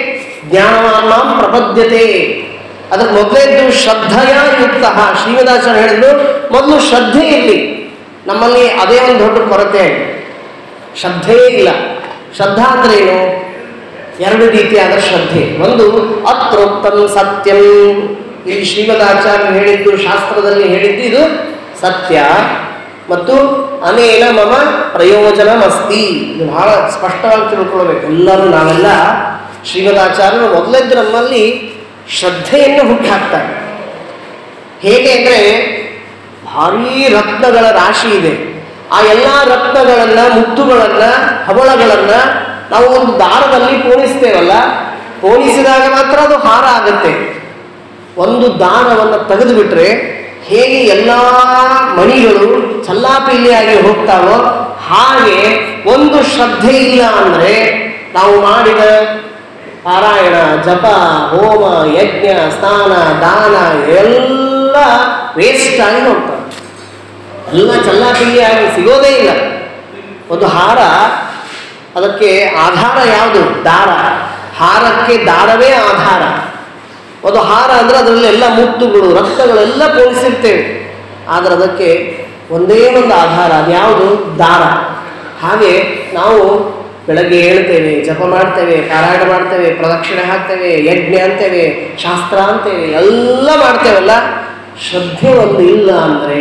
ಜ್ಞಾನವಾನ್ ಪ್ರಪದ್ಯತೆ ಅದಕ್ಕೆ ಮೊದಲೇದ್ದು ಶ್ರದ್ಧೆಯ ಯುಕ್ತ ಶ್ರೀಮದಾಚಾರ್ಯ ಹೇಳಿದ್ರು ಮೊದಲು ಶ್ರದ್ಧೆ ಇರಲಿ ನಮ್ಮಲ್ಲಿ ಅದೇ ಒಂದು ದೊಡ್ಡ ಕೊರತೆ ಶ್ರದ್ಧೆಯೇ ಇಲ್ಲ ಶ್ರದ್ಧಾ ಅಂದ್ರೆ ಏನು ಎರಡು ರೀತಿಯಾದ ಶ್ರದ್ಧೆ ಒಂದು ಅತ್ರೋಕ್ತಂ ಸತ್ಯಂ ಇಲ್ಲಿ ಶ್ರೀಮದಾಚಾರ್ಯ ಹೇಳಿದ್ದು ಶಾಸ್ತ್ರದಲ್ಲಿ ಹೇಳಿದ್ದು ಇದು ಸತ್ಯ ಮತ್ತು ಅನೇನ ಮಮ ಪ್ರಯೋಜನಮಸ್ತಿ ಇದು ಬಹಳ ಸ್ಪಷ್ಟವಾಗಿ ತಿಳ್ಕೊಳ್ಬೇಕು ಎಲ್ಲರೂ ನಾವೆಲ್ಲ ಶ್ರೀಮದಾಚಾರ್ಯರು ಮೊದಲೆದ್ದು ನಮ್ಮಲ್ಲಿ ಶ್ರದ್ಧೆಯನ್ನು ಹುಟ್ಟಾಕ್ತಾರೆ ಹೇಗೆ ಅಂದರೆ ಭಾರೀ ರತ್ನಗಳ ರಾಶಿ ಇದೆ ಆ ಎಲ್ಲ ರತ್ನಗಳನ್ನು ಮುತ್ತುಗಳನ್ನು ಹವಳಗಳನ್ನು ನಾವು ಒಂದು ದಾರದಲ್ಲಿ ಪೋಣಿಸ್ತೇವಲ್ಲ ಪೋಣಿಸಿದಾಗ ಮಾತ್ರ ಅದು ಹಾರ ಆಗುತ್ತೆ ಒಂದು ದಾರವನ್ನು ತೆಗೆದು ಬಿಟ್ರೆ ಹೇಗೆ ಎಲ್ಲ ಮಣಿಗಳು ಚಲ್ಲಾಪಿಲ್ಲಿಯಾಗಿ ಹೋಗ್ತಾವೋ ಹಾಗೆ ಒಂದು ಶ್ರದ್ಧೆ ಇಲ್ಲ ಅಂದರೆ ನಾವು ಮಾಡಿದ ಪಾರಾಯಣ ಜಪ ಹೋಮ ಯಜ್ಞ ಸ್ನಾನ ದಾನ ಎಲ್ಲ ವೇಸ್ಟ್ ಆಗಿ ಹೋಗ್ತವೆ ಎಲ್ಲ ಚಲ್ಲಾಪಿಲ್ಲಿಯಾಗಿ ಸಿಗೋದೇ ಇಲ್ಲ ಒಂದು ಹಾರ ಅದಕ್ಕೆ ಆಧಾರ ಯಾವುದು ದಾರ ಹಾರಕ್ಕೆ ದಾರವೇ ಆಧಾರ ಒಂದು ಹಾರ ಅಂದರೆ ಅದರಲ್ಲಿ ಎಲ್ಲ ಮುತ್ತುಗಳು ರಕ್ತಗಳೆಲ್ಲ ಪೋಣಿಸಿರ್ತೇವೆ ಆದರೆ ಅದಕ್ಕೆ ಒಂದೇ ಒಂದು ಆಧಾರ ಅದ್ಯಾವುದು ದಾರ ಹಾಗೆ ನಾವು ಬೆಳಗ್ಗೆ ಹೇಳ್ತೇವೆ ಜಪ ಮಾಡ್ತೇವೆ ಪಾರಾಯಣ ಮಾಡ್ತೇವೆ ಪ್ರದಕ್ಷಿಣೆ ಹಾಕ್ತೇವೆ ಯಜ್ಞ ಅಂತೇವೆ ಶಾಸ್ತ್ರ ಅಂತೇವೆ ಎಲ್ಲ ಮಾಡ್ತೇವಲ್ಲ ಶ್ರದ್ಧೆ ಒಂದು ಇಲ್ಲ ಅಂದರೆ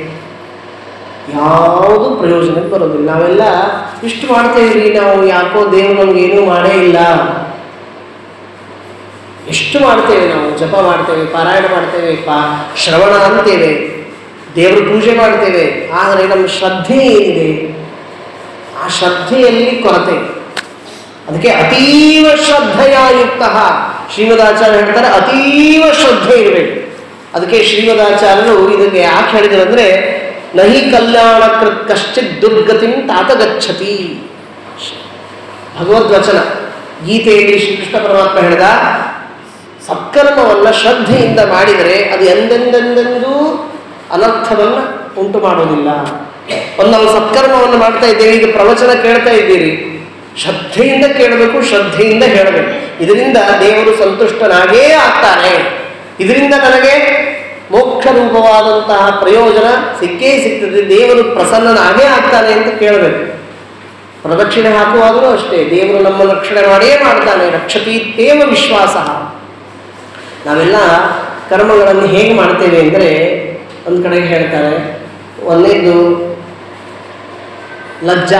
ಯಾವುದು ಪ್ರಯೋಜನಕ್ಕೆ ಬರೋದಿಲ್ಲ ನಾವೆಲ್ಲ ಇಷ್ಟು ಮಾಡ್ತೇವೆ ನಾವು ಯಾಕೋ ದೇವರು ನಮ್ಗೆ ಏನೂ ಮಾಡೇ ಇಲ್ಲ ಎಷ್ಟು ಮಾಡ್ತೇವೆ ನಾವು ಜಪ ಮಾಡ್ತೇವೆ ಪಾರಾಯಣ ಮಾಡ್ತೇವೆ ಪಾ ಶ್ರವಣ ಅಂತೇವೆ ದೇವ್ರ ಪೂಜೆ ಮಾಡ್ತೇವೆ ಆದರೆ ನಮ್ಮ ಶ್ರದ್ಧೆ ಏನಿದೆ ಆ ಶ್ರದ್ಧೆಯಲ್ಲಿ ಕೊರತೆ ಅದಕ್ಕೆ ಅತೀವ ಶ್ರದ್ಧೆಯ ಯುಕ್ತ ಶ್ರೀಮದಾಚಾರ್ಯ ಹೇಳ್ತಾರೆ ಅತೀವ ಶ್ರದ್ಧೆ ಇರಬೇಕು ಅದಕ್ಕೆ ಶ್ರೀಮದಾಚಾರ್ಯರು ಇದಕ್ಕೆ ಯಾಕೆ ಹೇಳಿದ್ರು ಅಂದರೆ ನಹಿ ಕಲ್ಯಾಣ ಕೃತ್ ಕಶ್ಚಿತ್ ದುರ್ಗತಿಂ ತಾತ ಗಚ್ಚತಿ ಭಗವದ್ವಚನ ಗೀತೆಯಲ್ಲಿ ಶ್ರೀಕೃಷ್ಣ ಪರಮಾತ್ಮ ಹೇಳಿದ ಸತ್ಕರ್ಮವನ್ನು ಶ್ರದ್ಧೆಯಿಂದ ಮಾಡಿದರೆ ಅದು ಎಂದೆಂದೆಂದೆಂದೂ ಅನರ್ಥವನ್ನು ಉಂಟು ಮಾಡೋದಿಲ್ಲ ಒಂದು ನಾವು ಸತ್ಕರ್ಮವನ್ನು ಮಾಡ್ತಾ ಇದ್ದೇವೆ ಈಗ ಪ್ರವಚನ ಕೇಳ್ತಾ ಇದ್ದೀರಿ ಶ್ರದ್ಧೆಯಿಂದ ಕೇಳಬೇಕು ಶ್ರದ್ಧೆಯಿಂದ ಹೇಳಬೇಕು ಇದರಿಂದ ದೇವರು ಸಂತುಷ್ಟನಾಗೇ ಆಗ್ತಾನೆ ಇದರಿಂದ ನನಗೆ ಮೋಕ್ಷ ರೂಪವಾದಂತಹ ಪ್ರಯೋಜನ ಸಿಕ್ಕೇ ಸಿಗ್ತದೆ ದೇವರು ಪ್ರಸನ್ನನಾಗೇ ಆಗ್ತಾನೆ ಅಂತ ಕೇಳಬೇಕು ಪ್ರದಕ್ಷಿಣೆ ಹಾಕುವಾಗಲೂ ಅಷ್ಟೇ ದೇವರು ನಮ್ಮ ರಕ್ಷಣೆ ಮಾಡಿಯೇ ಮಾಡ್ತಾನೆ ರಕ್ಷತೀತ್ತೇವ ವಿಶ್ವಾಸ ನಾವೆಲ್ಲ ಕರ್ಮಗಳನ್ನು ಹೇಗೆ ಮಾಡ್ತೇವೆ ಅಂದರೆ ಒಂದು ಕಡೆಗೆ ಹೇಳ್ತಾರೆ ಒಂದೇದು ಲಜ್ಜಾ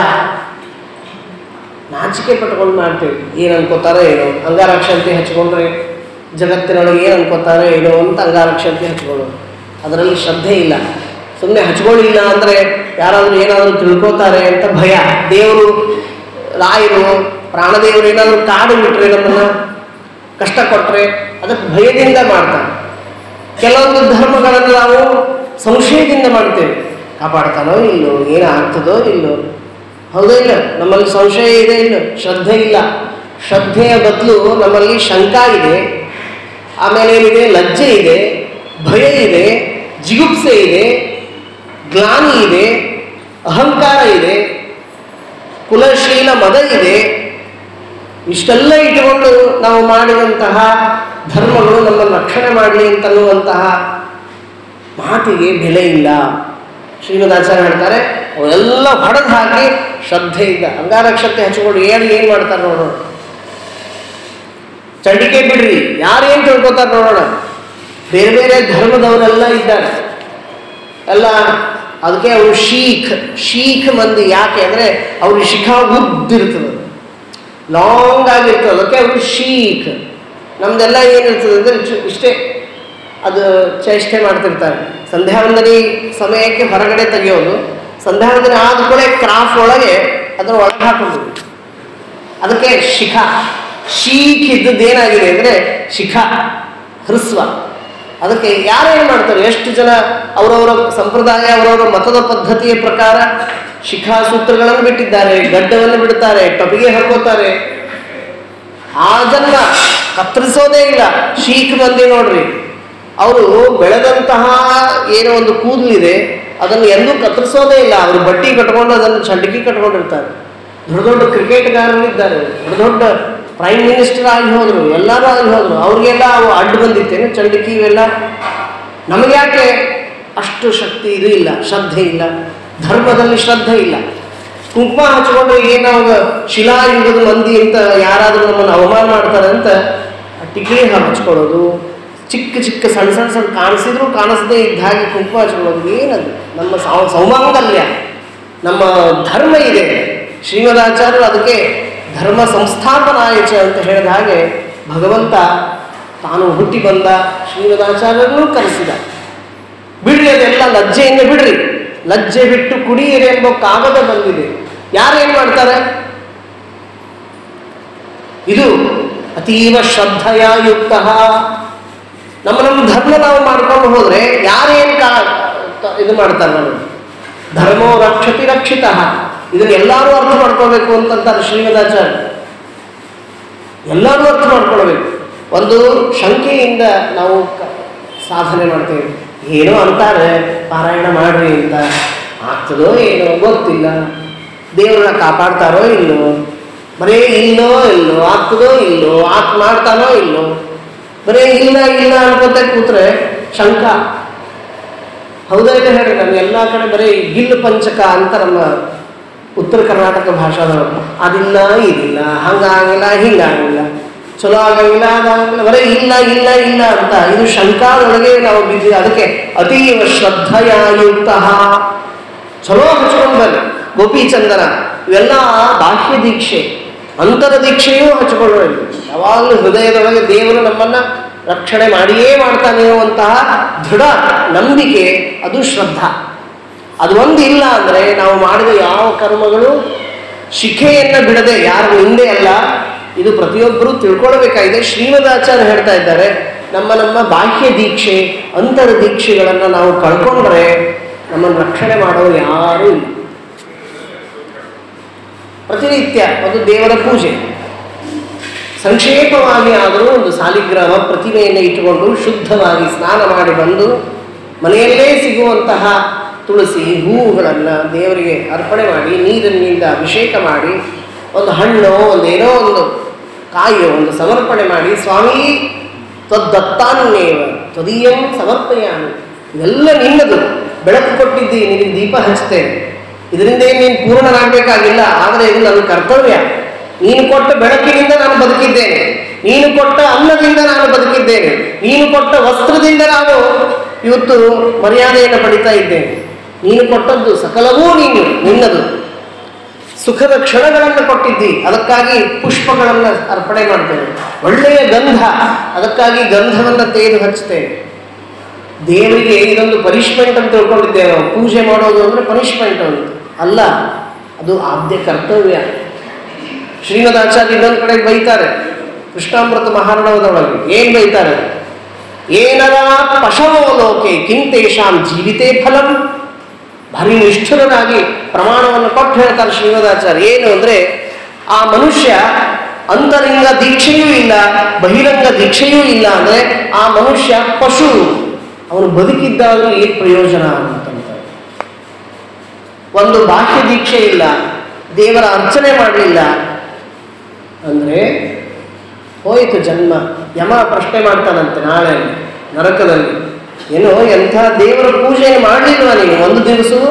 ನಾಚಿಕೆ ಪಟ್ಕೊಂಡು ಮಾಡ್ತೇವೆ ಏನು ಅನ್ಕೋತಾರೋ ಏನೋ ಅಂಗಾರಕ್ಷಂತೆ ಹಚ್ಕೊಂಡ್ರೆ ಜಗತ್ತಿನೊಳಗೆ ಏನು ಅನ್ಕೋತಾರೋ ಏನೋ ಅಂತ ಅಂಗಾರಕ್ಷಂತೆ ಹಚ್ಕೊಳ್ಳೋದು ಅದರಲ್ಲಿ ಶ್ರದ್ಧೆ ಇಲ್ಲ ಸುಮ್ಮನೆ ಹಚ್ಕೊಳ್ಳಿಲ್ಲ ಅಂದರೆ ಯಾರಾದರೂ ಏನಾದರೂ ತಿಳ್ಕೋತಾರೆ ಅಂತ ಭಯ ದೇವರು ರಾಯರು ಪ್ರಾಣದೇವರು ಏನಾದರೂ ಕಾಡು ಬಿಟ್ರೆ ನಮ್ಮನ್ನು ಕಷ್ಟ ಕೊಟ್ಟರೆ ಅದಕ್ಕೆ ಭಯದಿಂದ ಮಾಡ್ತಾರೆ ಕೆಲವೊಂದು ಧರ್ಮಗಳನ್ನು ನಾವು ಸಂಶಯದಿಂದ ಮಾಡ್ತೇವೆ ಕಾಪಾಡ್ತಾನೋ ಇಲ್ಲೋ ಏನಾಗ್ತದೋ ಇಲ್ಲೋ ಹೌದೋ ಇಲ್ಲ ನಮ್ಮಲ್ಲಿ ಸಂಶಯ ಇದೆ ಇಲ್ಲ ಶ್ರದ್ಧೆ ಇಲ್ಲ ಶ್ರದ್ಧೆಯ ಬದಲು ನಮ್ಮಲ್ಲಿ ಶಂಕ ಇದೆ ಆಮೇಲೆ ಏನಿದೆ ಲಜ್ಜೆ ಇದೆ ಭಯ ಇದೆ ಜಿಗುಪ್ಸೆ ಇದೆ ಗ್ಲಾನಿ ಇದೆ ಅಹಂಕಾರ ಇದೆ ಕುಲಶೀಲ ಮದ ಇದೆ ಇಷ್ಟೆಲ್ಲ ಇಟ್ಟುಕೊಂಡು ನಾವು ಮಾಡಿದಂತಹ ಧರ್ಮಗಳು ನಮ್ಮನ್ನು ರಕ್ಷಣೆ ಮಾಡಲಿ ಅಂತನ್ನುವಂತಹ ಮಾತಿಗೆ ಬೆಲೆ ಇಲ್ಲ ಶ್ರೀಮದಾಚಾರ್ಯ ಹೇಳ್ತಾರೆ ಅವೆಲ್ಲ ಹೊಡೆದು ಹಾಕಿ ಶ್ರದ್ಧೆಯಿಂದ ಅಂಗಾರಕ್ಷತೆ ಹಚ್ಚಿಕೊಂಡು ಏನು ಏನು ಮಾಡ್ತಾರೆ ನೋಡೋಣ ಚಂಡಿಕೆ ಬಿಡ್ರಿ ಯಾರೇನು ತಿಳ್ಕೊತಾರೆ ನೋಡೋಣ ಬೇರೆ ಬೇರೆ ಧರ್ಮದವರೆಲ್ಲ ಇದ್ದಾರೆ ಎಲ್ಲ ಅದಕ್ಕೆ ಅವರು ಶೀಖ್ ಶೀಖ್ ಮಂದಿ ಯಾಕೆ ಅಂದರೆ ಅವ್ರ ಶಿಖಾ ಉದ್ದಿರ್ತದೆ ಲಾಂಗ್ ಆಗಿರ್ತದೆ ಅದಕ್ಕೆ ಅವರು ಶೀಖ್ ನಮ್ದೆಲ್ಲ ಏನಿರ್ತದೆ ಅಂದರೆ ಚು- ಇಷ್ಟೇ ಅದು ಚೇಷ್ಟೆ ಮಾಡ್ತಿರ್ತಾರೆ ಸಂಧ್ಯಾವಂದನೆ ಸಮಯಕ್ಕೆ ಹೊರಗಡೆ ತೆಗೆಯೋದು ಸಂಧ್ಯಾವಂದನೆ ಆದ ಕೂಡ ಕ್ರಾಫ್ಟ್ ಒಳಗೆ ಅದರ ಒಳಗೆ ಹಾಕೋದು ಅದಕ್ಕೆ ಶಿಖಾ ಶೀಖ್ ಇದ್ದದ್ದು ಏನಾಗಿದೆ ಅಂದರೆ ಶಿಖಾ ಹೃಸ್ವ ಅದಕ್ಕೆ ಯಾರೇನು ಮಾಡ್ತಾರೆ ಎಷ್ಟು ಜನ ಅವರವರ ಸಂಪ್ರದಾಯ ಅವರವರ ಮತದ ಪದ್ಧತಿಯ ಪ್ರಕಾರ ಶಿಖಾ ಸೂತ್ರಗಳನ್ನು ಬಿಟ್ಟಿದ್ದಾರೆ ಗಡ್ಡವನ್ನು ಬಿಡ್ತಾರೆ ಟೊಪಿಗೆ ಹಾಕೋತಾರೆ ಅದನ್ನ ಕತ್ತರಿಸೋದೇ ಇಲ್ಲ ಶೀಖ್ ಮಂದಿ ನೋಡ್ರಿ ಅವರು ಬೆಳೆದಂತಹ ಏನೋ ಒಂದು ಕೂದಲಿದೆ ಅದನ್ನು ಎಂದೂ ಕತ್ತರಿಸೋದೇ ಇಲ್ಲ ಅವರು ಬಟ್ಟಿ ಕಟ್ಕೊಂಡು ಅದನ್ನು ಚಂಡಕಿ ಕಟ್ಕೊಂಡಿರ್ತಾರೆ ದೊಡ್ಡ ದೊಡ್ಡ ಕ್ರಿಕೆಟ್ಗಾರರು ಇದ್ದಾರೆ ದೊಡ್ಡ ದೊಡ್ಡ ಪ್ರೈಮ್ ಮಿನಿಸ್ಟರ್ ಆಗಿ ಹೋದ್ರು ಎಲ್ಲರೂ ಆಗಿ ಹೋದ್ರು ಅವ್ರಿಗೆಲ್ಲ ಅವು ಅಡ್ಡು ಬಂದಿತ್ತೇನು ಚಂಡಿಕಿ ಇವೆಲ್ಲ ನಮಗೆ ಯಾಕೆ ಅಷ್ಟು ಶಕ್ತಿ ಇದು ಇಲ್ಲ ಶ್ರದ್ಧೆ ಇಲ್ಲ ಧರ್ಮದಲ್ಲಿ ಶ್ರದ್ಧೆ ಇಲ್ಲ ಕುಂಕುಮ ಹಚ್ಕೊಂಡ್ರೆ ಏನೋ ಶಿಲಾಯುಗದ ಮಂದಿ ಅಂತ ಯಾರಾದರೂ ನಮ್ಮನ್ನು ಅವಮಾನ ಮಾಡ್ತಾರೆ ಅಂತ ಟಿಕ್ಲಿ ಹಚ್ಕೊಳ್ಳೋದು ಚಿಕ್ಕ ಚಿಕ್ಕ ಸಣ್ಣ ಸಣ್ಣ ಸಣ್ಣ ಕಾಣಿಸಿದ್ರು ಕಾಣಿಸದೇ ಇದ್ದ ಹಾಗೆ ಕುಂಕುಮ ಹಚ್ಕೊಳ್ಳೋದು ಏನದು ನಮ್ಮ ಸೌ- ಸೌಮಾಂಗಲ್ಯ ನಮ್ಮ ಧರ್ಮ ಇದೆ ಶ್ರೀಮದಾಚಾರ್ಯರು ಅದಕ್ಕೆ ಧರ್ಮ ಸಂಸ್ಥಾಪನಾಯಚ ಅಂತ ಹೇಳಿದ ಹಾಗೆ ಭಗವಂತ ತಾನು ಹುಟ್ಟಿ ಬಂದ ಶ್ರೀಮದಾಚಾರ್ಯರನ್ನು ಕರೆಸಿದ ಬಿಡ್ರಿ ಅದೆಲ್ಲ ಲಜ್ಜೆಯಿಂದ ಬಿಡ್ರಿ ಲಜ್ಜೆ ಬಿಟ್ಟು ಕುಡಿಯಿರಿ ಎಂಬ ಕಾಗದ ಬಂದಿದೆ ಯಾರು ಏನ್ ಮಾಡ್ತಾರೆ ಇದು ಅತೀವ ಶ್ರದ್ಧೆಯ ಯುಕ್ತ ನಮ್ಮ ನಮ್ಮ ಧರ್ಮ ನಾವು ಮಾಡ್ಕೊಂಡು ಹೋದ್ರೆ ಯಾರೇನ್ ಕಾ ತ- ಇದು ಮಾಡ್ತಾರೆ ನಮಗೆ ಧರ್ಮೋ ರಕ್ಷತಿ ರಕ್ಷಿತ ಇದನ್ನ ಎಲ್ಲರೂ ಅರ್ಥ ಮಾಡ್ಕೋಬೇಕು ಅಂತಂತಾರೆ ಶ್ರೀಮದಾಚಾರ್ಯ ಎಲ್ಲರೂ ಅರ್ಥ ಮಾಡ್ಕೊಳ್ಬೇಕು ಒಂದು ಶಂಕೆಯಿಂದ ನಾವು ಕ- ಸಾಧನೆ ಮಾಡ್ತೇವೆ ಏನೋ ಅಂತಾರೆ ಪಾರಾಯಣ ಮಾಡ್ರಿ ಅಂತ ಆಗ್ತದೋ ಏನೋ ಗೊತ್ತಿಲ್ಲ ದೇವ್ರನ್ನ ಕಾಪಾಡ್ತಾರೋ ಇಲ್ಲೋ ಬರೇ ಇಲ್ಲೋ ಇಲ್ಲೋ ಆಗ್ತದೋ ಇಲ್ಲೋ ಆತ್ ಮಾಡ್ತಾನೋ ಇಲ್ಲೋ ಬರೇ ಇಲ್ಲ ಇಲ್ಲ ಅನ್ಕೊತ ಕೂತ್ರೆ ಶಂಕ ಹೌದಾ ಇಲ್ಲ ಹೇಳ್ರಿ ನಮ್ಮ ಎಲ್ಲ ಕಡೆ ಬರೀ ಗಿಲ್ಲು ಪಂಚಕ ಅಂತ ನಮ್ಮ ಉತ್ತರ ಕರ್ನಾಟಕ ಭಾಷಾದವರು ಅದಿಲ್ಲ ಇದಿಲ್ಲ ಹಂಗಾಗಿಲ್ಲ ಹಿಂಗಾಗಿಲ್ಲ ಚಲೋ ಆಗಂಗಿಲ್ಲ ಅದಾಗಂಗಿಲ್ಲ ಬರೀ ಇಲ್ಲ ಇಲ್ಲ ಇಲ್ಲ ಅಂತ ಇದು ಶಂಕಾದೊಳಗೆ ನಾವು ಬಿದ್ದಿ ಅದಕ್ಕೆ ಅತೀವ ಶ್ರದ್ಧೆಯಾಯುಕ್ತ ಚಲೋ ಹಚ್ಕೊಂಡು ಬರ್ರಿ ಗೋಪಿಚಂದನ ಇವೆಲ್ಲ ಬಾಹ್ಯ ದೀಕ್ಷೆ ಅಂತರ ದೀಕ್ಷೆಯೂ ಹಚ್ಕೊಳ್ಳೋಣ ಯಾವಾಗಲೂ ಹೃದಯದೊಳಗೆ ದೇವರು ನಮ್ಮನ್ನ ರಕ್ಷಣೆ ಮಾಡಿಯೇ ಮಾಡ್ತಾನೆ ಅನ್ನುವಂತಹ ದೃಢ ನಂಬಿಕೆ ಅದು ಶ್ರದ್ಧಾ ಅದು ಒಂದು ಇಲ್ಲ ಅಂದರೆ ನಾವು ಮಾಡಿದ ಯಾವ ಕರ್ಮಗಳು ಶಿಖೆಯನ್ನು ಬಿಡದೆ ಯಾರ ಹಿಂದೆ ಅಲ್ಲ ಇದು ಪ್ರತಿಯೊಬ್ಬರು ತಿಳ್ಕೊಳ್ಬೇಕಾಗಿದೆ ಶ್ರೀಮದಾಚಾರ್ಯ ಹೇಳ್ತಾ ಇದ್ದಾರೆ ನಮ್ಮ ನಮ್ಮ ಬಾಹ್ಯ ದೀಕ್ಷೆ ಅಂತರ ದೀಕ್ಷೆಗಳನ್ನು ನಾವು ಕಳ್ಕೊಂಡ್ರೆ ನಮ್ಮನ್ನು ರಕ್ಷಣೆ ಮಾಡೋರು ಯಾರೂ ಇಲ್ಲ ಪ್ರತಿನಿತ್ಯ ಒಂದು ದೇವರ ಪೂಜೆ ಸಂಕ್ಷೇಪವಾಗಿ ಆದರೂ ಒಂದು ಸಾಲಿಗ್ರಾಮ ಪ್ರತಿಮೆಯನ್ನು ಇಟ್ಟುಕೊಂಡು ಶುದ್ಧವಾಗಿ ಸ್ನಾನ ಮಾಡಿ ಬಂದು ಮನೆಯಲ್ಲೇ ಸಿಗುವಂತಹ ತುಳಸಿ ಹೂವುಗಳನ್ನು ದೇವರಿಗೆ ಅರ್ಪಣೆ ಮಾಡಿ ನೀರಿನಿಂದ ಅಭಿಷೇಕ ಮಾಡಿ ಒಂದು ಹಣ್ಣು ಒಂದು ಏನೋ ಒಂದು ಕಾಯಿಯೋ ಒಂದು ಸಮರ್ಪಣೆ ಮಾಡಿ ಸ್ವಾಮಿ ತ್ವದ್ದತ್ತಾನ್ನೇವ ತ್ವದೀಯಂ ಸಮರ್ಪಯಾಮಿ ಇದೆಲ್ಲ ನಿನ್ನದು ಬೆಳಕು ಕೊಟ್ಟಿದ್ದಿ ನಿನಗೆ ದೀಪ ಹಚ್ತೇನೆ ಇದರಿಂದ ಏನು ನೀನು ಪೂರ್ಣನಾಗಬೇಕಾಗಿಲ್ಲ ಆದರೆ ಇದು ನನ್ನ ಕರ್ತವ್ಯ ನೀನು ಕೊಟ್ಟ ಬೆಳಕಿನಿಂದ ನಾನು ಬದುಕಿದ್ದೇನೆ ನೀನು ಕೊಟ್ಟ ಅನ್ನದಿಂದ ನಾನು ಬದುಕಿದ್ದೇನೆ ನೀನು ಕೊಟ್ಟ ವಸ್ತ್ರದಿಂದ ನಾನು ಇವತ್ತು ಮರ್ಯಾದೆಯನ್ನು ಪಡಿತಾ ಇದ್ದೇನೆ ನೀನು ಕೊಟ್ಟದ್ದು ಸಕಲವೂ ನೀನು ನಿನ್ನದು ಸುಖದ ಕ್ಷಣಗಳನ್ನು ಕೊಟ್ಟಿದ್ದಿ ಅದಕ್ಕಾಗಿ ಪುಷ್ಪಗಳನ್ನು ಅರ್ಪಣೆ ಮಾಡ್ತೇನೆ ಒಳ್ಳೆಯ ಗಂಧ ಅದಕ್ಕಾಗಿ ಗಂಧವನ್ನು ತೆಗೆದು ಹಚ್ತೇನೆ ದೇವರಿಗೆ ಇದೊಂದು ಪನಿಷ್ಮೆಂಟ್ ಅಂತ ತಿಳ್ಕೊಂಡಿದ್ದೇವೆ ನಾವು ಪೂಜೆ ಮಾಡೋದು ಅಂದರೆ ಪನಿಷ್ಮೆಂಟ್ ಅಂತ ಅಲ್ಲ ಅದು ಆದ್ಯ ಕರ್ತವ್ಯ ಶ್ರೀಮದಾಚಾರ್ಯ ಇನ್ನೊಂದು ಕಡೆ ಬೈತಾರೆ ಕೃಷ್ಣಾಮೃತ ಮಹಾರಣವದೊಳಗೆ ಏನ್ ಬೈತಾರೆ ಏನರ ಪಶವೋ ಲೋಕೆ ಕಿಂತೇಷಾಂ ಜೀವಿತೇ ಫಲಂ ಭಾರಿ ನಿಷ್ಠುರನಾಗಿ ಪ್ರಮಾಣವನ್ನು ಕೊಟ್ಟು ಹೇಳ್ತಾರೆ ಶ್ರೀಮದಾಚಾರ್ಯ ಏನು ಅಂದ್ರೆ ಆ ಮನುಷ್ಯ ಅಂತರಂಗ ದೀಕ್ಷೆಯೂ ಇಲ್ಲ ಬಹಿರಂಗ ದೀಕ್ಷೆಯೂ ಇಲ್ಲ ಅಂದ್ರೆ ಆ ಮನುಷ್ಯ ಪಶು ಅವನು ಬದುಕಿದ್ದಾಗಲೂ ಏನು ಪ್ರಯೋಜನ ಅಂತಂತಾರೆ ಒಂದು ಬಾಹ್ಯ ದೀಕ್ಷೆ ಇಲ್ಲ ದೇವರ ಅರ್ಚನೆ ಮಾಡಲಿಲ್ಲ ಅಂದರೆ ಹೋಯಿತು ಜನ್ಮ ಯಮ ಪ್ರಶ್ನೆ ಮಾಡ್ತಾನಂತೆ ನಾಳೆ ನರಕದಲ್ಲಿ ಏನು ಎಂಥ ದೇವರ ಪೂಜೆ ಮಾಡಲಿಲ್ವ ನೀನು ಒಂದು ದಿವಸವೂ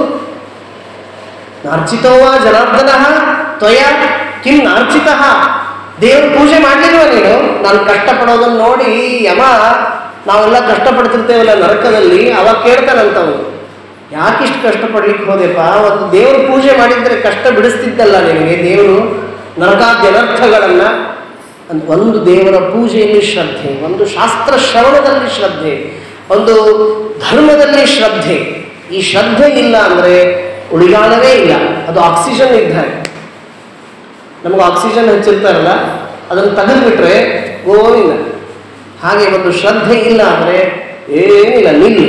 ನಾರ್ಚಿತೋವಾ ಜನಾರ್ದನ ತ್ವಯ ಕಿಂ ನಾರ್ಚಿತ ದೇವ್ರ ಪೂಜೆ ಮಾಡಲಿಲ್ವ ನೀನು ನಾನು ಕಷ್ಟಪಡೋದನ್ನು ನೋಡಿ ಯಮ ನಾವೆಲ್ಲ ಕಷ್ಟಪಡ್ತಿರ್ತೇವಲ್ಲ ನರಕದಲ್ಲಿ ಅವಾಗ ಕೇಳ್ತಾನಂತವನು ಯಾಕಿಷ್ಟು ಕಷ್ಟಪಡ್ಲಿಕ್ಕೆ ಹೋದೆಪ್ಪ ಒಂದು ದೇವ್ರ ಪೂಜೆ ಮಾಡಿದ್ರೆ ಕಷ್ಟ ಬಿಡಿಸ್ತಿದ್ದಲ್ಲ ನಿನಗೆ ದೇವರು ನರಕಾದ್ಯನರ್ಥಗಳನ್ನು ಅಂತ ಒಂದು ದೇವರ ಪೂಜೆಯಲ್ಲಿ ಶ್ರದ್ಧೆ ಒಂದು ಶಾಸ್ತ್ರ ಶ್ರವಣದಲ್ಲಿ ಶ್ರದ್ಧೆ ಒಂದು ಧರ್ಮದಲ್ಲಿ ಶ್ರದ್ಧೆ ಈ ಶ್ರದ್ಧೆ ಇಲ್ಲ ಅಂದರೆ ಉಳಿಗಾಲವೇ ಇಲ್ಲ ಅದು ಆಕ್ಸಿಜನ್ ಇದ್ದಾಗ ನಮಗೆ ಆಕ್ಸಿಜನ್ ಹಚ್ಚಿರ್ತಾರಲ್ಲ ಅದನ್ನು ತೆಗೆದುಬಿಟ್ರೆ ಗೋವಿಲ್ಲ ಹಾಗೆ ಒಂದು ಶ್ರದ್ಧೆ ಇಲ್ಲ ಅಂದರೆ ಏನಿಲ್ಲ ನಿಲ್ಲು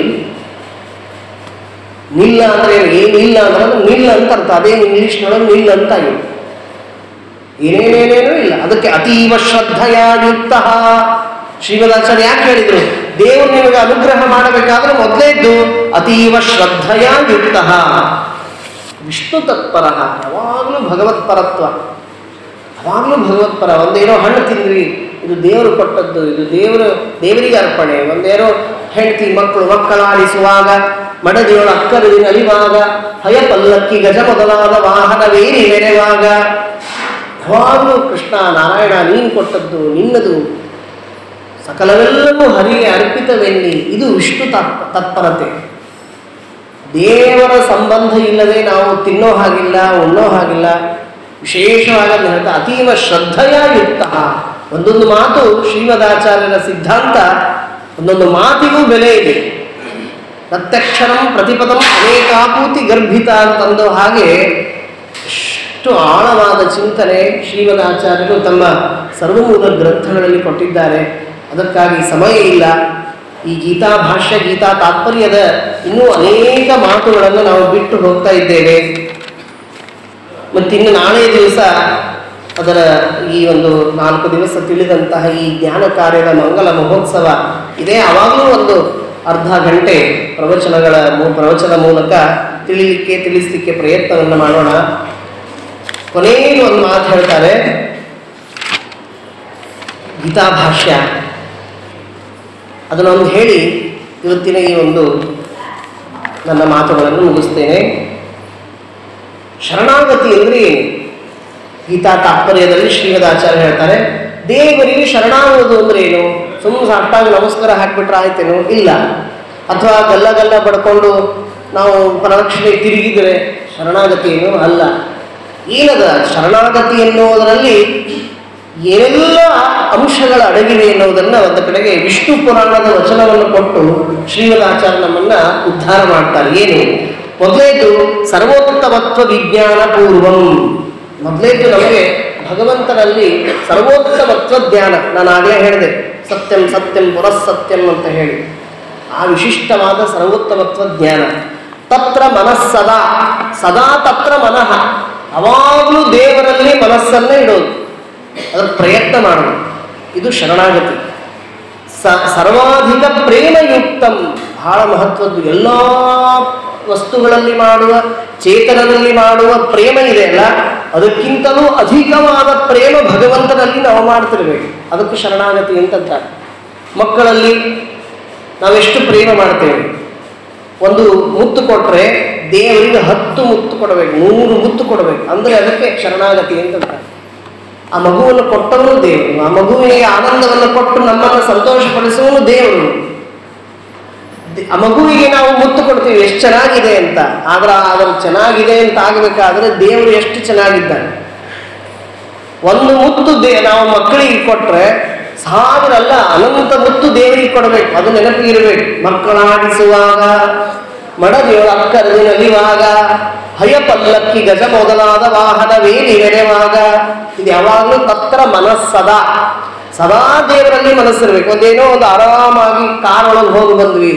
ನಿಲ್ಲ ಅಂದ್ರೆ ಏನು ಏನಿಲ್ಲ ಅಂದ್ರೆ ಅದು ನಿಲ್ಲ ಅಂತ ಅರ್ಥ ಅದೇನು ಇಂಗ್ಲೀಷ್ನೊಳಗೆ ನಿಲ್ಲ ಅಂತ ಆಗಿದೆ ಏನೇನೇನೇನೂ ಇಲ್ಲ ಅದಕ್ಕೆ ಅತೀವ ಶ್ರದ್ಧೆಯ ಯುಕ್ತ ಶ್ರೀಮದಾಚಾರ್ಯ ಯಾಕೆ ಹೇಳಿದ್ರು ದೇವರು ನಿಮಗೆ ಅನುಗ್ರಹ ಮಾಡಬೇಕಾದ್ರೆ ಮೊದಲೇದ್ದು ಅತೀವ ಶ್ರದ್ಧೆಯ ಯುಕ್ತ ವಿಷ್ಣು ತತ್ಪರ ಯಾವಾಗಲೂ ಭಗವತ್ಪರತ್ವ ಯಾವಾಗಲೂ ಭಗವತ್ಪರ ಒಂದೇನೋ ಹಣ್ಣು ತಿಂದ್ವಿ ಇದು ದೇವರು ಕೊಟ್ಟದ್ದು ಇದು ದೇವರು ದೇವರಿಗೆ ಅರ್ಪಣೆ ಒಂದೇನೋ ಹೆಂಡತಿ ಮಕ್ಕಳು ಮಕ್ಕಳಾಡಿಸುವಾಗ ಮಡದಿಯೊಳ ಅಕ್ಕರದಿ ನಲಿವಾಗ ಹಯ ಪಲ್ಲಕ್ಕಿ ಗಜ ಮೊದಲಾದ ವಾಹನವೇರಿ ಮೆರೆವಾಗ ಯಾವಾಗಲೂ ಕೃಷ್ಣ ನಾರಾಯಣ ನೀನು ಕೊಟ್ಟದ್ದು ನಿನ್ನದು ಸಕಲವೆಲ್ಲವೂ ಹರಿಗೆ ಅರ್ಪಿತವೆನ್ನಿ ಇದು ವಿಷ್ಣು ತತ್ ತತ್ಪರತೆ ದೇವರ ಸಂಬಂಧ ಇಲ್ಲದೆ ನಾವು ತಿನ್ನೋ ಹಾಗಿಲ್ಲ ಉಣ್ಣೋ ಹಾಗಿಲ್ಲ ವಿಶೇಷವಾಗಿ ಅದನ್ನ ಹೇಳ್ತಾ ಅತೀವ ಶ್ರದ್ಧೆಯ ಯುಕ್ತ ಒಂದೊಂದು ಮಾತು ಶ್ರೀಮದಾಚಾರ್ಯರ ಸಿದ್ಧಾಂತ ಒಂದೊಂದು ಮಾತಿಗೂ ಬೆಲೆ ಇದೆ ಪ್ರತ್ಯಕ್ಷರಂ ಪ್ರತಿಪದಂ ಅನೇಕಾಪೂತಿ ಗರ್ಭಿತ ಅಂತಂದು ಹಾಗೆ ಎಷ್ಟು ಆಳವಾದ ಚಿಂತನೆ ಶ್ರೀಮದಾಚಾರ್ಯರು ತಮ್ಮ ಸರ್ವಮೂಲ ಗ್ರಂಥಗಳಲ್ಲಿ ಕೊಟ್ಟಿದ್ದಾರೆ ಅದಕ್ಕಾಗಿ ಸಮಯ ಇಲ್ಲ ಈ ಗೀತಾ ಭಾಷ್ಯ ಗೀತಾ ತಾತ್ಪರ್ಯದ ಇನ್ನೂ ಅನೇಕ ಮಾತುಗಳನ್ನು ನಾವು ಬಿಟ್ಟು ಹೋಗ್ತಾ ಇದ್ದೇವೆ ಮತ್ತಿನ್ನು ನಾಳೆ ದಿವಸ ಅದರ ಈ ಒಂದು ನಾಲ್ಕು ದಿವಸ ತಿಳಿದಂತಹ ಈ ಜ್ಞಾನ ಕಾರ್ಯದ ಮಂಗಲ ಮಹೋತ್ಸವ ಇದೇ ಆವಾಗಲೂ ಒಂದು ಅರ್ಧ ಗಂಟೆ ಪ್ರವಚನಗಳ ಮೂ- ಪ್ರವಚನ ಮೂಲಕ ತಿಳಿಲಿಕ್ಕೆ ತಿಳಿಸ್ಲಿಕ್ಕೆ ಪ್ರಯತ್ನವನ್ನು ಮಾಡೋಣ ಕೊನೆಗೆ ಒಂದು ಮಾತು ಹೇಳ್ತಾರೆ ಗೀತಾ ಭಾಷ್ಯ ಅದನ್ನೊಂದು ಹೇಳಿ ಇವತ್ತಿನ ಈ ಒಂದು ನನ್ನ ಮಾತುಗಳನ್ನು ಮುಗಿಸ್ತೇನೆ ಶರಣಾಗತಿ ಅಂದರೆ ಏನು ಗೀತಾ ತಾತ್ಪರ್ಯದಲ್ಲಿ ಶ್ರೀಮದಾಚಾರ್ಯ ಹೇಳ್ತಾರೆ ದೇವರಿಗೆ ಶರಣಾಗುವುದು ಅಂದ್ರೆ ಏನು ಸುಮ್ಮನೆ ಸಾಷ್ಟಾಂಗ ನಮಸ್ಕಾರ ಹಾಕ್ಬಿಟ್ರೆ ಆಯ್ತೇನೋ ಇಲ್ಲ ಅಥವಾ ಗಲ್ಲ ಗಲ್ಲ ಬಡ್ಕೊಂಡು ನಾವು ಪ್ರದಕ್ಷಿಣೆ ತಿರುಗಿದರೆ ಶರಣಾಗತಿ ಏನು ಅಲ್ಲ ಏನದ ಶರಣಾಗತಿ ಎನ್ನುವುದರಲ್ಲಿ ಏನೆಲ್ಲ ಅಂಶಗಳ ಅಡಗಿವೆ ಎನ್ನುವುದನ್ನು ಒಂದು ಕಡೆಗೆ ವಿಷ್ಣು ಪುರಾಣದ ವಚನವನ್ನು ಕೊಟ್ಟು ಶ್ರೀಮದಾಚಾರ್ಯ ನಮ್ಮನ್ನ ಉದ್ಧಾರ ಮಾಡ್ತಾರೆ ಏನು ಮೊದಲೇದು ಸರ್ವೋತ್ತಮತ್ವ ವಿಜ್ಞಾನ ಪೂರ್ವಂ ಮೊದಲೇದು ನಮಗೆ ಭಗವಂತನಲ್ಲಿ ಸರ್ವೋತ್ತಮತ್ವ ಜ್ಞಾನ ನಾನು ಆಗಲೇ ಹೇಳಿದೆ ಸತ್ಯಂ ಸತ್ಯಂ ಪುರಸ್ಸತ್ಯಂ ಅಂತ ಹೇಳಿ ಆ ವಿಶಿಷ್ಟವಾದ ಸರ್ವೋತ್ತಮತ್ವ ಜ್ಞಾನ ತತ್ರ ಮನಸ್ಸದಾ ಸದಾ ತತ್ರ ಮನಃ ಯಾವಾಗಲೂ ದೇವರಲ್ಲಿ ಮನಸ್ಸನ್ನೇ ಇಡೋದು ಅದರ ಪ್ರಯತ್ನ ಮಾಡೋದು ಇದು ಶರಣಾಗತಿ ಸ ಸರ್ವಾಧಿಕ ಪ್ರೇಮಯುಕ್ತಂ ಬಹಳ ಮಹತ್ವದ್ದು ಎಲ್ಲ ವಸ್ತುಗಳಲ್ಲಿ ಮಾಡುವ ಚೇತನದಲ್ಲಿ ಮಾಡುವ ಪ್ರೇಮ ಇದೆಯಲ್ಲ ಅದಕ್ಕಿಂತಲೂ ಅಧಿಕವಾದ ಪ್ರೇಮ ಭಗವಂತನಲ್ಲಿ ನಾವು ಮಾಡ್ತಿರ್ಬೇಕು ಅದಕ್ಕೆ ಶರಣಾಗತಿ ಅಂತಂತಾರೆ ಮಕ್ಕಳಲ್ಲಿ ನಾವೆಷ್ಟು ಪ್ರೇಮ ಮಾಡ್ತೇವೆ ಒಂದು ಮುತ್ತು ಕೊಟ್ಟರೆ ದೇವರಿಗೆ ಹತ್ತು ಮುತ್ತು ಕೊಡಬೇಕು ನೂರು ಮುತ್ತು ಕೊಡಬೇಕು ಅಂದರೆ ಅದಕ್ಕೆ ಶರಣಾಗತಿ ಅಂತಂತಾರೆ ಆ ಮಗುವನ್ನು ಕೊಟ್ಟವನು ದೇವರು ಆ ಮಗುವಿಗೆ ಆನಂದವನ್ನು ಕೊಟ್ಟು ನಮ್ಮನ್ನು ಸಂತೋಷಪಡಿಸುವನು ದೇವರು ದೆ- ಆ ಮಗುವಿಗೆ ನಾವು ಮುತ್ತು ಕೊಡ್ತೀವಿ ಎಷ್ಟು ಚೆನ್ನಾಗಿದೆ ಅಂತ ಆದ್ರೆ ಅದರ ಚೆನ್ನಾಗಿದೆ ಅಂತ ಆಗಬೇಕಾದ್ರೆ ದೇವರು ಎಷ್ಟು ಚೆನ್ನಾಗಿದ್ದಾನೆ ಒಂದು ಮುತ್ತು ದೇ ನಾವು ಮಕ್ಕಳಿಗೆ ಕೊಟ್ರೆ ಸಾವಿರ ಅಲ್ಲ ಅನಂತ ಮುತ್ತು ದೇವರಿಗೆ ಕೊಡಬೇಕು ಅದು ನೆನಪಿಗಿರಬೇಕು ಮಕ್ಕಳಾಡಿಸುವಾಗ ಮಡದಿಯೊಳ ಅಕ್ಕರದಿ ನಲಿವಾಗ ಭಯ ಪಲ್ಲಕ್ಕಿ ಗಜ ಮೊದಲಾದ ವಾಹನ ವೇಲಿ ನೆರೆವಾಗ ಇದು ಯಾವಾಗಲೂ ತತ್ರ ಮನಸ್ಸದ ಸದಾ ದೇವರಲ್ಲಿ ಮನಸ್ಸಿರ್ಬೇಕು ಒಂದೇನೋ ಒಂದು ಆರಾಮಾಗಿ ಕಾರೊಳಗೆ ಹೋಗಿ ಬಂದ್ವಿ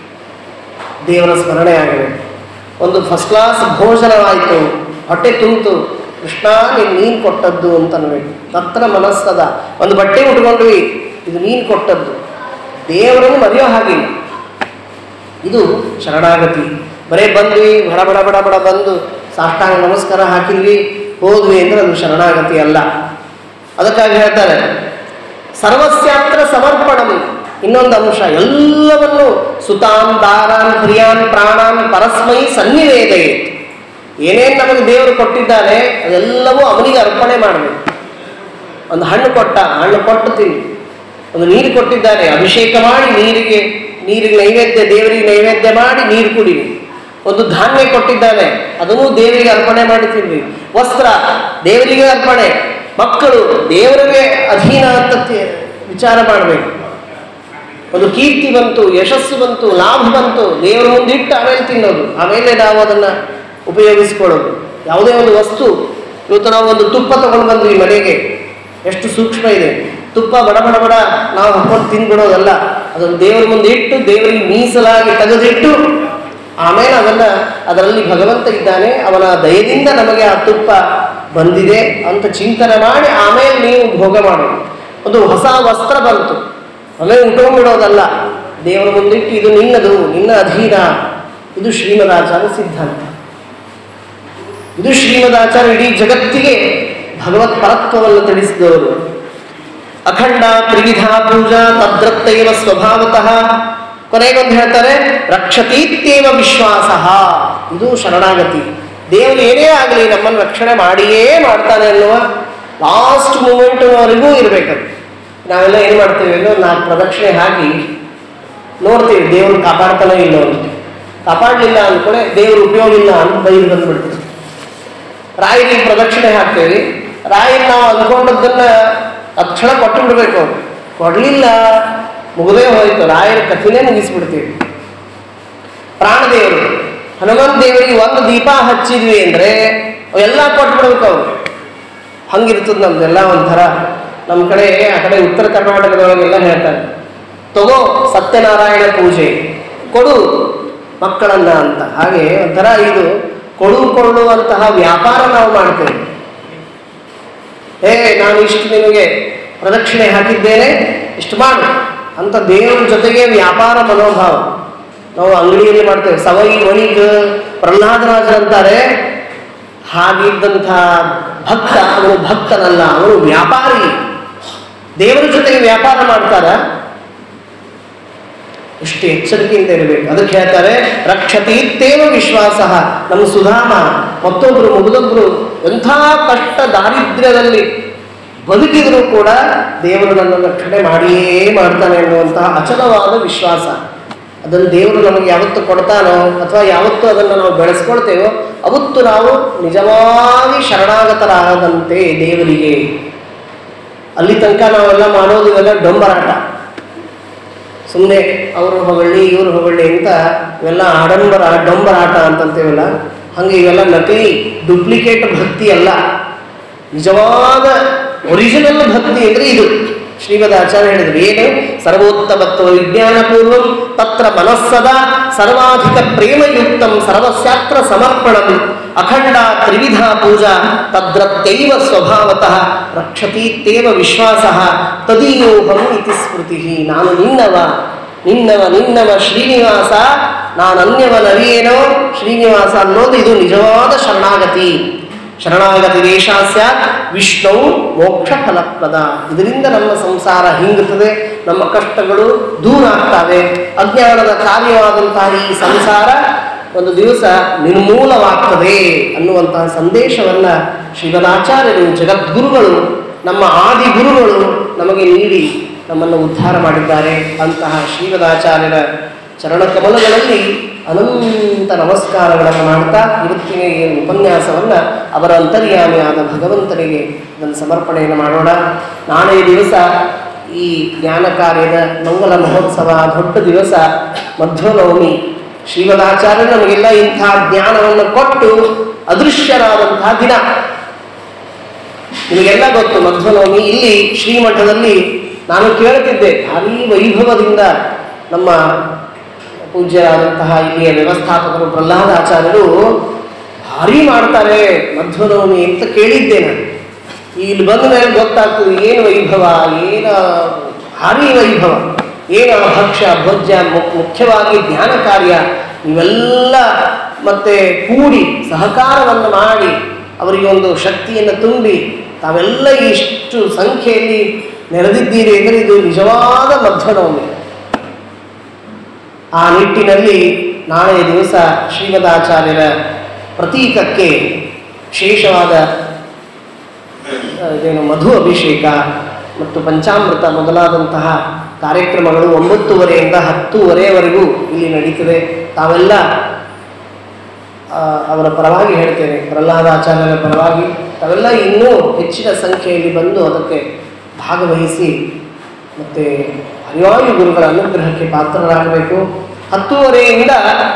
ದೇವರ ಸ್ಮರಣೆ ಆಗಬೇಕು ಒಂದು ಫಸ್ಟ್ ಕ್ಲಾಸ್ ಭೋಜನವಾಯಿತು ಹೊಟ್ಟೆ ತುಂಬಿತು ಕೃಷ್ಣ ನೀನು ನೀನು ಕೊಟ್ಟದ್ದು ಅಂತ ಅನ್ಬೇಕು ತತ್ರ ಮನಸ್ಸದ ಒಂದು ಬಟ್ಟೆ ಉಟ್ಕೊಂಡ್ವಿ ಇದು ನೀನು ಕೊಟ್ಟದ್ದು ದೇವರನ್ನು ಮರೆಯೋ ಹಾಗಿಲ್ಲ ಇದು ಶರಣಾಗತಿ ಬರೇ ಬಂದ್ವಿ ಬಡ ಬಡ ಬಡ ಬಡ ಬಂದು ಸಾಷ್ಟಾಂಗ ನಮಸ್ಕಾರ ಹಾಕಿದ್ವಿ ಹೋದ್ವಿ ಅಂದ್ರೆ ಅದು ಶರಣಾಗತಿ ಅಲ್ಲ ಅದಕ್ಕಾಗಿ ಹೇಳ್ತಾರೆ ಸರ್ವಸ್ಯಾತ್ರ ಸಮರ್ಪಣಂ ಇನ್ನೊಂದು ಅಂಶ ಎಲ್ಲವನ್ನು ಸುತಾನ್ ದಾರಾನ್ ಪ್ರಿಯಾನ್ ಪ್ರಾಣಾನ್ ಪರಸ್ಮೈ ಸನ್ನಿವೇದಯೇ ಏನೇನು ನಮಗೆ ದೇವರು ಕೊಟ್ಟಿದ್ದಾನೆ ಅದೆಲ್ಲವೂ ಅವನಿಗೆ ಅರ್ಪಣೆ ಮಾಡಬೇಕು ಒಂದು ಹಣ್ಣು ಕೊಟ್ಟ ಹಣ್ಣು ಕೊಟ್ಟು ತಿನ್ನಿ ಒಂದು ನೀರು ಕೊಟ್ಟಿದ್ದಾನೆ ಅಭಿಷೇಕ ಮಾಡಿ ನೀರಿಗೆ ನೀರಿಗೆ ನೈವೇದ್ಯ ದೇವರಿಗೆ ನೈವೇದ್ಯ ಮಾಡಿ ನೀರು ಕುಡಿರಿ ಒಂದು ಧಾನ್ಯ ಕೊಟ್ಟಿದ್ದಾನೆ ಅದನ್ನು ದೇವರಿಗೆ ಅರ್ಪಣೆ ಮಾಡಿ ತಿನ್ರಿ ವಸ್ತ್ರ ದೇವರಿಗೆ ಅರ್ಪಣೆ ಮಕ್ಕಳು ದೇವರಿಗೆ ಅಧೀನ ಅಂತ ತಿ- ವಿಚಾರ ಮಾಡಬೇಕು ಒಂದು ಕೀರ್ತಿ ಬಂತು ಯಶಸ್ಸು ಬಂತು ಲಾಭ ಬಂತು ದೇವರ ಮುಂದಿಟ್ಟು ಆಮೇಲೆ ತಿನ್ನೋದು ಆಮೇಲೆ ನಾವು ಅದನ್ನು ಉಪಯೋಗಿಸ್ಕೊಳ್ಳೋದು ಯಾವುದೇ ಒಂದು ವಸ್ತು ಇವತ್ತು ನಾವು ಒಂದು ತುಪ್ಪ ತಗೊಂಡು ಬಂದ್ವಿ ಮನೆಗೆ ಎಷ್ಟು ಸೂಕ್ಷ್ಮ ಇದೆ ತುಪ್ಪ ಬಡ ಬಡ ಬಡ ನಾವು ಹಾಕೊಂಡು ತಿಂದ್ಬಿಡೋದಲ್ಲ ಅದನ್ನು ದೇವರ ಮುಂದೆ ಇಟ್ಟು ದೇವರಿಗೆ ಮೀಸಲಾಗಿ ತೆಗೆದಿಟ್ಟು ಆಮೇಲೆ ಅದನ್ನು ಅದರಲ್ಲಿ ಭಗವಂತ ಇದ್ದಾನೆ ಅವನ ದಯದಿಂದ ನಮಗೆ ಆ ತುಪ್ಪ ಬಂದಿದೆ ಅಂತ ಚಿಂತನೆ ಮಾಡಿ ಆಮೇಲೆ ನೀವು ಭೋಗ ಮಾಡೋದು ಒಂದು ಹೊಸ ವಸ್ತ್ರ ಬಂತು ಆಮೇಲೆ ಉಟ್ಕೊಂಡ್ಬಿಡೋದಲ್ಲ ದೇವರ ಮುಂದಿಟ್ಟು ಇದು ನಿನ್ನದು ನಿನ್ನ ಅಧೀನ ಇದು ಶ್ರೀಮದಾಚಾರ್ಯ ಸಿದ್ಧಾಂತ ಇದು ಶ್ರೀಮದಾಚಾರ್ಯ ಇಡೀ ಜಗತ್ತಿಗೆ ಭಗವತ್ ಪರತ್ವವನ್ನು ತಿಳಿಸಿದವರು ಅಖಂಡ ತ್ರಿವಿಧ ಪೂಜಾ ತದ್ರತ್ತೈವ ಸ್ವಭಾವತಃ ಕೊನೆಗೊಂದು ಹೇಳ್ತಾರೆ ರಕ್ಷತೀತ್ಯೇವ ವಿಶ್ವಾಸ ಇದು ಶರಣಾಗತಿ ದೇವರು ಏನೇ ಆಗಲಿ ನಮ್ಮನ್ನು ರಕ್ಷಣೆ ಮಾಡಿಯೇ ಮಾಡ್ತಾನೆ ಅನ್ನುವ ಲಾಸ್ಟ್ ಮೂಮೆಂಟ್ವರೆಗೂ ಇರಬೇಕದು ನಾವೆಲ್ಲ ಏನು ಮಾಡ್ತೀವಿ ಅಂದ್ರೆ ನಾಲ್ಕು ಪ್ರದಕ್ಷಿಣೆ ಹಾಕಿ ನೋಡ್ತೀವಿ ದೇವ್ರು ಕಾಪಾಡ್ತಾನೋ ಇಲ್ಲೋ ಅಂತ ಕಾಪಾಡಲಿಲ್ಲ ಅಂದ್ಕೊಂಡೆ ದೇವ್ರ ಉಪಯೋಗ ಇಲ್ಲ ಅಂತ ಬೈದು ಬಂದ್ಬಿಡ್ತೀವಿ ರಾಯರಿಗೆ ಪ್ರದಕ್ಷಿಣೆ ಹಾಕ್ತೇವೆ ರಾಯಿಗೆ ನಾವು ಅಂದ್ಕೊಂಡದ್ದನ್ನ ತಕ್ಷಣ ಕೊಟ್ಟು ಬಿಡ್ಬೇಕು ಅವ್ರು ಕೊಡ್ಲಿಲ್ಲ ಮುಗದೇ ಹೋಯ್ತು ರಾಯರ ಕಥೆನೇ ಮುಗಿಸ್ಬಿಡ್ತೀವಿ ಪ್ರಾಣದೇವರು ಹನುಮಂತ ದೇವರಿಗೆ ಒಂದು ದೀಪ ಹಚ್ಚಿದ್ವಿ ಅಂದ್ರೆ ಎಲ್ಲ ಕೊಟ್ಬಿಡ್ಬೇಕು ಅವ್ರು ಹಂಗಿರ್ತದ ನಮ್ದೆಲ್ಲ ಒಂಥರ ನಮ್ಮ ಕಡೆ ಆ ಕಡೆ ಉತ್ತರ ಕರ್ನಾಟಕದೊಳಗೆಲ್ಲ ಹೇಳ್ತಾರೆ ತಗೋ ಸತ್ಯನಾರಾಯಣ ಪೂಜೆ ಕೊಡು ಮಕ್ಕಳನ್ನ ಅಂತ ಹಾಗೆ ಒಂಥರ ಇದು ಕೊಡು ಕೊಳ್ಳುವಂತಹ ವ್ಯಾಪಾರ ನಾವು ಮಾಡ್ತೇವೆ ಏ ನಾನು ಇಷ್ಟು ನಿಮಗೆ ಪ್ರದಕ್ಷಿಣೆ ಹಾಕಿದ್ದೇನೆ ಇಷ್ಟು ಮಾಡು ಅಂತ ದೇವರ ಜೊತೆಗೆ ವ್ಯಾಪಾರ ಮನೋಭಾವ ನಾವು ಅಂಗಡಿಯಲ್ಲಿ ಮಾಡ್ತೇವೆ ಸವೈ ವಣಿಗ್ ಪ್ರಹ್ಲಾದರಾಜ ಅಂತಾರೆ ಹಾಗಿದ್ದಂಥ ಭಕ್ತ ಅವನು ಭಕ್ತನಲ್ಲ ಅವನು ವ್ಯಾಪಾರಿ ದೇವರ ಜೊತೆಗೆ ವ್ಯಾಪಾರ ಮಾಡ್ತಾರ ಎಷ್ಟು ಎಚ್ಚರಿಕೆಯಿಂದ ಇರಬೇಕು ಅದಕ್ಕೆ ಹೇಳ್ತಾರೆ ರಕ್ಷತೀತ್ತೇವ ವಿಶ್ವಾಸ ನಮ್ಮ ಸುಧಾಮ ಮತ್ತೊಬ್ರು ಮುಗಿದೊಬ್ರು ಎಂಥ ಕಷ್ಟ ದಾರಿದ್ರ್ಯದಲ್ಲಿ ಬದುಕಿದರೂ ಕೂಡ ದೇವರು ನನ್ನ ರಕ್ಷಣೆ ಮಾಡಿಯೇ ಮಾಡ್ತಾನೆ ಅನ್ನುವಂತಹ ಅಚಲವಾದ ವಿಶ್ವಾಸ ಅದನ್ನು ದೇವರು ನಮಗೆ ಯಾವತ್ತು ಕೊಡ್ತಾನೋ ಅಥವಾ ಯಾವತ್ತು ಅದನ್ನು ನಾವು ಬೆಳೆಸ್ಕೊಳ್ತೇವೋ ಅವತ್ತು ನಾವು ನಿಜವಾಗಿ ಶರಣಾಗತರಾಗದಂತೆ ದೇವರಿಗೆ ಅಲ್ಲಿ ತನಕ ನಾವೆಲ್ಲ ಮಾಡೋದು ಇವೆಲ್ಲ ಡೊಂಬರಾಟ ಸುಮ್ಮನೆ ಅವರು ಹೊಗಳ್ಳಿ ಇವರು ಹೊಗಳ್ಳಿ ಅಂತ ಇವೆಲ್ಲ ಆಡಂಬರ ಡೊಂಬರಾಟ ಅಂತಂತೇವಲ್ಲ ಹಂಗೆ ಇವೆಲ್ಲ ನಕಲಿ ಡುಪ್ಲಿಕೇಟ್ ಭಕ್ತಿ ಅಲ್ಲ ನಿಜವಾದ ಒರಿಜಿನಲ್ ಭಕ್ತಿ ಅಂದ್ರೆ ಇದು ಶ್ರೀಮದ್ ಆಚಾರ್ಯ ಹೇಳಿದ್ರು ಏನು ಸರ್ವೋತ್ತಮತ್ವ ವಿಜ್ಞಾನಪೂರ್ವಂ ತತ್ರ ಮನಸ್ಸದ ಸರ್ವಾಧಿಕ ಪ್ರೇಮಯುಕ್ತಂ ಸರ್ವಸ್ಯಾತ್ರ ಸಮರ್ಪಣಂ ಅಖಂಡ ತ್ರಿವಿಧ ಪೂಜಾ ತದ್ರತ್ತೈವ ಸ್ವಭಾವತಃ ರಕ್ಷತೀತ್ತೇವ ವಿಶ್ವಾಸ ತದೀಯೋಹಂ ಇತಿ ಸ್ಮೃತಿ ನಾನು ನಿನ್ನವ ನಿನ್ನವ ನಿನ್ನವ ಶ್ರೀನಿವಾಸ ನಾನು ಅನ್ಯವನರಿಯೇನೋ ಶ್ರೀನಿವಾಸ ಅನ್ನೋದು ಇದು ನಿಜವಾದ ಶರಣಾಗತಿ ಶರಣಾಗತಿ ದೇಶ ಸ್ಯಾತ್ ವಿಷ್ಣು ಮೋಕ್ಷ ಫಲಪ್ರದ ಇದರಿಂದ ನಮ್ಮ ಸಂಸಾರ ಹಿಂಗುತ್ತದೆ ನಮ್ಮ ಕಷ್ಟಗಳು ದೂರ ಆಗ್ತವೆ ಅಜ್ಞಾನದ ಕಾರ್ಯವಾದಂತಹ ಈ ಸಂಸಾರ ಒಂದು ದಿವಸ ನಿರ್ಮೂಲವಾಗ್ತದೆ ಅನ್ನುವಂತಹ ಸಂದೇಶವನ್ನ ಶ್ರೀಮದಾಚಾರ್ಯರು ಜಗದ್ಗುರುಗಳು ನಮ್ಮ ಆದಿ ಗುರುಗಳು ನಮಗೆ ನೀಡಿ ನಮ್ಮನ್ನು ಉದ್ಧಾರ ಮಾಡಿದ್ದಾರೆ ಅಂತಹ ಶ್ರೀಮದಾಚಾರ್ಯರ ಚರಣಕಮಲಗಳಲ್ಲಿ ಅನಂತ ನಮಸ್ಕಾರಗಳನ್ನು ಮಾಡ್ತಾ ಇವತ್ತಿನ ಈ ಉಪನ್ಯಾಸವನ್ನು ಅವರ ಅಂತರ್ಯಾಮಿಯಾದ ಭಗವಂತನಿಗೆ ಇದನ್ನು ಸಮರ್ಪಣೆಯನ್ನು ಮಾಡೋಣ ನಾಳೆ ದಿವಸ ಈ ಜ್ಞಾನ ಕಾರ್ಯದ ಮಂಗಲ ಮಹೋತ್ಸವ ದೊಡ್ಡ ದಿವಸ ಮಧ್ವನವಮಿ ಶ್ರೀಮದಾಚಾರ್ಯರು ನಮಗೆಲ್ಲ ಇಂಥ ಜ್ಞಾನವನ್ನು ಕೊಟ್ಟು ಅದೃಶ್ಯರಾದಂತಹ ದಿನ ನಿಮಗೆಲ್ಲ ಗೊತ್ತು ಮಧ್ವನವಮಿ ಇಲ್ಲಿ ಶ್ರೀಮಠದಲ್ಲಿ ನಾನು ಕೇಳುತ್ತಿದ್ದೆ ಭಾರೀ ವೈಭವದಿಂದ ನಮ್ಮ ಪೂಜ್ಯರಾದಂತಹ ಇಲ್ಲಿಯ ವ್ಯವಸ್ಥಾಪಕರು ಪ್ರಹ್ಲಾದಾಚಾರ್ಯರು ಭಾರಿ ಮಾಡ್ತಾರೆ ಮಧ್ವನವಮಿ ಅಂತ ಕೇಳಿದ್ದೆ ನಾನು ಇಲ್ಲಿ ಬಂದ ಮೇಲೆ ಗೊತ್ತಾಗ್ತದೆ ಏನು ವೈಭವ ಏನು ಭಾರಿ ವೈಭವ ಏನು ಭಕ್ಷ್ಯ ಭೋಜ್ಯ ಮು- ಮುಖ್ಯವಾಗಿ ಜ್ಞಾನ ಕಾರ್ಯ ಇವೆಲ್ಲ ಮತ್ತೆ ಕೂಡಿ ಸಹಕಾರವನ್ನು ಮಾಡಿ ಅವರಿಗೆ ಒಂದು ಶಕ್ತಿಯನ್ನು ತುಂಬಿ ತಾವೆಲ್ಲ ಇಷ್ಟು ಸಂಖ್ಯೆಯಲ್ಲಿ ನೆರೆದಿದ್ದೀರಿ ಅಂದರೆ ಇದು ನಿಜವಾದ ಮಧ್ವನವಮಿ ಆ ನಿಟ್ಟಿನಲ್ಲಿ ನಾಳೆಯ ದಿವಸ ಶ್ರೀಮದಾಚಾರ್ಯರ ಪ್ರತೀಕಕ್ಕೆ ವಿಶೇಷವಾದ ಆ, ಇದೇನು ಮಧು ಅಭಿಷೇಕ ಮತ್ತು ಪಂಚಾಮೃತ ಮೊದಲಾದಂತಹ ಕಾರ್ಯಕ್ರಮಗಳು ಒಂಬತ್ತುವರೆಯಿಂದ ಹತ್ತುವರೆಯವರೆಗೂ ಇಲ್ಲಿ ನಡೀತದೆ ತಾವೆಲ್ಲ ಆ, ಅವರ ಪರವಾಗಿ ಹೇಳ್ತೇನೆ ಪ್ರಹ್ಲಾದಾಚಾರ್ಯರ ಪರವಾಗಿ ತಾವೆಲ್ಲ ಇನ್ನೂ ಹೆಚ್ಚಿನ ಸಂಖ್ಯೆಯಲ್ಲಿ ಬಂದು ಅದಕ್ಕೆ ಭಾಗವಹಿಸಿ ಮತ್ತು ಹರಿವಾಯು ಗುರುಗಳ ಅನುಗ್ರಹಕ್ಕೆ ಪಾತ್ರರಾಗಬೇಕು ಹತ್ತುವರೆಯಿಂದ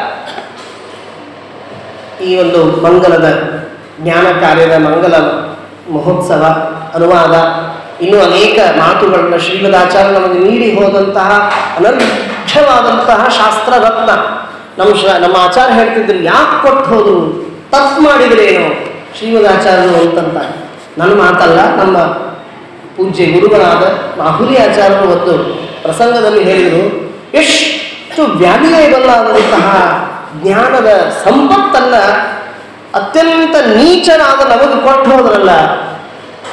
ಈ ಒಂದು ಮಂಗಲದ ಜ್ಞಾನ ಕಾರ್ಯದ ಮಂಗಲ ಮಹೋತ್ಸವ ಅನುವಾದ ಇನ್ನೂ ಅನೇಕ ಮಾತುಗಳನ್ನು ಶ್ರೀಮದಾಚಾರ್ಯ ನಮಗೆ ನೀಡಿ ಹೋದಂತಹ ಅನರ್ಘ್ಯವಾದಂತಹ ಶಾಸ್ತ್ರ ರತ್ನ ನಮ್ಮ ಶ ನಮ್ಮ ಆಚಾರ್ಯ ಹೇಳ್ತಿದ್ರು ಯಾಕೆ ಕೊಟ್ಟು ಹೋದ್ರು ತಪ್ಪು ಮಾಡಿದ್ರೇನು ಶ್ರೀಮದಾಚಾರ್ಯರು ಅಂತಂತ ನನ್ನ ಮಾತಲ್ಲ ನಮ್ಮ ಪೂಜ್ಯ ಗುರುಗಳಾದ ಮಾಹುಲಿ ಆಚಾರ್ಯರು ಒಂದು ಪ್ರಸಂಗದಲ್ಲಿ ಹೇಳಿದರು ಎಷ್ಟು ವ್ಯಾಲ್ಯೂಯಬಲ್ ಆದಂತಹ ಜ್ಞಾನದ ಸಂಪತ್ತನ್ನ ಅತ್ಯಂತ ನೀಚರಾದ ನಮಗೆ ಕೊಟ್ಟು ಹೋದ್ರಲ್ಲ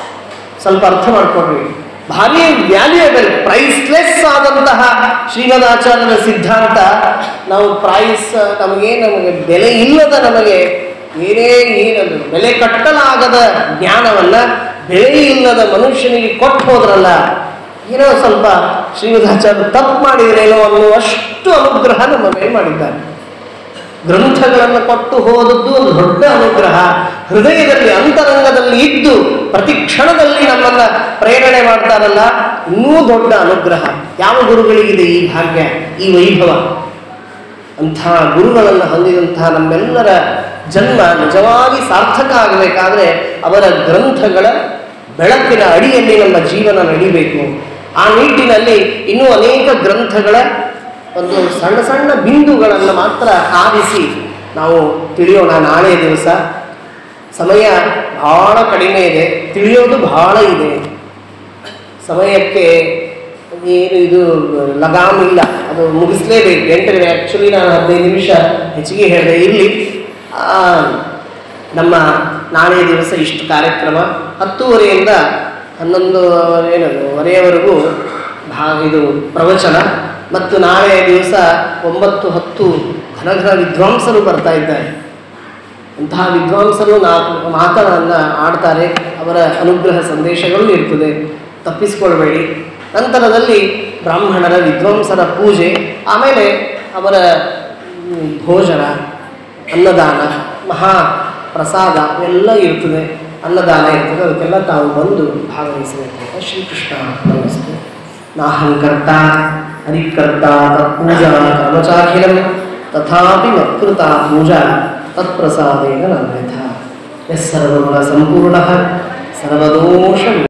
ಸ್ವಲ್ಪ ಅರ್ಥ ಮಾಡ್ಕೊಡ್ರಿ ಭಾರಿ ವ್ಯಾಲ್ಯೂಯಬಲ್ ಪ್ರೈಸ್ಲೆಸ್ ಆದಂತಹ ಶ್ರೀಮದ್ ಆಚಾರ್ಯರ ಸಿದ್ಧಾಂತ ನಾವು ಪ್ರೈಸ್ ನಮಗೆ ನಮಗೆ ಬೆಲೆ ಇಲ್ಲದ ನಮಗೆ ಏನೇ ಏನದು ಬೆಲೆ ಕಟ್ಟಲಾಗದ ಜ್ಞಾನವನ್ನ ಬೆಲೆ ಇಲ್ಲದ ಮನುಷ್ಯನಿಗೆ ಕೊಟ್ಟು ಹೋದ್ರಲ್ಲ ಏನೋ ಸ್ವಲ್ಪ ಶ್ರೀಮದಾಚಾರ್ಯರು ತಪ್ಪು ಮಾಡಿದ್ರೇನೋ ಅನ್ನುವಷ್ಟು ಅನುಗ್ರಹ ನಮ್ಮ ಮೇಲೆ ಮಾಡಿದ್ದಾರೆ ಗ್ರಂಥಗಳನ್ನು ಕೊಟ್ಟು ಹೋದದ್ದು ಒಂದು ದೊಡ್ಡ ಅನುಗ್ರಹ ಹೃದಯದಲ್ಲಿ ಅಂತರಂಗದಲ್ಲಿ ಇದ್ದು ಪ್ರತಿ ಕ್ಷಣದಲ್ಲಿ ನಮ್ಮನ್ನ ಪ್ರೇರಣೆ ಮಾಡ್ತಾರಲ್ಲ ಇನ್ನೂ ದೊಡ್ಡ ಅನುಗ್ರಹ ಯಾವ ಗುರುಗಳಿಗಿದೆ ಈ ಭಾಗ್ಯ ಈ ವೈಭವ ಅಂಥ ಗುರುಗಳನ್ನು ಹೊಂದಿದಂತಹ ನಮ್ಮೆಲ್ಲರ ಜನ್ಮ ನಿಜವಾಗಿ ಸಾರ್ಥಕ ಆಗಬೇಕಾದ್ರೆ ಅವರ ಗ್ರಂಥಗಳ ಬೆಳಕಿನ ಅಡಿಯಲ್ಲಿ ನಮ್ಮ ಜೀವನ ನಡಿಬೇಕು ಆ ನಿಟ್ಟಿನಲ್ಲಿ ಇನ್ನೂ ಅನೇಕ ಗ್ರಂಥಗಳ ಒಂದು ಸಣ್ಣ ಸಣ್ಣ ಬಿಂದುಗಳನ್ನು ಮಾತ್ರ ಆರಿಸಿ ನಾವು ತಿಳಿಯೋಣ ನಾಳೆ ದಿವಸ ಸಮಯ ಬಹಳ ಕಡಿಮೆ ಇದೆ ತಿಳಿಯೋದು ಬಹಳ ಇದೆ ಸಮಯಕ್ಕೆ ಏನು ಇದು ಲಗಾಮ್ ಇಲ್ಲ ಅದು ಮುಗಿಸ್ಲೇಬೇಕು ಎಂಟನೇ ಆ್ಯಕ್ಚುಲಿ ನಾನು ಹದಿನೈದು ನಿಮಿಷ ಹೆಚ್ಚಿಗೆ ಹೇಳಿದೆ ಇಲ್ಲಿ ಆ, ನಮ್ಮ ನಾಳೆ ದಿವಸ ಇಷ್ಟು ಕಾರ್ಯಕ್ರಮ ಹತ್ತೂವರೆಯಿಂದ ಹನ್ನೊಂದು ಏನದು ವರೆಯವರೆಗೂ ಭಾ ಇದು ಪ್ರವಚನ ಮತ್ತು ನಾಳೆ ದಿವಸ ಒಂಬತ್ತು ಹತ್ತು ಘನಘನ ವಿದ್ವಾಂಸರು ಬರ್ತಾ ಇದ್ದಾರೆ ಅಂತಹ ವಿದ್ವಾಂಸರು ನಾಲ್ಕು ಮಾತುಗಳನ್ನು ಆಡ್ತಾರೆ ಅವರ ಅನುಗ್ರಹ ಸಂದೇಶಗಳು ಇರ್ತದೆ ತಪ್ಪಿಸಿಕೊಳ್ಬೇಡಿ ನಂತರದಲ್ಲಿ ಬ್ರಾಹ್ಮಣರ ವಿದ್ವಾಂಸರ ಪೂಜೆ ಆಮೇಲೆ ಅವರ ಮ್, ಭೋಜನ ಅನ್ನದಾನ ಮಹಾ ಪ್ರಸಾದ ಎಲ್ಲ ಇರ್ತದೆ ಅನ್ನದಾನ ಇರ್ತದೆ ಅದಕ್ಕೆಲ್ಲ ತಾವು ಬಂದು ಭಾಗವಹಿಸಬೇಕು ಅಂತ ಶ್ರೀಕೃಷ್ಣ ನಮಸ್ತೆ ನಾಹಂಕರ್ತ ಹರಿಕರ್ತ ತತ್ಪೂಜಾ ಕರ್ಮಚಾಖಿಲಂ ತಥಾಪಿ ಮತ್ಕೃತ ಪೂಜಾ ತತ್ಪ್ರಸಾದೇನ ನಮ್ಯಥ ಯಸ್ಸರ್ವಗುಣ ಸಂಪೂರ್ಣ ಸರ್ವದೋಷ